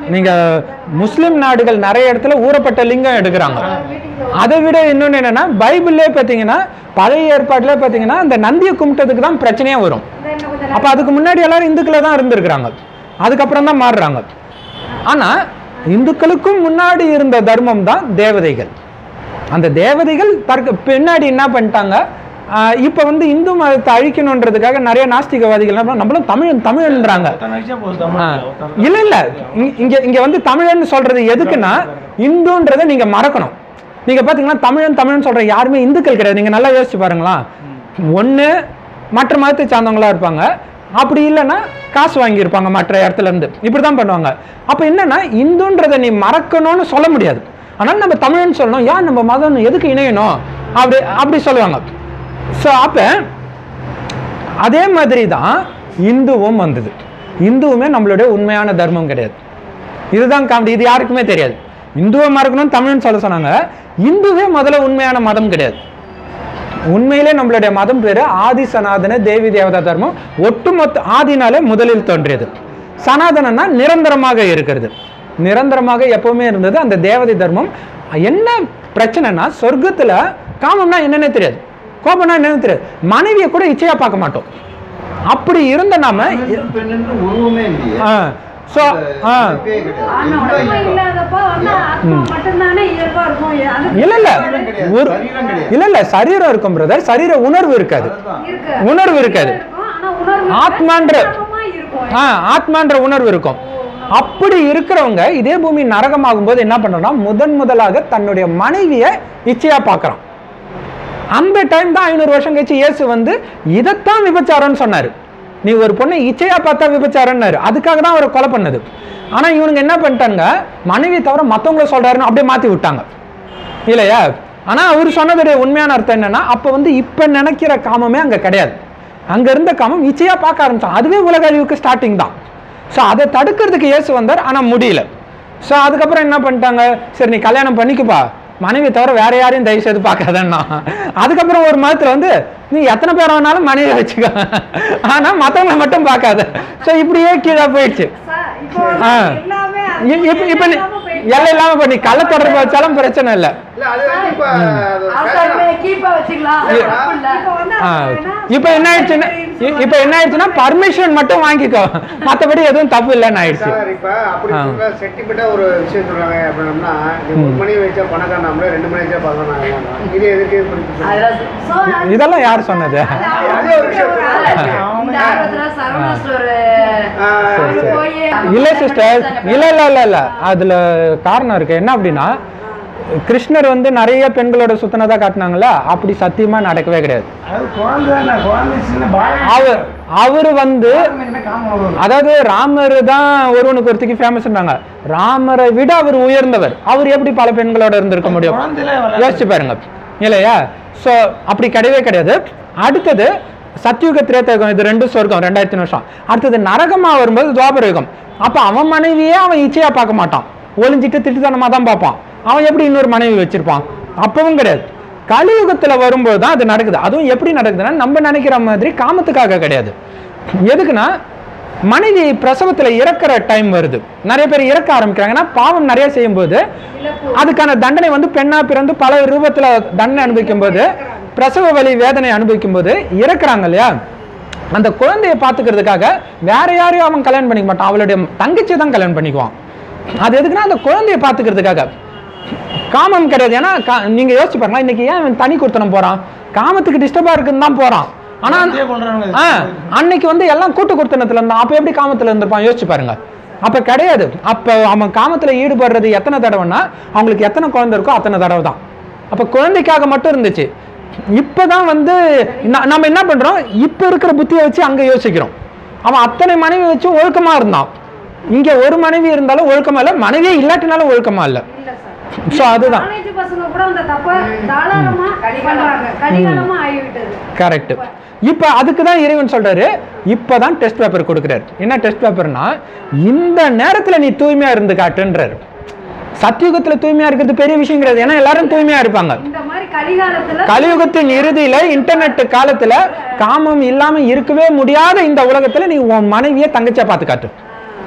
நீங்க முஸ்லிம் நாடுகள் நிறைய இடத்துல ஊறப்பட்ட லிங்கம் எடுக்கிறாங்க அதை விட இன்னொன்று என்னன்னா பைபிள்லே பார்த்தீங்கன்னா பழைய ஏற்பாட்டிலே பார்த்தீங்கன்னா அந்த நந்தியை கும்பிட்டதுக்கு தான் பிரச்சனையே வரும் அப்போ அதுக்கு முன்னாடி எல்லாரும் இந்துக்களை தான் இருந்திருக்கிறாங்க அதுக்கப்புறம் தான் மாறுறாங்க ஆனால் இந்துக்களுக்கும் முன்னாடி இருந்த தர்மம் தான் தேவதைகள் அந்த தேவதைகள் தற்க பின்னாடி என்ன பண்ணிட்டாங்க இப்போ வந்து இந்து மதத்தை அழிக்கணுன்றதுக்காக நிறைய நாஸ்திகவாதிகள் என்ன பண்ணா- நம்மளும் தமிழன் தமிழன்றாங்க ஒருத்தன் நினைச்சா போதும் ஆ. தமிழ்ல, ஒருத்தன் இல்ல இல்ல இங்க- இங்க இங்க வந்து தமிழன் சொல்றது எதுக்குன்னா இந்துன்றதை நீங்க மறக்கணும் நீங்க பாத்தீங்கன்னா தமிழன் தமிழன் சொல்ற யாருமே இந்துக்கள் கிடையாது நீங்க நல்லா யோசிச்சு பாருங்களா ஒண்ணு மற்ற மதத்தை சார்ந்தவங்களா இருப்பாங்க அப்படி இல்லைன்னா காசு வாங்கியிருப்பாங்க மற்ற இடத்துல இருந்து இப்படிதான் பண்ணுவாங்க அப்ப என்னன்னா இந்துன்றதை நீ மறக்கணும்னு சொல்ல முடியாது ஆனால் நம்ம தமிழன் சொல்லணும் ஏன் நம்ம மதம் எதுக்கு இணையணும் அப்படி அப்படி சொல்லுவாங்க ஸோ அப்போ அதே மாதிரி தான் இந்துவும் வந்தது இந்துவுமே நம்மளுடைய உண்மையான தர்மம் கிடையாது இதுதான் காமெடி இது யாருக்குமே தெரியாது இந்துவை மறக்கணும் தமிழ்னு சொல்ல சொன்னாங்க இந்துவே முதல்ல உண்மையான மதம் கிடையாது உண்மையிலே நம்மளுடைய மதம் பேரு ஆதி சனாதன தேவி தேவதா தர்மம் ஒட்டுமொத்த ஆதினாலே முதலில் தோன்றியது சனாதனன்னா நிரந்தரமாக இருக்கிறது நிரந்தரமாக எப்பவுமே இருந்தது அந்த தேவதை தர்மம் என்ன பிரச்சனைனா சொர்க்கத்துல காமம்னா என்னன்னே தெரியாது கோபம்னா என்னன்னு தெரியாது மனைவியை கூட இச்சையா பார்க்க மாட்டோம் அப்படி இருந்த நாம பெண்ணு உருவமே இல்லையே ஸோ ஆ இருக்கவே கிடையாது. ஆனா எந்த உடம்பு இப்போ- இல்லாதப்ப வந்து ஆத்மா மட்டும்தானே இயல்பா இருக்கும் அதுக்கு இல்ல இல்ல சரீரம் கிடையாது, ஒரு சரீரம் கிடையாது. இல்ல இல்ல சரீரம் இருக்கும் பிரதர் சரீர உணர்வு இருக்காது அதுதான். இருக்கு உணர்வு இருக்காது இருக்கும் ஆனா உணர்வு ஆத்மான்ற- சமமா இருக்கும் ஆ ஆத்மான்ற உணர்வு இருக்கும் அப்படி இருக்கிறவங்க இதே பூமி நரகமாகும் போது என்ன பண்றோம்னா முதன் முதலாக தன்னுடைய மனைவியை இச்சையா பார்க்கறான் அந்த டைம் தான் ஐநூறு வருஷம் கழிச்சு இயேசு வந்து இதைத்தான் விபச்சாரம்னு சொன்னாரு நீ ஒரு பொண்ணை இச்சையா பார்த்தா விபச்சாரம்னாரு அதுக்காக தான் அவரை கொலை பண்ணது ஆனா இவனுங்க என்ன பண்ணிட்டாங்க மனைவி தவிர மத்தவங்கள சொல்றாருன்னு அப்படியே மாத்தி விட்டாங்க இல்லையா ஆனா அவர் சொன்னதுடைய உண்மையான அர்த்தம் என்னன்னா அப்ப வந்து இப்ப நினைக்கிற காமமே அங்க கிடையாது அங்க இருந்த காமம் இச்சையா பார்க்க ஆரம்பிச்சான் அதுவே உலக அழிவுக்கு ஸ்டார்டிங் தான் ஸோ அதை தடுக்கிறதுக்கு இயேசு வந்தார் ஆனா முடியல ஸோ அதுக்கப்புறம் என்ன பண்ணிட்டாங்க சரி நீ கல்யாணம் பண்ணிக்குப்பா மனைவி தவிர வேற யாரையும் தயவு செய்து பார்க்காதன்னா அதுக்கப்புறம் ஒரு மதத்துல வந்து நீ எத்தனை பேர் வேணாலும் மனைவி வச்சுக்க ஆனா மத்தவங்கள மட்டும் பார்க்காத ஸோ இப்படியே கீழே போயிடுச்சு சார், இப்போ வந்து ஆ. எல்லாமே இ- இப்ப இப்ப நீ இல்லாம போயிடுச்சு. எல்லாம் இல்லாம இப்ப நீ கள்ள தொடர்பு வச்சாலும் பிரச்சனை இல்லை இல்ல அது வந்து இப்ப அது ஒரு fashion ஆ- கீப்பா வச்சுக்கலாம் இல்ல, தப்பு இல்ல. இப்போ வந்து ஆ, அது என்ன இப்போ என்ன ஆயிடுச்சுன்னா இ- இப்போ என்ன ஆயிடுச்சுன்னா பர்மிஷன் மட்டும் வாங்கிக்கோ மத்தபடி எதுவும் தப்பு இல்லைன்னு ஆயிடுச்சு சார் இப்ப அப்படி ஆ. சொல்ற செட்டிமெண்டா ஒரு விஷயம் சொல்றாங்க அப்படின்னா நீ ஒரு மணி வச்சா பணக்காரன் நம்மளே ரெண்டு மணி வச்சா பணக்காரன் இது எதுக்கு இது பண்ணி சொல்றீங்க? அதெல்லாம் So, அது- இதெல்லாம் யார் சொன்னது அது ஒரு விஷயம் இந்த ஆர்வத்துல சரவணா ஸ்டோர் ஆ, சரி, சரி. போய் இல்ல சிஸ்டர் இல்ல இல்ல இல்ல இல்ல அதுல காரணம் இருக்கு என்ன அப்படின்னா கிருஷ்ணர் வந்து நிறைய பெண்களோட சுத்தினதா காட்டினாங்கல்ல அப்படி சத்தியமா நடக்கவே கிடையாது அது குழந்தை தானே, குழந்தை சின்ன பாலம் அவர் அவர் வந்து என்ன காமம் வரும்? அதாவது ராமர் தான் ஒருவனுக்கு ஒருத்திக்கு ஃபேமஸ்ன்றாங்க ராமரை விட அவர் உயர்ந்தவர் அவர் எப்படி பல பெண்களோட இருந்திருக்க முடியும் குழந்தையில விளையாடு. யோசிச்சு பாருங்க இல்லையா ஸோ அப்படி கிடையவே கிடையாது அடுத்தது சத்யுக திரேத்தயுகம் இது ரெண்டும் சொர்க்கம் ரெண்டாயிரத்தி வருஷம் அடுத்தது நரகமா வரும்போது துவாபர யுகம் அப்ப அவன் மனைவியே அவன் இச்சையா பார்க்க மாட்டான் ஒளிஞ்சிட்டு திட்டுத்தனமா தான் பார்ப்பான் அவன் எப்படி இன்னொரு மனைவி வச்சிருப்பான் அப்பவும் கிடையாது கலியுகத்துல வரும்போது தான் அது நடக்குது அதுவும் எப்படி நடக்குதுன்னா நம்ம நினைக்கிற மாதிரி காமத்துக்காக கிடையாது எதுக்குன்னா மனைவி பிரசவத்துல இறக்குற டைம் வருது நிறைய பேர் இறக்க ஆரம்பிக்கிறாங்கன்னா பாவம் நிறைய செய்யும்போது அதுக்கான தண்டனை வந்து பெண்ணா பிறந்து பல ரூபத்துல தண்டனை அனுபவிக்கும் போது பிரசவ வலி வேதனை அனுபவிக்கும் போது இறக்குறாங்க இல்லையா அந்த குழந்தையை பார்த்துக்கிறதுக்காக வேற யாரையும் அவன் கல்யாணம் பண்ணிக்க மாட்டான் அவளுடைய தங்கச்சி தான் கல்யாணம் பண்ணிக்குவான் அது எதுக்குன்னா அந்த குழந்தையை பார்த்துக்கிறதுக்காக காமம் கிடையாது ஏன்னா கா- நீங்க யோசிச்சு பாருங்க இன்னைக்கு ஏன் இவன் தனி கொடுத்தனம் போறான் காமத்துக்கு டிஸ்டர்பா இருக்குன்னு தான் போறான் ஆனா குழந்தையே கொல்றானுங்க. ஆ, அன்னைக்கு வந்து எல்லாம் கூட்டு கொடுத்தனத்துல இருந்தான் அப்ப எப்படி காமத்துல இருந்திருப்பான் யோசிச்சு பாருங்க அப்ப கிடையாது அப்ப அவன் காமத்துல ஈடுபடுறது எத்தனை தடவைன்னா அவங்களுக்கு எத்தனை குழந்தை இருக்கோ அத்தனை தடவை தான் அப்ப குழந்தைக்காக மட்டும் இருந்துச்சு இப்பதான் வந்து ந- நம்ம என்ன பண்றோம் இப்ப இருக்கிற புத்தியை வச்சு அங்க யோசிக்கிறோம் அவன் அத்தனை மனைவி வச்சு ஒழுக்கமா இருந்தான் இங்க ஒரு மனைவி இருந்தாலும் ஒழுக்கமா இல்ல மனைவியே இல்லாட்டினாலும் ஒழுக்கமா இல்ல இல்ல சார் சோ அதுதான் காலேஜ் பசங்க கூட அந்த தப்ப தாராளமா பண்றாங்க கடிகாலமா ஆகிவிட்டது கரெக்ட் இப்போ அதுக்கு தான் இறைவன் சொல்றாரு இப்பதான் டெஸ்ட் பேப்பர் கொடுக்குறாரு என்ன டெஸ்ட் பேப்பர்னா இந்த நேரத்துல நீ தூய்மையா இருந்து காட்டுன்றாரு சத்தியுகத்துல தூய்மையா இருக்கிறது பெரிய விஷயம் கிடையாது ஏன்னா எல்லாரும் தூய்மையா இருப்பாங்க இந்த மாதிரி கலிகாலத்துல கலியுகத்தின் இறுதியில இன்டர்நெட் காலத்துல காமம் இல்லாம இருக்கவே முடியாத இந்த உலகத்துல நீ உன் மனைவியை தங்கச்சியா பார்த்து காட்டு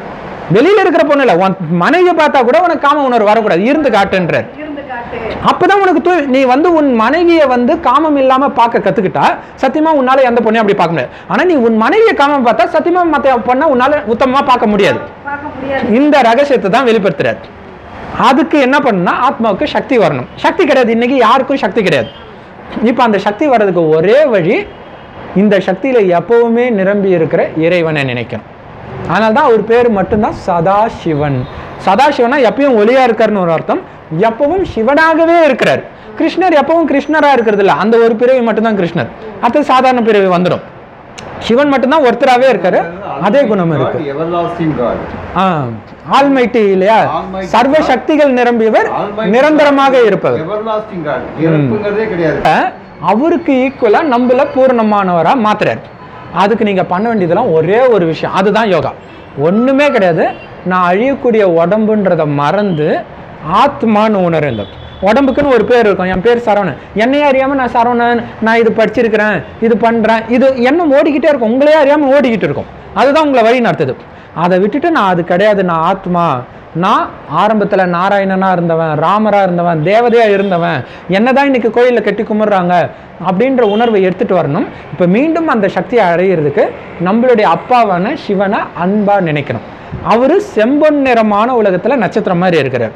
வெளியில இருக்கிற பொண்ணு இல்ல உன் மனைவியை பார்த்தா கூட உனக்கு காம உணர்வு வரக்கூடாது இருந்து காட்டுன்றார் இருந்து காட்டு அப்பதான் உனக்கு தூ நீ வந்து உன் மனைவியை வந்து காமம் இல்லாம பார்க்க கத்துக்கிட்டா சத்தியமா உன்னால எந்த பொண்ணையும் அப்படி பார்க்க முடியாது ஆனா நீ உன் மனைவியை காமம் பார்த்தா சத்தியமா மத்த பொண்ணை உன்னால உத்தமமா பார்க்க முடியாது பார்க்க முடியாது இந்த ரகசியத்தை தான் வெளிப்படுத்துறாரு அதுக்கு என்ன பண்ணுன்னா ஆத்மாவுக்கு சக்தி வரணும் சக்தி கிடையாது இன்னைக்கு யாருக்கும் சக்தி கிடையாது இப்போ அந்த சக்தி வர்றதுக்கு ஒரே வழி இந்த சக்தியில எப்பவுமே நிரம்பி இருக்கிற இறைவனை நினைக்கணும் அதனால தான் அவர் பேர் மட்டும்தான் சதாசிவன் சதாசிவனா எப்பயும் ஒளியா இருக்காருன்னு ஒரு அர்த்தம் எப்பவும் சிவனாகவே இருக்கிறார் கிருஷ்ணர் எப்பவும் கிருஷ்ணரா இருக்கிறது இல்ல அந்த ஒரு பிறவி மட்டும்தான் கிருஷ்ணர் அடுத்து சாதாரண பிறவி வந்துடும் சிவன் மட்டும்தான் ஒருத்தராகவே இருக்காரு அதே குணம் இருக்கு எவர்லாஸ்டிங் காட் ஆல்மைட்டி இல்லையா Almighty சர்வ God. சக்திகள் நிரம்பியவர் நிரந்தரமாக இருப்பவர் எவர்லாஸ்டிங் காட் இறப்புங்கிறதே கிடையாது அவருக்கு ஈக்குவலா நம்மள பூரணமானவரா மாத்துறாரு அதுக்கு நீங்க பண்ண வேண்டியதெல்லாம் ஒரே ஒரு விஷயம் அதுதான் யோகா ஒண்ணுமே கிடையாது நான் அழியக்கூடிய உடம்புன்றத மறந்து ஆத்மான்னு உணருங்க உடம்புக்குன்னு ஒரு பேர் இருக்கும் என் பேர் சரவணன் என்னையே அறியாம நான் சரவணன் நான் இது படிச்சிருக்கிறேன் இது பண்றேன் இது எண்ணம் ஓடிக்கிட்டே இருக்கும் உங்களையே அறியாம ஓடிக்கிட்டு இருக்கும் அதுதான் உங்களை வழி நடத்துது அதை விட்டுட்டு நான் அது கிடையாது நான் ஆத்மா நான் ஆரம்பத்துல நாராயணனா இருந்தவன் ராமரா இருந்தவன் தேவதையா இருந்தவன் என்னதான் இன்னைக்கு கோயிலில் கட்டி கும்பிட்றாங்க அப்படின்ற உணர்வை எடுத்துட்டு வரணும் இப்போ மீண்டும் அந்த சக்தியை அடையிறதுக்கு நம்மளுடைய அப்பாவான சிவனை அன்பா நினைக்கணும் அவரு செம்பொன் நிறமான உலகத்துல நட்சத்திரம் மாதிரி இருக்கிறார்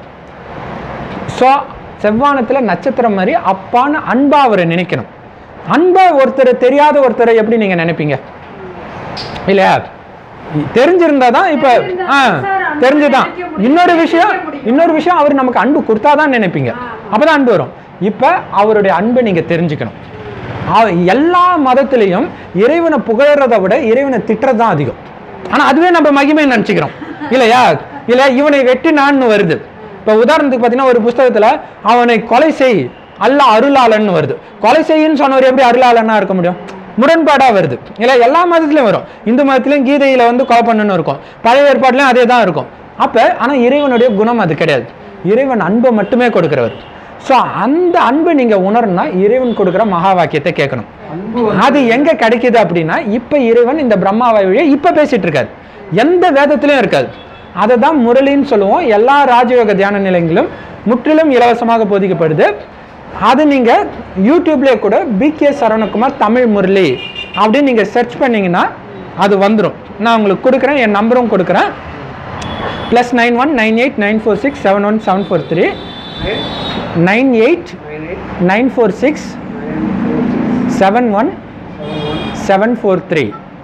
ஸோ செவ்வானத்தில் நட்சத்திரம் மாதிரி அப்பான்னு அன்பா அவரை நினைக்கணும் அன்பா ஒருத்தர் தெரியாத ஒருத்தரை எப்படி நீங்க நினைப்பீங்க இல்லையா தெரிஞ்சிருந்தா தான் இப்போ ஆ தெரிஞ்சுதான் இன்னொரு விஷயம் இன்னொரு விஷயம் அவர் நமக்கு அன்பு கொடுத்தாதான் நினைப்பீங்க அப்பதான் அன்பு வரும் இப்போ அவருடைய அன்பை நீங்க தெரிஞ்சுக்கணும் ஆ- எல்லா மதத்திலையும் இறைவனை புகழறதை விட இறைவனை திட்டுறது தான் அதிகம் ஆனா அதுவே நம்ம மகிமை நினைச்சுக்கிறோம் இல்லையா இல்ல இவனை வெட்டினான்னு வருது இப்போ உதாரணத்துக்கு பார்த்தீங்கன்னா ஒரு புஸ்தகத்துல அவனை கொலை செய் அல்ல அருளாளன்னு வருது கொலை செய்யின்னு சொன்னவர் எப்படி அருளாளனா இருக்க முடியும் முரண்பாடா வருது இல்ல எல்லா மதத்துலயும் வரும் இந்து மதத்திலயும் கீதையில வந்து கொலை பண்ணணும்னு இருக்கும் பழைய ஏற்பாடுலயும் அதே தான் இருக்கும் அப்ப ஆனா இறைவனுடைய குணம் அது கிடையாது இறைவன் அன்பை மட்டுமே கொடுக்கிறவர் ஸோ அந்த அன்பை நீங்க உணரணும்னா இறைவன் கொடுக்குற மகா வாக்கியத்தை கேட்கணும் அது எங்க கிடைக்குது அப்படின்னா இப்ப இறைவன் இந்த பிரம்மாவை வழியா இப்ப பேசிட்டு இருக்காரு எந்த வேதத்திலயும் இருக்காது அதை தான் முரளின்னு சொல்லுவோம் எல்லா ராஜயோக தியான நிலையங்களும் முற்றிலும் இலவசமாக போதிக்கப்படுது அது நீங்க யூடியூப்லேயே கூட பிகே சரவணகுமார் தமிழ் முரளி அப்படின்னு நீங்க சர்ச் பண்ணீங்கன்னா அது வந்துடும் நான் உங்களுக்கு கொடுக்குறேன் என் நம்பரும் கொடுக்குறேன் plus nine one nine eight nine four six seven one seven four three nine eight nine eight nine four six seven one seven four three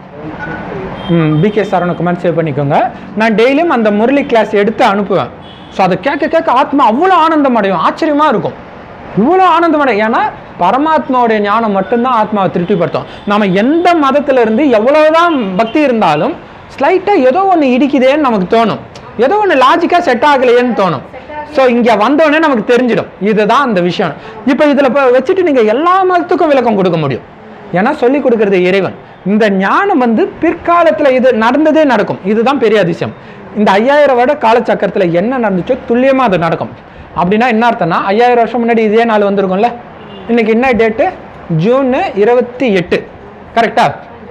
ம் பிகே சரவணகுமார் சேவ் பண்ணிக்கோங்க நான் டெய்லியும் அந்த முரளி கிளாஸ் எடுத்து அனுப்புவேன் ஸோ அதை கேட்க கேட்க ஆத்மா அவ்வளோ ஆனந்தம் அடையும் ஆச்சரியமா இருக்கும் இவ்வளோ ஆனந்தம் அடையும் ஏன்னா பரமாத்மாவுடைய ஞானம் மட்டும்தான் ஆத்மாவை திருப்திப்படுத்தும் நம்ம எந்த மதத்துல இருந்து எவ்வளவுதான் பக்தி இருந்தாலும் ஸ்லைட்டாக ஏதோ ஒன்று இடிக்குதேன்னு நமக்கு தோணும் ஏதோ ஒன்று லாஜிக்காக செட் ஆகலையேன்னு தோணும் ஸோ இங்கே வந்தோடனே நமக்கு தெரிஞ்சிடும் இதுதான் அந்த விஷயம் இப்போ இதில் இப்போ வச்சுட்டு நீங்கள் எல்லா மதத்துக்கும் விளக்கம் கொடுக்க முடியும் ஏன்னா சொல்லி கொடுக்கறது இறைவன் இந்த ஞானம் வந்து பிற்காலத்துல இது நடந்ததே நடக்கும் இதுதான் பெரிய அதிசயம் இந்த ஐயாயிரம் வருட காலச்சக்கரத்துல என்ன நடந்துச்சோ துல்லியமா அது நடக்கும் அப்படின்னா என்ன அர்த்தம்னா ஐயாயிரம் வருஷம் முன்னாடி இதே நாள் வந்திருக்கும்ல இன்னைக்கு என்ன டேட்டு ஜூன் இருபத்தி எட்டு கரெக்டா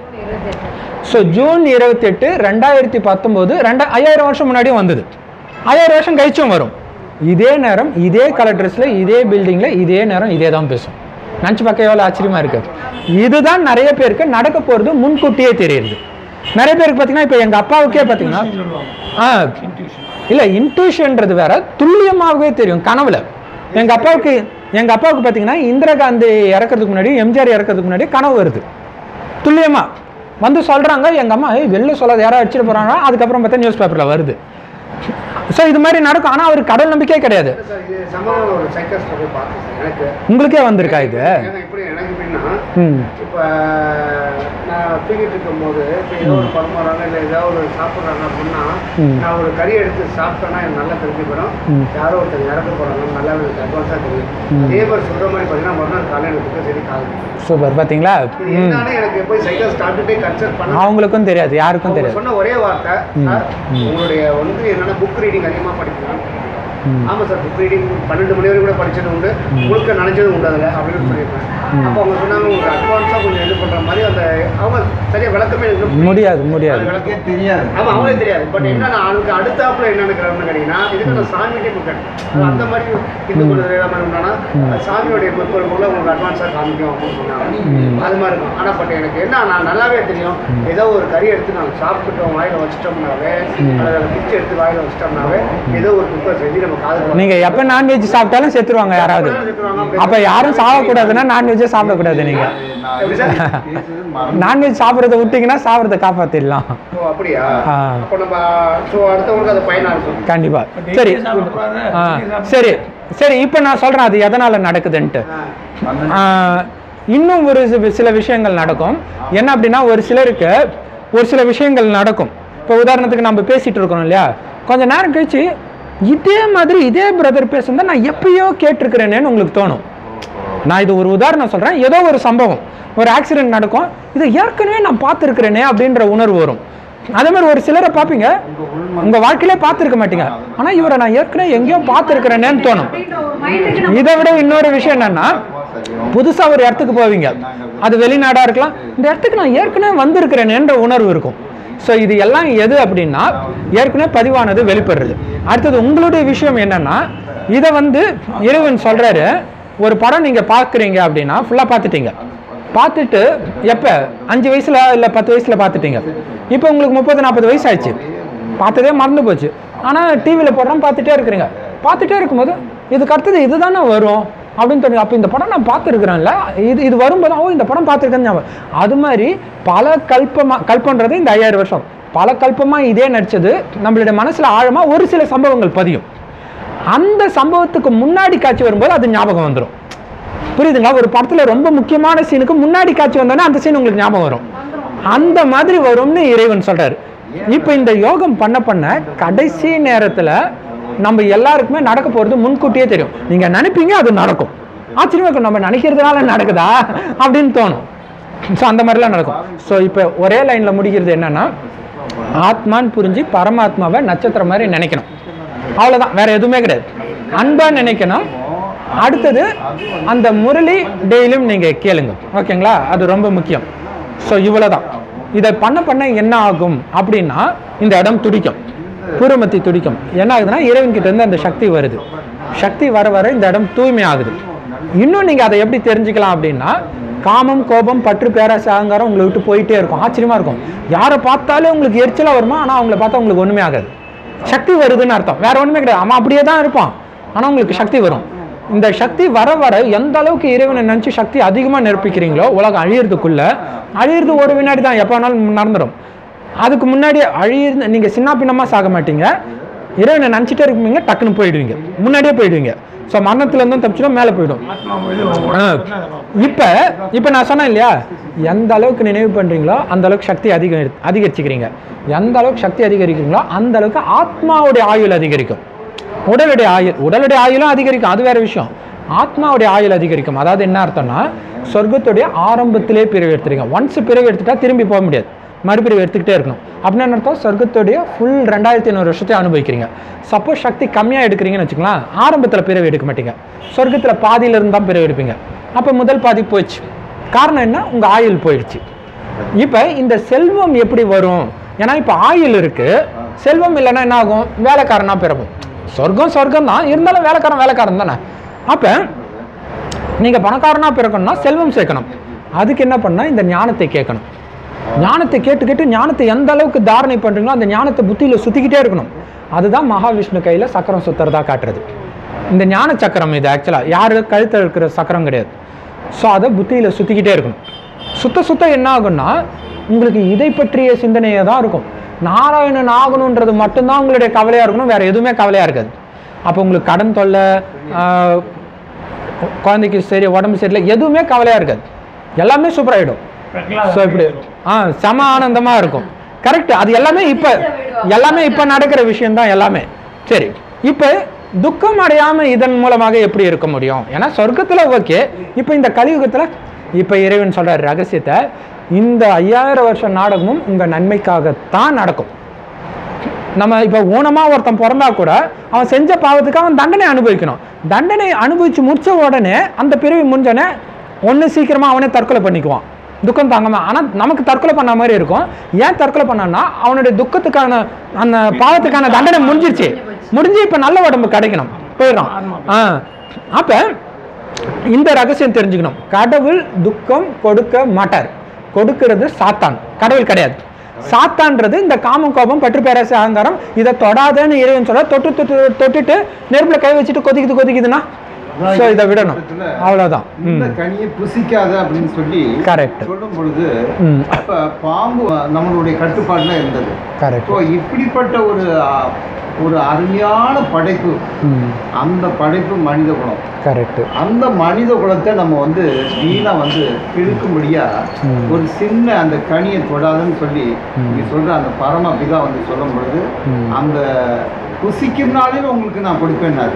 ஸோ ஜூன் இருபத்தி எட்டு ரெண்டாயிரத்தி பத்தொம்போது ரெண்டா ஐயாயிரம் வருஷம் முன்னாடியும் வந்தது ஐயாயிரம் வருஷம் கழிச்சும் வரும் இதே நேரம் இதே கலர் ட்ரெஸ்ல இதே பில்டிங்ல இதே நேரம் இதே தான் பேசும் நினச்சி பார்க்க எவ்வளோ ஆச்சரியமா இருக்கு இதுதான் நிறைய பேருக்கு நடக்க போறது முன்கூட்டியே தெரியுது நிறைய பேருக்கு பார்த்தீங்கன்னா இப்போ எங்க அப்பாவுக்கே பார்த்தீங்கன்னா ஆ இல்லை இன்ட்யூஷன்ன்றது வேற துல்லியமாகவே தெரியும் கனவுல எங்க அப்பாவுக்கு எங்க அப்பாவுக்கு பார்த்தீங்கன்னா இந்திரா காந்தி இறக்கறதுக்கு முன்னாடி எம்ஜிஆர் இறக்கறதுக்கு முன்னாடி கனவு வருது துல்லியமா வந்து சொல்றாங்க எங்க அம்மா "ஏய், வெளில சொல்லாத யாரோ அடிச்சிட்டு போறாங்க அதுக்கப்புறம் பார்த்தா நியூஸ் பேப்பர்ல வருது ஸோ இது மாதிரி நடக்கும் ஆனா அவருக்கு கடவுள் நம்பிக்கையே கிடையாது சார் இது சம்பவம் ஒரு சைக்கஸ்ட்டை போய் பார்த்தேன் சார் எனக்கு உங்களுக்கே வந்திருக்கா இது ஏன்னா எப்படி எனக்கு எப்படின்னா ம் இப்போ நான் தூங்கிட்டு இருக்கும்போது இப்போ ஏதோ ஒரு பரமாறாங்க இல்லை ஏதோ ஒரு சாப்பிட்றாங்க அப்படின்னா ம். நான் ஒரு கறி எடுத்து சாப்பிட்டேன்னா எனக்கு நல்லா தெரிஞ்சு போயிடும் ம். யாரோ ஒருத்தர் இறக்க போகிறாங்க நல்லா எனக்கு அட்வான்ஸாக தெரியும் ம். அதே மாதிரி சொல்கிற மாதிரி பார்த்தீங்கன்னா மறுநாள் காலையில் எனக்கு சரி காலம் சூப்பர் பாத்தீங்களா இது ம் என்னன்னு எனக்கு போய் சைக்கிள் ஸ்டார்ட் போய் கன்சல்ட் பண்ண அவங்களுக்கும் தெரியாது யாருக்கும் அவங்க தெரியாது சொன்ன ஒரே வார்த்தை ம். சார் ம். உங்களுடைய வந்து என்னன்னா புக் ரீடிங் அதிகமாக படிக்கணும் ஆமாம் சார் புக் ரீடிங் பன்னெண்டு மணி வரை கூட படிச்சது உண்டு முழுக்க நினைச்சதும் உண்டு அதில் அப்படின்னு சொல்லியிருக்கேன் அப்போ அவங்க சொன்னாங்க உங்களுக்கு அட்வான்ஸாக கொஞ்சம் இது பண்ணுற மாதிரி அந்த அவங்க சரியாக விளக்கமே எனக்கு புரியல. முடியாது முடியாது அது விளக்கம் எனக்கே தெரியாது ஆமா அவங்களே தெரியாது பட் என்னன்னா அதுக்கு அடுத்தாப்புல என்ன நினைக்கிறான்னு கேட்டீங்கன்னா இதுக்கு நான் சாமிகிட்டே புக் அது அந்த மாதிரி இந்து குழந்தை மாதிரி உண்டானா சாமியோடைய புக் வரும்போது உங்களுக்கு அட்வான்ஸாக காமிக்கும் அப்படின்னு சொன்னாங்க அது மாதிரி இருக்கும் ஆனால் பட் எனக்கு என்ன நான் நல்லாவே தெரியும் ஏதோ ஒரு கறி எடுத்து நாங்கள் சாப்பிட்டுட்டோம் வாயில வச்சிட்டோம்னாவே அல்லது அதை பிச்சு எடுத்து வாயில வச்சிட்டோம்னாவே ஏதோ ஒரு குக்கை செஞ்சு நம்ம காது நீங்க எப்ப நான்வெஜ் சாப்பிட்டாலும் செத்துருவாங்க யாராவது அப்ப யாரும் சாகக்கூடாதுன்னா நான்வெஜ்ஜே சாப்பிடக்கூடாது நீங்க நான் பேசுறது மறந்து நான்வெஜ் சாப்பிட்றத விட்டீங்கன்னா சாப்பிட்றத காப்பாத்திடலாம் ஓ அப்படியா ஆ. அப்போ நம்ம ஸோ அடுத்தவங்களுக்கு அது பயனா இருக்கும் கண்டிப்பா சரி ஆ, சரி சரி இப்போ நான் சொல்றேன் அது எதனால நடக்குதுன்ட்டு ஆ, இன்னும் ஒரு சி- சில விஷயங்கள் நடக்கும் என்ன அப்படின்னா ஒரு சிலருக்கு ஒரு சில விஷயங்கள் நடக்கும் இப்போ உதாரணத்துக்கு நம்ம பேசிட்டு இருக்கோம் இல்லையா கொஞ்ச நேரம் கழிச்சு இதே மாதிரி இதே பிரதர் பேசுனதை நான் எப்பயோ கேட்டிருக்கிறேனேன்னு உங்களுக்கு தோணும் நான் இது ஒரு உதாரணம் சொல்றேன் ஏதோ ஒரு சம்பவம் ஒரு ஆக்சிடென்ட் நடக்கும் இதை ஏற்கனவே நான் பார்த்துருக்கிறேனே அப்படின்ற உணர்வு வரும் அதே மாதிரி ஒரு சிலரை பார்ப்பீங்க உங்க வாழ்க்கையிலே பார்த்துருக்க மாட்டீங்க ஆனா இவரை நான் ஏற்கனவே எங்கேயோ பார்த்துருக்கிறேனேன்னு தோணும் அப்படின்ற ஒரு மைண்டுக்கு நம்ம இதை விட இன்னொரு விஷயம் என்னன்னா புதுசா ஒரு இடத்துக்கு போவீங்க அது வெளிநாடா இருக்கலாம் இந்த இடத்துக்கு நான் ஏற்கனவே வந்திருக்கிறேனேன்ற உணர்வு இருக்கும் ஸோ இது எல்லாம் எது அப்படின்னா ஏற்கனவே பதிவானது வெளிப்படுறது அடுத்தது உங்களுடைய விஷயம் என்னன்னா இதை வந்து இறைவன் சொல்றாரு ஒரு படம் நீங்க பார்க்குறீங்க அப்படின்னா ஃபுல்லா பார்த்துட்டீங்க பார்த்துட்டு எப்ப அஞ்சு வயசுல இல்ல பத்து வயசுல பார்த்துட்டீங்க இப்போ உங்களுக்கு முப்பது நாற்பது வயசு ஆயிடுச்சு பார்த்ததே மறந்து போச்சு ஆனால் டிவியில் போடுறோம் பார்த்துட்டே இருக்கிறீங்க பார்த்துட்டே இருக்கும்போது இதுக்கு அடுத்தது இதுதானே வரும் அப்படின்னு தோணுது அப்போ இந்த படம் நான் பார்த்துருக்குறேன்ல இது இது வரும்போது ஓ இந்த படம் பார்த்துருக்கேன்னு ஞாபகம். அது மாதிரி பல கல்பமா கல்பன்றது இந்த ஐயாயிரம் வருஷம் பல கல்பமாக இதே நடிச்சது நம்மளுடைய மனசில் ஆழமாக ஒரு சில சம்பவங்கள் பதியும் அந்த சம்பவத்துக்கு முன்னாடி காட்சி வரும்போது அது ஞாபகம் வந்துடும் புரியுதுங்களா ஒரு படத்துல ரொம்ப முக்கியமான சீனுக்கு முன்னாடி காட்சி வந்தோடனே அந்த சீன் உங்களுக்கு ஞாபகம் வரும் அந்த மாதிரி வரும்னு இறைவன் சொல்றாரு இப்போ இந்த யோகம் பண்ண பண்ண கடைசி நேரத்துல நம்ம எல்லாருக்குமே நடக்க போறது முன்கூட்டியே தெரியும் நீங்க நினைப்பீங்க அது நடக்கும் ஆச்சரியமா இருக்கும் நம்ம நினைக்கிறதுனால நடக்குதா அப்படின்னு தோணும் ஸோ அந்த மாதிரிலாம் நடக்கும் ஸோ இப்போ ஒரே லைன்ல முடிக்கிறது என்னன்னா ஆத்மான்னு புரிஞ்சு பரமாத்மாவை நட்சத்திரம் மாதிரி நினைக்கணும் அவ்வளவுதான் வேற எதுவுமே கிடையாது அன்பா நினைக்கணும் அடுத்தது அந்த முரளி டெய்லியும் நீங்க கேளுங்க ஓகேங்களா அது ரொம்ப முக்கியம் ஸோ இவ்வளவுதான் இதை பண்ண பண்ண என்ன ஆகும் அப்படின்னா இந்த இடம் துடிக்கும் பூரமத்தி துடிக்கும் என்ன ஆகுதுன்னா இறைவன் கிட்ட இருந்து அந்த சக்தி வருது சக்தி வர வர இந்த இடம் தூய்மை ஆகுது இன்னும் நீங்க அதை எப்படி தெரிஞ்சுக்கலாம் அப்படின்னா காமம் கோபம் பற்று பேராசை அகங்காரம் உங்களை விட்டு போயிட்டே இருக்கும் ஆச்சரியமா இருக்கும் யாரை பார்த்தாலே உங்களுக்கு எரிச்சலா வருமா ஆனா அவங்கள பார்த்தா உங்களுக்கு ஒண்ணுமே ஆகாது சக்தி வருதுன்னு அர்த்தம் வேற ஒண்ணுமே கிடையாது அவன் அப்படியே தான் இருப்பான் ஆனா உங்களுக்கு சக்தி வரும் இந்த சக்தி வர வர எந்த அளவுக்கு இறைவனை நினைச்சு சக்தி அதிகமா நிரப்பிக்கிறீங்களோ உலகம் அழியறதுக்குள்ள அழியிறது ஒரு வினாடி தான் எப்போ வேணாலும் நடந்துடும் அதுக்கு முன்னாடி அழியிறது நீங்க சின்ன பின்னமா சாக மாட்டீங்க இறைவனை நினைச்சிட்டே இருப்பீங்க டக்குன்னு போயிடுவீங்க முன்னாடியே போயிடுவீங்க ஸோ மரணத்துல இருந்தும் தப்பிச்சிடும் மேலே போயிடும் ஆ. இப்ப இப்ப நான் சொன்னேன் இல்லையா எந்த அளவுக்கு நினைவு பண்றீங்களோ அந்த அளவுக்கு சக்தி அதிகம் அதிகரிச்சுக்கிறீங்க எந்த அளவுக்கு சக்தி அதிகரிக்கிறீங்களோ அந்த அளவுக்கு ஆத்மாவுடைய ஆயுள் அதிகரிக்கும் உடலுடைய ஆயுள் உடலுடைய ஆயுளும் அதிகரிக்கும் அது வேற விஷயம் ஆத்மாவுடைய ஆயுள் அதிகரிக்கும் அதாவது என்ன அர்த்தம்னா சொர்க்கத்துடைய ஆரம்பத்திலே பிறவி எடுத்துறீங்க ஒன்ஸ் பிறவி எடுத்துட்டா திரும்பி போக முடியாது மறுபிரிவு எடுத்துக்கிட்டே இருக்கணும் அப்படின்னு என்ன அர்த்தம் சொர்க்கத்துடைய ஃபுல் ரெண்டாயிரத்தி ஐநூறு வருஷத்தை அனுபவிக்கிறீங்க சப்போஸ் சக்தி கம்மியாக எடுக்கிறீங்கன்னு வச்சுக்கலாம் ஆரம்பத்தில் பிறவி எடுக்க மாட்டீங்க சொர்க்கத்தில் பாதியில இருந்து தான் பிறவி எடுப்பீங்க அப்போ முதல் பாதி போயிடுச்சு காரணம் என்ன உங்கள் ஆயுள் போயிடுச்சு இப்போ இந்த செல்வம் எப்படி வரும் ஏன்னா இப்போ ஆயுள் இருக்கு செல்வம் இல்லைன்னா என்ன ஆகும் வேலைக்காரனா பிறக்கும் சொர்க்கம் சொர்க்கம் தான் இருந்தாலும் வேலைக்காரன் வேலைக்காரன் தானே அப்போ நீங்க பணக்காரனா பிறக்கணும்னா செல்வம் சேர்க்கணும் அதுக்கு என்ன பண்ணா இந்த ஞானத்தை கேட்கணும் ஞானத்தை கேட்டு கேட்டு ஞானத்தை எந்த அளவுக்கு தாரணை பண்றீங்களோ அந்த ஞானத்தை புத்தியில சுத்திக்கிட்டே இருக்கணும் அதுதான் மகாவிஷ்ணு கையில சக்கரம் சுத்துறதா காட்டுறது இந்த ஞான சக்கரம் இது ஆக்சுவலா யாரு கழுத்தில் இருக்கிற சக்கரம் கிடையாது ஸோ அதை புத்தியில சுத்திக்கிட்டே இருக்கணும் சுத்த சுத்த என்ன ஆகும்னா உங்களுக்கு இதை பற்றிய சிந்தனையே தான் இருக்கும் நாராயணன் ஆகணுன்றது மட்டும்தான் உங்களுடைய கவலையா இருக்கணும் வேற எதுவுமே கவலையா இருக்காது அப்போ உங்களுக்கு கடன் தொல்லை ஆஹ், குழந்தைக்கு சரி உடம்பு சரியில்லை எதுவுமே கவலையா இருக்காது எல்லாமே சூப்பராகிடும் ஸோ இப்படி ஆ செம ஆனந்தமா இருக்கும் கரெக்ட் அது எல்லாமே இப்ப எல்லாமே இப்ப நடக்கிற விஷயம் தான் எல்லாமே சரி இப்ப துக்கம் அடையாம இதன் மூலமாக எப்படி இருக்க முடியும் ஏன்னா சொர்க்கத்துல ஓகே இப்போ இந்த கலியுகத்துல இப்ப இறைவன் சொல்றாரு ரகசியத்தை இந்த ஐயாயிரம் வருஷம் நாடகமும் உங்க நன்மைக்காகத்தான் நடக்கும் நம்ம இப்போ ஊனமாக ஒருத்தன் பிறந்தா கூட அவன் செஞ்ச பாவத்துக்கு அவன் தண்டனை அனுபவிக்கணும் தண்டனை அனுபவிச்சு முடிச்ச உடனே அந்த பிறவி முடிஞ்சோடனே ஒன்று சீக்கிரமாக அவனே தற்கொலை பண்ணிக்குவான் துக்கம் தாங்காம ஆனால் நமக்கு தற்கொலை பண்ண மாதிரி இருக்கும் ஏன் தற்கொலை பண்ணான்னா அவனுடைய துக்கத்துக்கான அந்த பாவத்துக்கான தண்டனை முடிஞ்சிருச்சு முடிஞ்சு இப்போ நல்ல உடம்பு கிடைக்கணும் போயிடும் ஆ அப்போ இந்த ரகசியம் தெரிஞ்சுக்கணும் கடவுள் துக்கம் கொடுக்க மாட்டார் கொடுக்கிறது சாத்தான் கடவுள் கிடையாது சாத்தான்றது இந்த காமம் கோபம் பற்று பேராசை அகங்காரம் இதை தொடாதன்னு இறைவன் சொல்ல தொட்டு தொட்டு தொட்டுட்டு நெருப்புல கை வச்சுட்டு கொதிக்குது கொதிக்குதுன்னா ஸோ இதை விடணும் அவ்வளோதான் இந்த கனியை புசிக்காத அப்படின்னு சொல்லி Correct. சொல்லும் பொழுது ம் அப்ப பாம்பு நம்மளுடைய கட்டுப்பாடுல இருந்தது கரெக்ட் ஸோ இப்படிப்பட்ட ஒரு ஆ, ஒரு அருமையான படைப்பு ம் அந்த படைப்பு மனித குலம் கரெக்ட் அந்த மனித குலத்தை நம்ம வந்து வீணா வந்து கிழக்கும்படியா ம். ஒரு சின்ன அந்த கனியை தொடாதுன்னு சொல்லி ம். இங்க சொல்ற அந்த பரம பிதா வந்து சொல்லும் பொழுது ம். அந்த புசிக்கும் நாளில் உங்களுக்கு நான் கொடுப்பேன்னாரு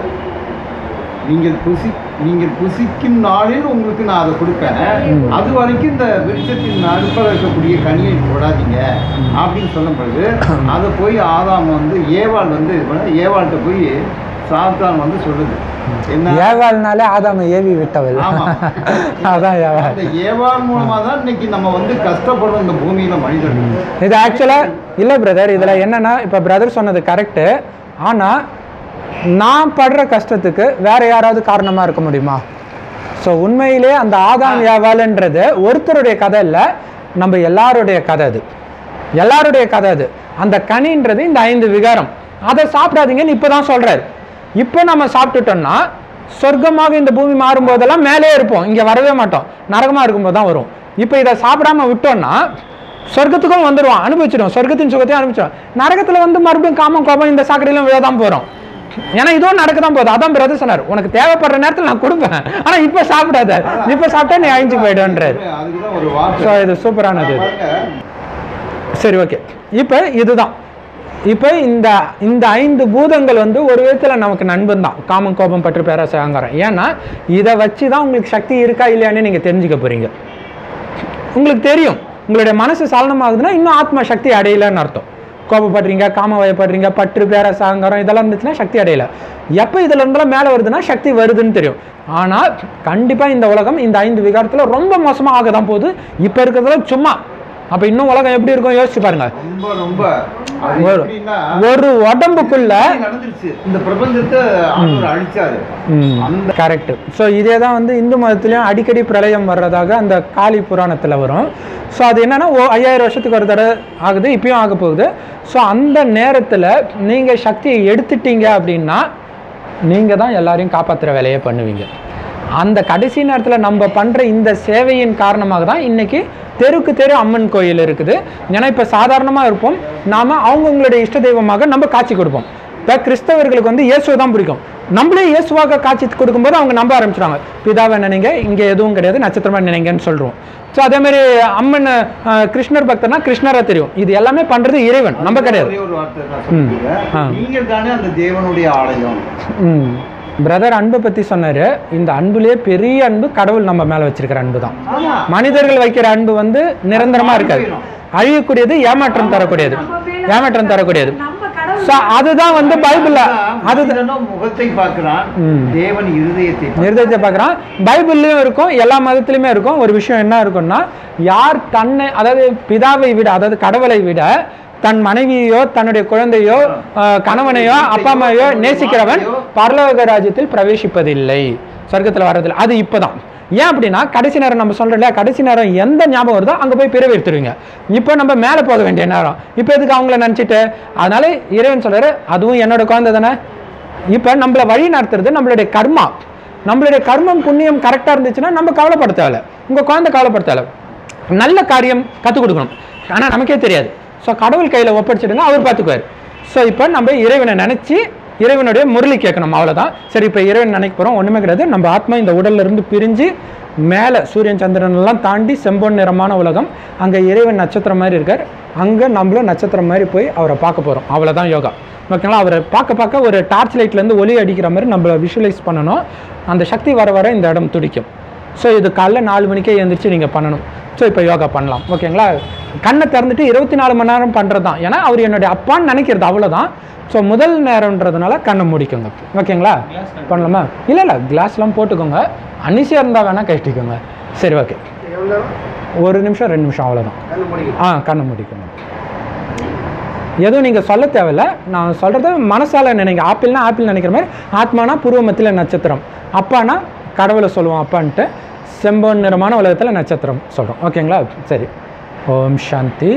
நீங்கள் புசி நீங்கள் புசிக்கும் நாளில் உங்களுக்கு நான் அதை கொடுப்பேன் ம். அது வரைக்கும் இந்த விருட்சத்தின் நடுப்பில் இருக்கக்கூடிய கனியை தொடாதீங்க அப்படின்னு சொல்லும் பொழுது அதை போய் ஆதாம் வந்து ஏவாள் வந்து இது பண்ண ஏவாள்கிட்ட போய் சாத்தான் வந்து சொல்லுது என்ன ஏவாள்னாலே ஆதாம ஏவி விட்டவள் ஆமா. அதான் ஏவாள் அந்த ஏவாள் மூலமா தான் இன்னைக்கு நம்ம வந்து கஷ்டப்படுறோம் இந்த பூமியில மனிதர்கள் இது ஆக்சுவலாக இல்லை பிரதர் இதில் என்னன்னா இப்போ பிரதர் சொன்னது கரெக்டு ஆனால் நான் படுற கஷ்டத்துக்கு வேற யாராவது காரணமாக இருக்க முடியுமா ஸோ உண்மையிலே அந்த ஆதாம் ஏவாள்ன்றது ஒருத்தருடைய கதை இல்லை நம்ம எல்லாருடைய கதை அது எல்லாருடைய கதை அது அந்த கனின்றது இந்த ஐந்து விகாரம் அதை சாப்பிடாதீங்கன்னு இப்போ தான் சொல்கிறார் இப்போ நம்ம சாப்பிட்டுட்டோம்னா சொர்க்கமாக இந்த பூமி மாறும்போதெல்லாம் மேலே இருப்போம் இங்கே வரவே மாட்டோம் நரகமாக இருக்கும்போது தான் வரும் இப்போ இதை சாப்பிடாம விட்டோம்னா சொர்க்கத்துக்கும் வந்துடுவான் அனுபவிச்சிடும் சொர்க்கத்தின் சுகத்தையும் அனுபவிச்சிடும் நரகத்தில் வந்து மறுபடியும் காமம் கோபம் இந்த சாக்கடையிலும் விழ தான் போகிறோம் ஏன்னா இதுவும் நடக்க தான் போகுது அதான் பிரதர் சொன்னார் உனக்கு தேவைப்படுற நேரத்தில் நான் கொடுப்பேன் ஆனால் இப்போ சாப்பிடாத இப்போ சாப்பிட்டா நீ அழிஞ்சு போயிடுன்றாரு அதுக்குதான் ஒரு ஸோ வார்த்தை இது சூப்பரானது இது. பாருங்க, சரி ஓகே இப்போ இதுதான் இப்போ இந்த இந்த ஐந்து பூதங்கள் வந்து ஒரு விதத்தில் நமக்கு நண்பன் தான் காமம் கோபம் பற்று பேராசை அகங்காரம் ஏன்னா இதை வச்சு தான் உங்களுக்கு சக்தி இருக்கா இல்லையான்னு நீங்கள் தெரிஞ்சுக்க போறீங்க உங்களுக்கு தெரியும் உங்களுடைய மனசு சலனமாகுதுன்னா இன்னும் ஆத்மா சக்தி அடையலன்னு அர்த்தம் கோபப்படுறீங்க காம வயப்படுறீங்க பற்று பேராசை அகங்காரம் இதெல்லாம் இருந்துச்சுன்னா சக்தி அடையல எப்போ இதுல இருந்தெல்லாம் மேலே வருதுன்னா சக்தி வருதுன்னு தெரியும் ஆனால் கண்டிப்பாக இந்த உலகம் இந்த ஐந்து விகாரத்தில் ரொம்ப மோசமாக ஆக தான் போகுது இப்போ இருக்கிறதுல சும்மா அப்போ இன்னும் உலகம் எப்படி இருக்கும் யோசிச்சு பாருங்க ரொம்ப ரொம்ப அது ஒரு எப்படின்னா ஒரு உடம்புக்குள்ள நடந்துருச்சு இந்த பிரபஞ்சத்தை ஆண்டவர் அழிச்சாரு அந்த கரெக்ட் ஸோ இதே தான் வந்து இந்து மதத்துலேயும் அடிக்கடி பிரளயம் வர்றதாக அந்த காளி புராணத்தில் வரும் ஸோ அது என்னன்னா ஓ ஐயாயிரம் வருஷத்துக்கு ஒரு தடவை ஆகுது இப்பயும் ஆக போகுது ஸோ அந்த நேரத்தில் நீங்கள் சக்தியை எடுத்துட்டீங்க அப்படின்னா நீங்கள் தான் எல்லாரையும் காப்பாற்றுற வேலையை பண்ணுவீங்க அந்த கடைசி நேரத்தில் நம்ம பண்ணுற இந்த சேவையின் காரணமாக தான் இன்னைக்கு தெருக்கு தெரு அம்மன் கோயில் இருக்குது ஏன்னா இப்போ சாதாரணமாக இருப்போம் நாம் அவங்கவுங்களுடைய இஷ்ட தெய்வமாக நம்ம காட்சி கொடுப்போம் இப்போ கிறிஸ்தவர்களுக்கு வந்து இயேசுவை தான் பிடிக்கும் நம்மளே இயேசுவாக காட்சி கொடுக்கும்போது அவங்க நம்ப ஆரம்பிச்சிடுவாங்க பிதாவை நினைங்க இங்கே எதுவும் கிடையாது நட்சத்திரமா நினைங்கன்னு சொல்கிறோம் ஸோ அதே மாதிரி அம்மன் அஹ், கிருஷ்ணர் பக்தர்னா கிருஷ்ணரா தெரியும் இது எல்லாமே பண்ணுறது இறைவன் நம்ம கிடையாது ஒரே ஒரு வார்த்தை நான் ம். ஆ. சொல்லிக்கிறேன் நீங்கள் தானே அந்த தேவனுடைய ஆலயம் ம் பிரதர் அன்பை பற்றி சொன்னார் இந்த அன்புலேயே பெரிய அன்பு கடவுள் நம்ம மேலே வச்சிருக்கிற அன்பு தான் ஆமா மனிதர்கள் வைக்கிற அன்பு வந்து நிரந்தரமா இருக்காது அழியக்கூடியது ஏமாற்றம் தரக்கூடியது ஏமாற்றம் தரக்கூடியது நம்ம கடவுள் ஸோ அதுதான் வந்து பைபிள்ல அது மனிதனோ முகத்தை பார்க்கிறான் ம். தேவன் இருதயத்தை பார்க்கிறான். நிர்தயத்தை பார்க்குறான் பைபிள்லையும் இருக்கும் எல்லா மதத்துலையுமே இருக்கும் ஒரு விஷயம் என்ன இருக்கும்னா யார் தன்னை அதாவது பிதாவை விட அதாவது கடவுளை விட தன் மனைவியோ தன்னுடைய குழந்தையோ ஆஹ், கணவனையோ அப்பா அம்மாவையோ நேசிக்கிறவன் பரலோக ராஜ்யத்தில் பிரவேசிப்பதில்லை சொர்க்கத்தில் வர்றதில்லை அது இப்போதான் ஏன் அப்படின்னா கடைசி நேரம் நம்ம சொல்றோம் இல்லையா கடைசி நேரம் எந்த ஞாபகம் வருதோ அங்கே போய் பிறவி எடுத்துருவீங்க இப்போ நம்ம மேலே போக வேண்டிய நேரம் இப்போ எதுக்கு அவங்கள நினச்சிட்டு அதனால இறைவன் சொல்றாரு அதுவும் என்னோட குழந்தை தானே இப்போ நம்மளை வழி நடத்துறது நம்மளுடைய கர்மா நம்மளுடைய கர்மம் புண்ணியம் கரெக்டாக இருந்துச்சுன்னா நம்ம கவலைப்பட தேவையில்ல உங்கள் குழந்தை கவலைப்பட தேவையில்ல நல்ல காரியம் கற்றுக் கொடுக்கணும் ஆனால் நமக்கே தெரியாது ஸோ கடவுள் கையில் ஒப்படைச்சிடுங்க அவர் பார்த்துக்குவார் ஸோ இப்போ நம்ம இறைவனை நினச்சி இறைவனுடைய முரளி கேட்கணும் அவ்வளோதான் சரி இப்போ இறைவன் நினைக்க போகிறோம் ஒன்றுமே கிடையாது நம்ம ஆத்மா இந்த உடல்ல இருந்து பிரிஞ்சு மேலே சூரியன் சந்திரன் எல்லாம் தாண்டி செம்பொன் நிறமான உலகம் அங்கே இறைவன் நட்சத்திரம் மாதிரி இருக்கார் அங்கே நம்மளும் நட்சத்திரம் மாதிரி போய் அவரை பார்க்க போகிறோம் அவ்வளோதான் யோகா ஓகேங்களா அவரை பார்க்க பார்க்க ஒரு டார்ச் லைட்லேருந்து ஒளி அடிக்கிற மாதிரி நம்மளை விஷுவலைஸ் பண்ணணும் அந்த சக்தி வர வர இந்த இடம் துடிக்கும் ஸோ இது காலைல நாலு மணிக்கே எழுந்திரிச்சு நீங்கள் பண்ணணும் ஸோ இப்போ யோகா பண்ணலாம் ஓகேங்களா கண்ணை திறந்துட்டு இருபத்தி நாலு மணி நேரம் பண்ணுறது தான் ஏன்னா அவர் என்னுடைய அப்பான்னு நினைக்கிறது அவ்வளோதான் ஸோ முதல் நேரம்ன்றதுனால கண்ணை முடிக்குங்க ஓகேங்களா பண்ணலாமா இல்லை இல்லை கிளாஸ்லாம் போட்டுக்கோங்க அன்னிசியாக இருந்தால் வேணால் கட்டிக்கோங்க சரி ஓகே எவ்வளோ நேரம் ஒரு நிமிஷம் ரெண்டு நிமிஷம் அவ்வளோதான் கண்ணு முடிக்கும் ஆ கண்ணை முடிக்கணும் எதுவும் நீங்கள் சொல்ல தேவையில்ல நான் சொல்கிறத மனசால நினைங்க ஆப்பிள்னா ஆப்பிள் நினைக்கிற மாதிரி ஆத்மானா பூர்வ மத்தியில நட்சத்திரம் அப்பானா கடவுளை சொல்லுவோம் அப்பான்ட்டு செம்பொன் நிறமான உலகத்தில் நட்சத்திரம் சொல்கிறோம் ஓகேங்களா சரி ஓம் சாந்தி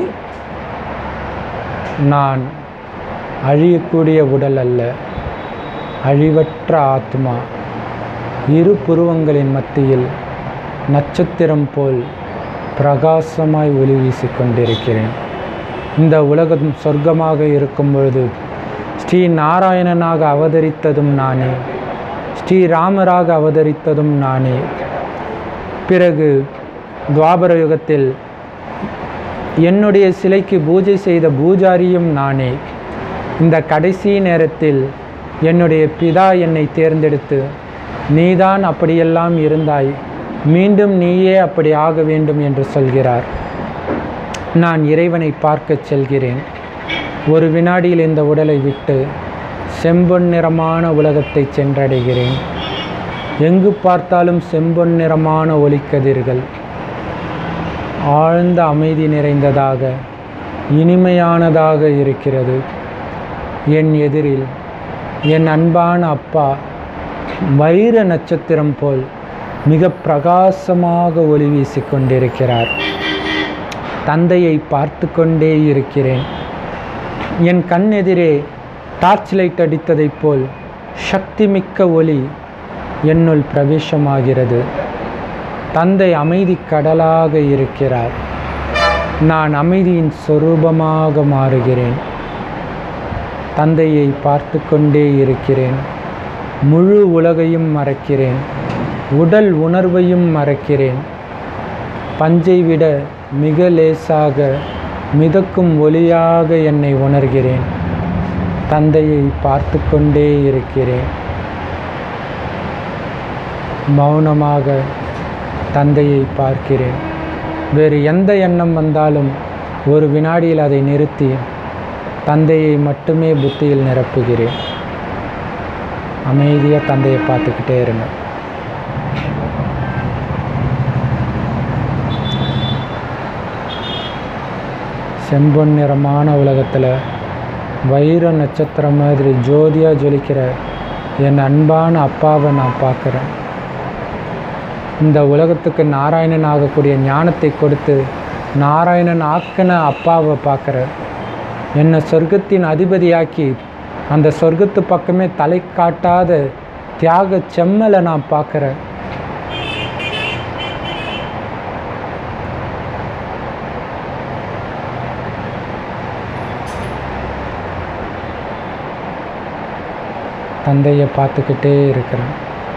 நான் அழியக்கூடிய உடல் அல்ல அழிவற்ற ஆத்மா இரு புருவங்களின் மத்தியில் நட்சத்திரம் போல் பிரகாசமாய் ஒளி வீசிக் கொண்டிருக்கிறேன் இந்த உலகம் சொர்க்கமாக இருக்கும் பொழுது ஸ்ரீ நாராயணனாக அவதரித்ததும் நானே ஸ்ரீராமராக அவதரித்ததும் நானே பிறகு துவாபர யுகத்தில் என்னுடைய சிலைக்கு பூஜை செய்த பூஜாரியும் நானே இந்த கடைசி நேரத்தில் என்னுடைய பிதா என்னை தேர்ந்தெடுத்து நீதான் அப்படியெல்லாம் இருந்தாய் மீண்டும் நீயே அப்படி ஆக வேண்டும் என்று சொல்கிறார் நான் இறைவனை பார்க்கச் செல்கிறேன் ஒரு வினாடியில் இந்த உடலை விட்டு செம்பொன் நிறமான உலகத்தை சென்றடைகிறேன் எங்கு பார்த்தாலும் செம்பொன் நிறமான ஒளிக்கதிர்கள் ஆழ்ந்த அமைதி நிறைந்ததாக இனிமையானதாக இருக்கிறது என் எதிரில் என் அன்பான அப்பா வைர நட்சத்திரம் போல் மிக பிரகாசமாக ஒளி வீசிக் கொண்டிருக்கிறார் தந்தையை பார்த்து கொண்டே இருக்கிறேன் என் கண் எதிரே டார்ச் லைட் அடித்ததைப் போல் சக்திமிக்க ஒளி என்னுள் பிரவேசமாகிறது தந்தை அமைதி கடலாக இருக்கிறார் நான் அமைதியின் சொரூபமாக மாறுகிறேன் தந்தையை பார்த்து கொண்டே இருக்கிறேன் முழு உலகையும் மறக்கிறேன் உடல் உணர்வையும் மறக்கிறேன் பஞ்சை விட மிக லேசாக மிதக்கும் ஒளியாக என்னை உணர்கிறேன் தந்தையை பார்த்து கொண்டே இருக்கிறேன் மௌனமாக தந்தையை பார்க்கிறேன் வேறு எந்த எண்ணம் வந்தாலும் ஒரு வினாடியில் அதை நிறுத்தி தந்தையை மட்டுமே புத்தியில் நிரப்புகிறேன் அமைதியாக தந்தையை பார்த்துக்கிட்டே இருங்க செம்பொன் நிறமான உலகத்தில் வைர நட்சத்திரம் மாதிரி ஜோதியாக ஜொலிக்கிற என் அன்பான அப்பாவை நான் பார்க்குறேன் இந்த உலகத்துக்கு நாராயணன் ஆகக்கூடிய ஞானத்தை கொடுத்து நாராயணன் ஆக்கின அப்பாவை பார்க்குறேன் என்னை சொர்க்கத்தின் அதிபதியாக்கி அந்த சொர்க்கத்து பக்கமே தலை காட்டாத தியாக செம்மலை நான் பார்க்குறேன் தந்தையை பார்த்துக்கிட்டே இருக்கிறேன்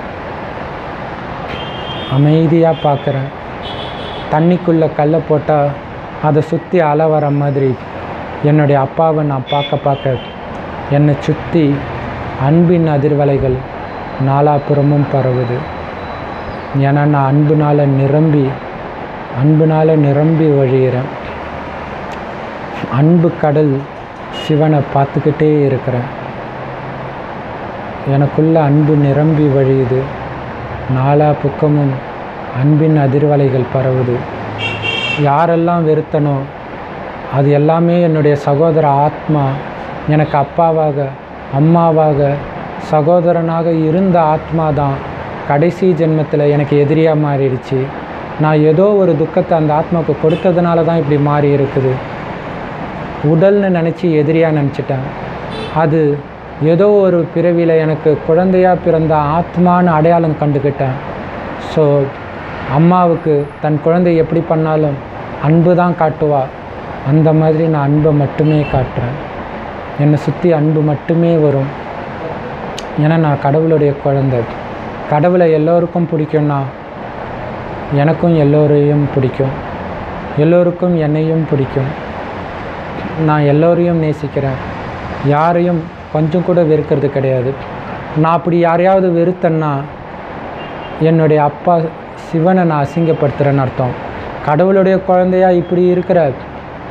அமைதியாக பார்க்குறேன் தண்ணிக்குள்ளே கல்லை போட்டால் அதை சுற்றி அலை வர மாதிரி என்னுடைய அப்பாவை நான் பார்க்க பார்க்க என்னை சுற்றி அன்பின் அதிர்வலைகள் நாலாபுறமும் பரவுது ஏன்னா நான் அன்புனால் நிரம்பி அன்புனால் நிரம்பி வழிகிறேன் அன்பு கடல் சிவனை பார்த்துக்கிட்டே இருக்கிறேன் எனக்குள்ள அன்பு நிரம்பி வழியுது நாலா பக்கமும் அன்பின் அதிர்வலைகள் பரவுது யாரெல்லாம் வெறுத்தனோ அது எல்லாமே என்னுடைய சகோதர ஆத்மா எனக்கு அப்பாவாக அம்மாவாக சகோதரனாக இருந்த ஆத்மா தான் கடைசி ஜென்மத்தில் எனக்கு எதிரியாக மாறிடுச்சு நான் ஏதோ ஒரு துக்கத்தை அந்த ஆத்மாவுக்கு கொடுத்ததுனால தான் இப்படி மாறி இருக்குது உடல்னு நினச்சி எதிரியாக நினச்சிட்டேன் அது ஏதோ ஒரு பிறவியில் எனக்கு குழந்தையாக பிறந்த ஆத்மான்னு அடையாளம் கண்டுக்கிட்டேன் ஸோ அம்மாவுக்கு தன் குழந்தை எப்படி பண்ணாலும் அன்பு தான் காட்டுவா அந்த மாதிரி நான் அன்பை மட்டுமே காட்டுறேன் என்னை சுற்றி அன்பு மட்டுமே வரும் ஏன்னா நான் கடவுளுடைய குழந்தை கடவுளை எல்லோருக்கும் பிடிக்கும்னா எனக்கும் எல்லோரையும் பிடிக்கும் எல்லோருக்கும் என்னையும் பிடிக்கும் நான் எல்லோரையும் நேசிக்கிறேன் யாரையும் கொஞ்சம் கூட வெறுக்கிறது கிடையாது நான் அப்படி யாரையாவது வெறுத்தேன்னா என்னுடைய அப்பா சிவனை நான் அசிங்கப்படுத்துகிறேன்னு அர்த்தம் கடவுளுடைய குழந்தையா இப்படி இருக்கிற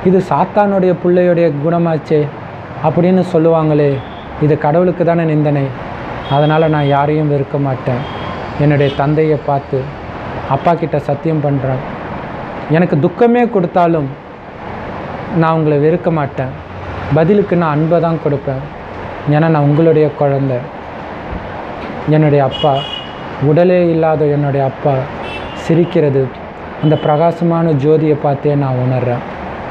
இது சாத்தானுடைய பிள்ளையுடைய குணமாச்சே அப்படின்னு சொல்லுவாங்களே இது கடவுளுக்கு தானே நிந்தனை அதனால் நான் யாரையும் வெறுக்க மாட்டேன் என்னுடைய தந்தையை பார்த்து அப்பா கிட்ட சத்தியம் பண்ணுறேன் எனக்கு துக்கமே கொடுத்தாலும் நான் உங்களை வெறுக்க மாட்டேன் பதிலுக்கு நான் அன்பை தான் கொடுப்பேன் ஏன்னா நான் உங்களுடைய குழந்தை என்னுடைய அப்பா உடலே இல்லாத என்னுடைய அப்பா சிரிக்கிறது அந்த பிரகாசமான ஜோதியை பார்த்தே நான் உணர்றேன்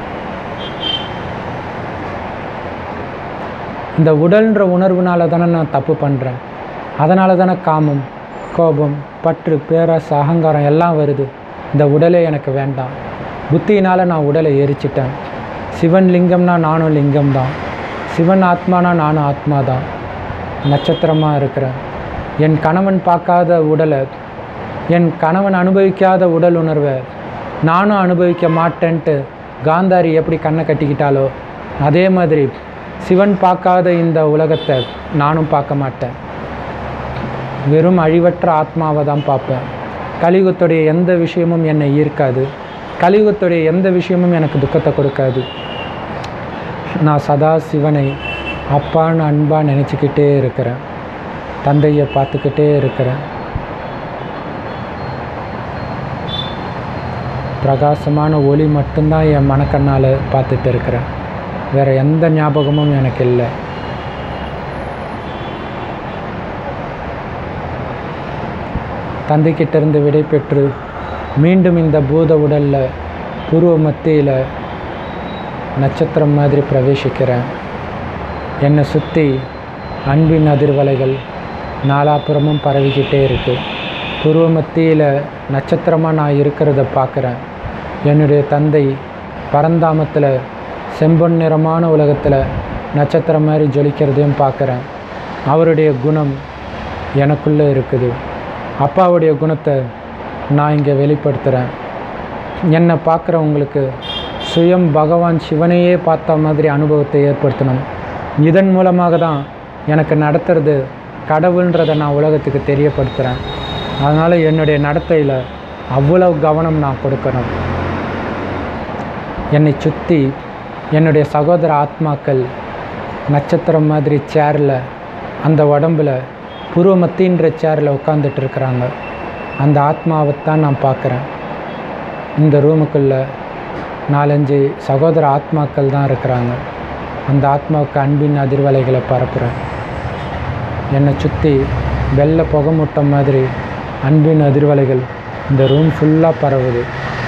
இந்த உடல்ன்ற உணர்வுனால தானே நான் தப்பு பண்ணுறேன் அதனால தானே காமம் கோபம் பற்று பேராசை அகங்காரம் எல்லாம் வருது இந்த உடலே எனக்கு வேண்டாம் புத்தியினால் நான் உடலை எரிச்சிட்டேன் சிவன் லிங்கம்னா நானும் லிங்கம் தான் சிவன் ஆத்மானா நானும் ஆத்மா தான் நட்சத்திரமாக இருக்கிறேன் என் கணவன் பார்க்காத உடலை என் கணவன் அனுபவிக்காத உடல் உணர்வை நானும் அனுபவிக்க மாட்டேன்ட்டு காந்தாரி எப்படி கண்ணை கட்டிக்கிட்டாலோ அதே மாதிரி சிவன் பார்க்காத இந்த உலகத்தை நானும் பார்க்க மாட்டேன் வெறும் அழிவற்ற ஆத்மாவை தான் பார்ப்பேன் கலியுகத்துடைய எந்த விஷயமும் என்னை ஈர்க்காது கலியுகத்துடைய எந்த விஷயமும் எனக்கு துக்கத்தை கொடுக்காது நான் சதா சிவனை அப்பான்னு அன்பாக நினச்சிக்கிட்டே இருக்கிறேன் தந்தையை பார்த்துக்கிட்டே இருக்கிறேன் பிரகாசமான ஒளி மட்டும்தான் என் மனக்கண்ணால் பார்த்துட்டு இருக்கிறேன் வேறு எந்த ஞாபகமும் எனக்கு இல்லை தந்தைக்கிட்டேருந்து விடை பெற்று மீண்டும் இந்த பூத உடலில் புருவ மத்தியில் நட்சத்திரம் மாதிரி பிரவேசிக்கிறேன் என்னை சுற்றி அன்பின் அதிர்வலைகள் நாலாப்புறமும் பரவிக்கிட்டே இருக்குது புருவ மத்தியில் நட்சத்திரமாக நான் இருக்கிறத பார்க்குறேன் என்னுடைய தந்தை பரந்தாமத்தில் செம்பொன் நிறமான உலகத்தில் நட்சத்திரம் மாதிரி ஜொலிக்கிறதையும் பார்க்குறேன் அவருடைய குணம் எனக்குள்ளே இருக்குது அப்பாவுடைய குணத்தை நான் இங்கே வெளிப்படுத்துகிறேன் என்னை பார்க்குறவங்களுக்கு சுயம் பகவான் சிவனையே பார்த்த மாதிரி அனுபவத்தை ஏற்படுத்தணும் இதன் மூலமாக தான் எனக்கு நடத்துறது கடவுள்ன்றதை நான் உலகத்துக்கு தெரியப்படுத்துகிறேன் அதனால் என்னுடைய நடத்தையில் அவ்வளவு கவனம் நான் கொடுக்கணும் என்னை சுற்றி என்னுடைய சகோதர ஆத்மாக்கள் நட்சத்திரம் மாதிரி சேரில் அந்த உடம்பில் புருவமத்தின்ற சேரில் உட்காந்துட்டு இருக்கிறாங்க அந்த ஆத்மாவைத்தான் நான் பார்க்குறேன் இந்த ரூமுக்குள்ளே நாலஞ்சு சகோதர ஆத்மாக்கள் தான் இருக்கிறாங்க அந்த ஆத்மாவுக்கு அன்பின் அதிர்வலைகளை பரப்புகிறேன் என்னை சுற்றி வெள்ளை புகை முட்டம் மாதிரி அன்பின் அதிர்வலைகள் இந்த ரூம் ஃபுல்லாக பரவுது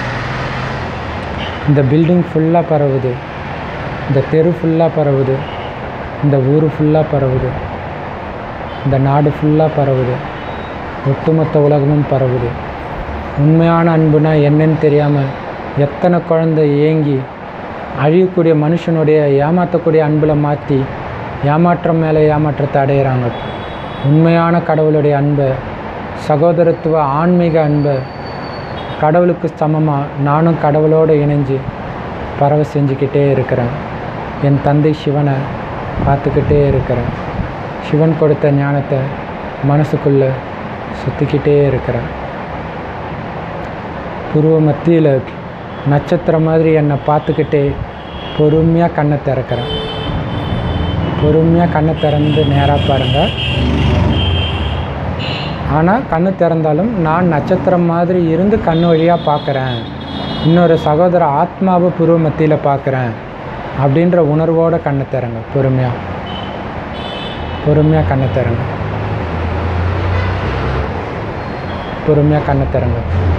இந்த பில்டிங் ஃபுல்லாக பரவுது இந்த தெரு ஃபுல்லாக பரவுது இந்த ஊர் ஃபுல்லாக பரவுது இந்த நாடு ஃபுல்லாக பரவுது ஒட்டுமொத்த உலகமும் பரவுது உண்மையான அன்புனா என்னன்னு தெரியாமல் எத்தனை குழந்தை ஏங்கி அழியக்கூடிய மனுஷனுடைய ஏமாற்றக்கூடிய அன்பில் மாற்றி ஏமாற்றம் மேலே ஏமாற்றத்தை அடையிறாங்க உண்மையான கடவுளுடைய அன்பை சகோதரத்துவ ஆன்மீக அன்பை கடவுளுக்கு சமமாக நானும் கடவுளோடு இணைஞ்சு பரவ செஞ்சுக்கிட்டே இருக்கிறேன் என் தந்தை சிவனை பார்த்துக்கிட்டே இருக்கிறேன் சிவன் கொடுத்த ஞானத்தை மனசுக்குள்ளே சுற்றிக்கிட்டே இருக்கிறேன் புருவ மத்தியில் நட்சத்திரம் மாதிரி என்னை பார்த்துக்கிட்டே பொறுமையாக கண்ணை திறக்கிறேன் பொறுமையாக கண்ணை திறந்து நேராக பாருங்கள் ஆனால் கண்ணு திறந்தாலும் நான் நட்சத்திரம் மாதிரி இருந்து கண் வழியாக பார்க்குறேன் இன்னொரு சகோதர ஆத்மாவை புருவ மத்தியில் பார்க்குறேன் அப்படின்ற உணர்வோட கண்ணை திறங்க பொறுமையாக பொறுமையாக கண்ணை திறங்க பொறுமையாக கண்ணை திறங்க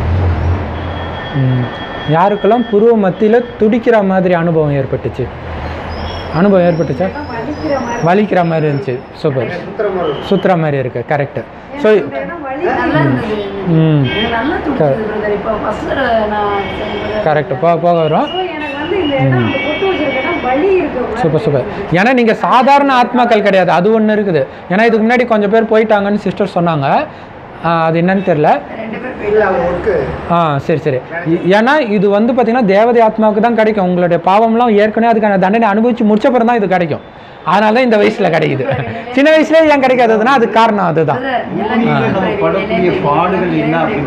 ம். யாருக்கெல்லாம் புருவ மத்தியில் துடிக்கிற மாதிரி அனுபவம் ஏற்பட்டுச்சு அனுபவம் ஏற்பட்டுச்சா வலிக்கிற மாதிரி வலிக்கிற மாதிரி இருந்துச்சு சூப்பர் சுத்துற மாதிரி இருக்கும். சுத்துற மாதிரி இருக்கு கரெக்டு ஸோ இந்த இடம் வலி நல்லா இருந்தது ம் எனக்கு நல்லா தூக்குது பிரதர் இப்போ ஃபர்ஸ்ட் நான் கரெக்டு போக போக வரும் So, எனக்கு வந்து இந்த இடம் அந்த பொட்டு வச்சிருக்க இடம் வலி இருக்கு சூப்பர் சூப்பர் ஏன்னா நீங்கள் சாதாரண ஆத்மாக்கள் கிடையாது அது ஒன்று இருக்குது ஏன்னா இதுக்கு முன்னாடி கொஞ்சம் பேர் போயிட்டாங்கன்னு சிஸ்டர் சொன்னாங்க ஆ, அது என்னன்னு தெரில ரெண்டு பேர் இல்ல அவங்க ஒர்க்கு ஆ சரி சரி இ- ஏன்னா இது வந்து பார்த்தீங்கன்னா தேவதை ஆத்மாவுக்கு தான் கிடைக்கும் உங்களுடைய பாவம்லாம் ஏற்கனவே அதுக்கான தண்டனை அனுபவிச்சு முடிச்ச பிறகு தான் இது கிடைக்கும் அதனால தான் இந்த வயசில் கிடைக்குது சின்ன வயசுலேயே ஏன் கிடைக்காததுன்னா அது காரணம் அதுதான் பிரதர் பூமியில நம்ம படக்கூடிய பாடுகள் என்ன அப்படின்னு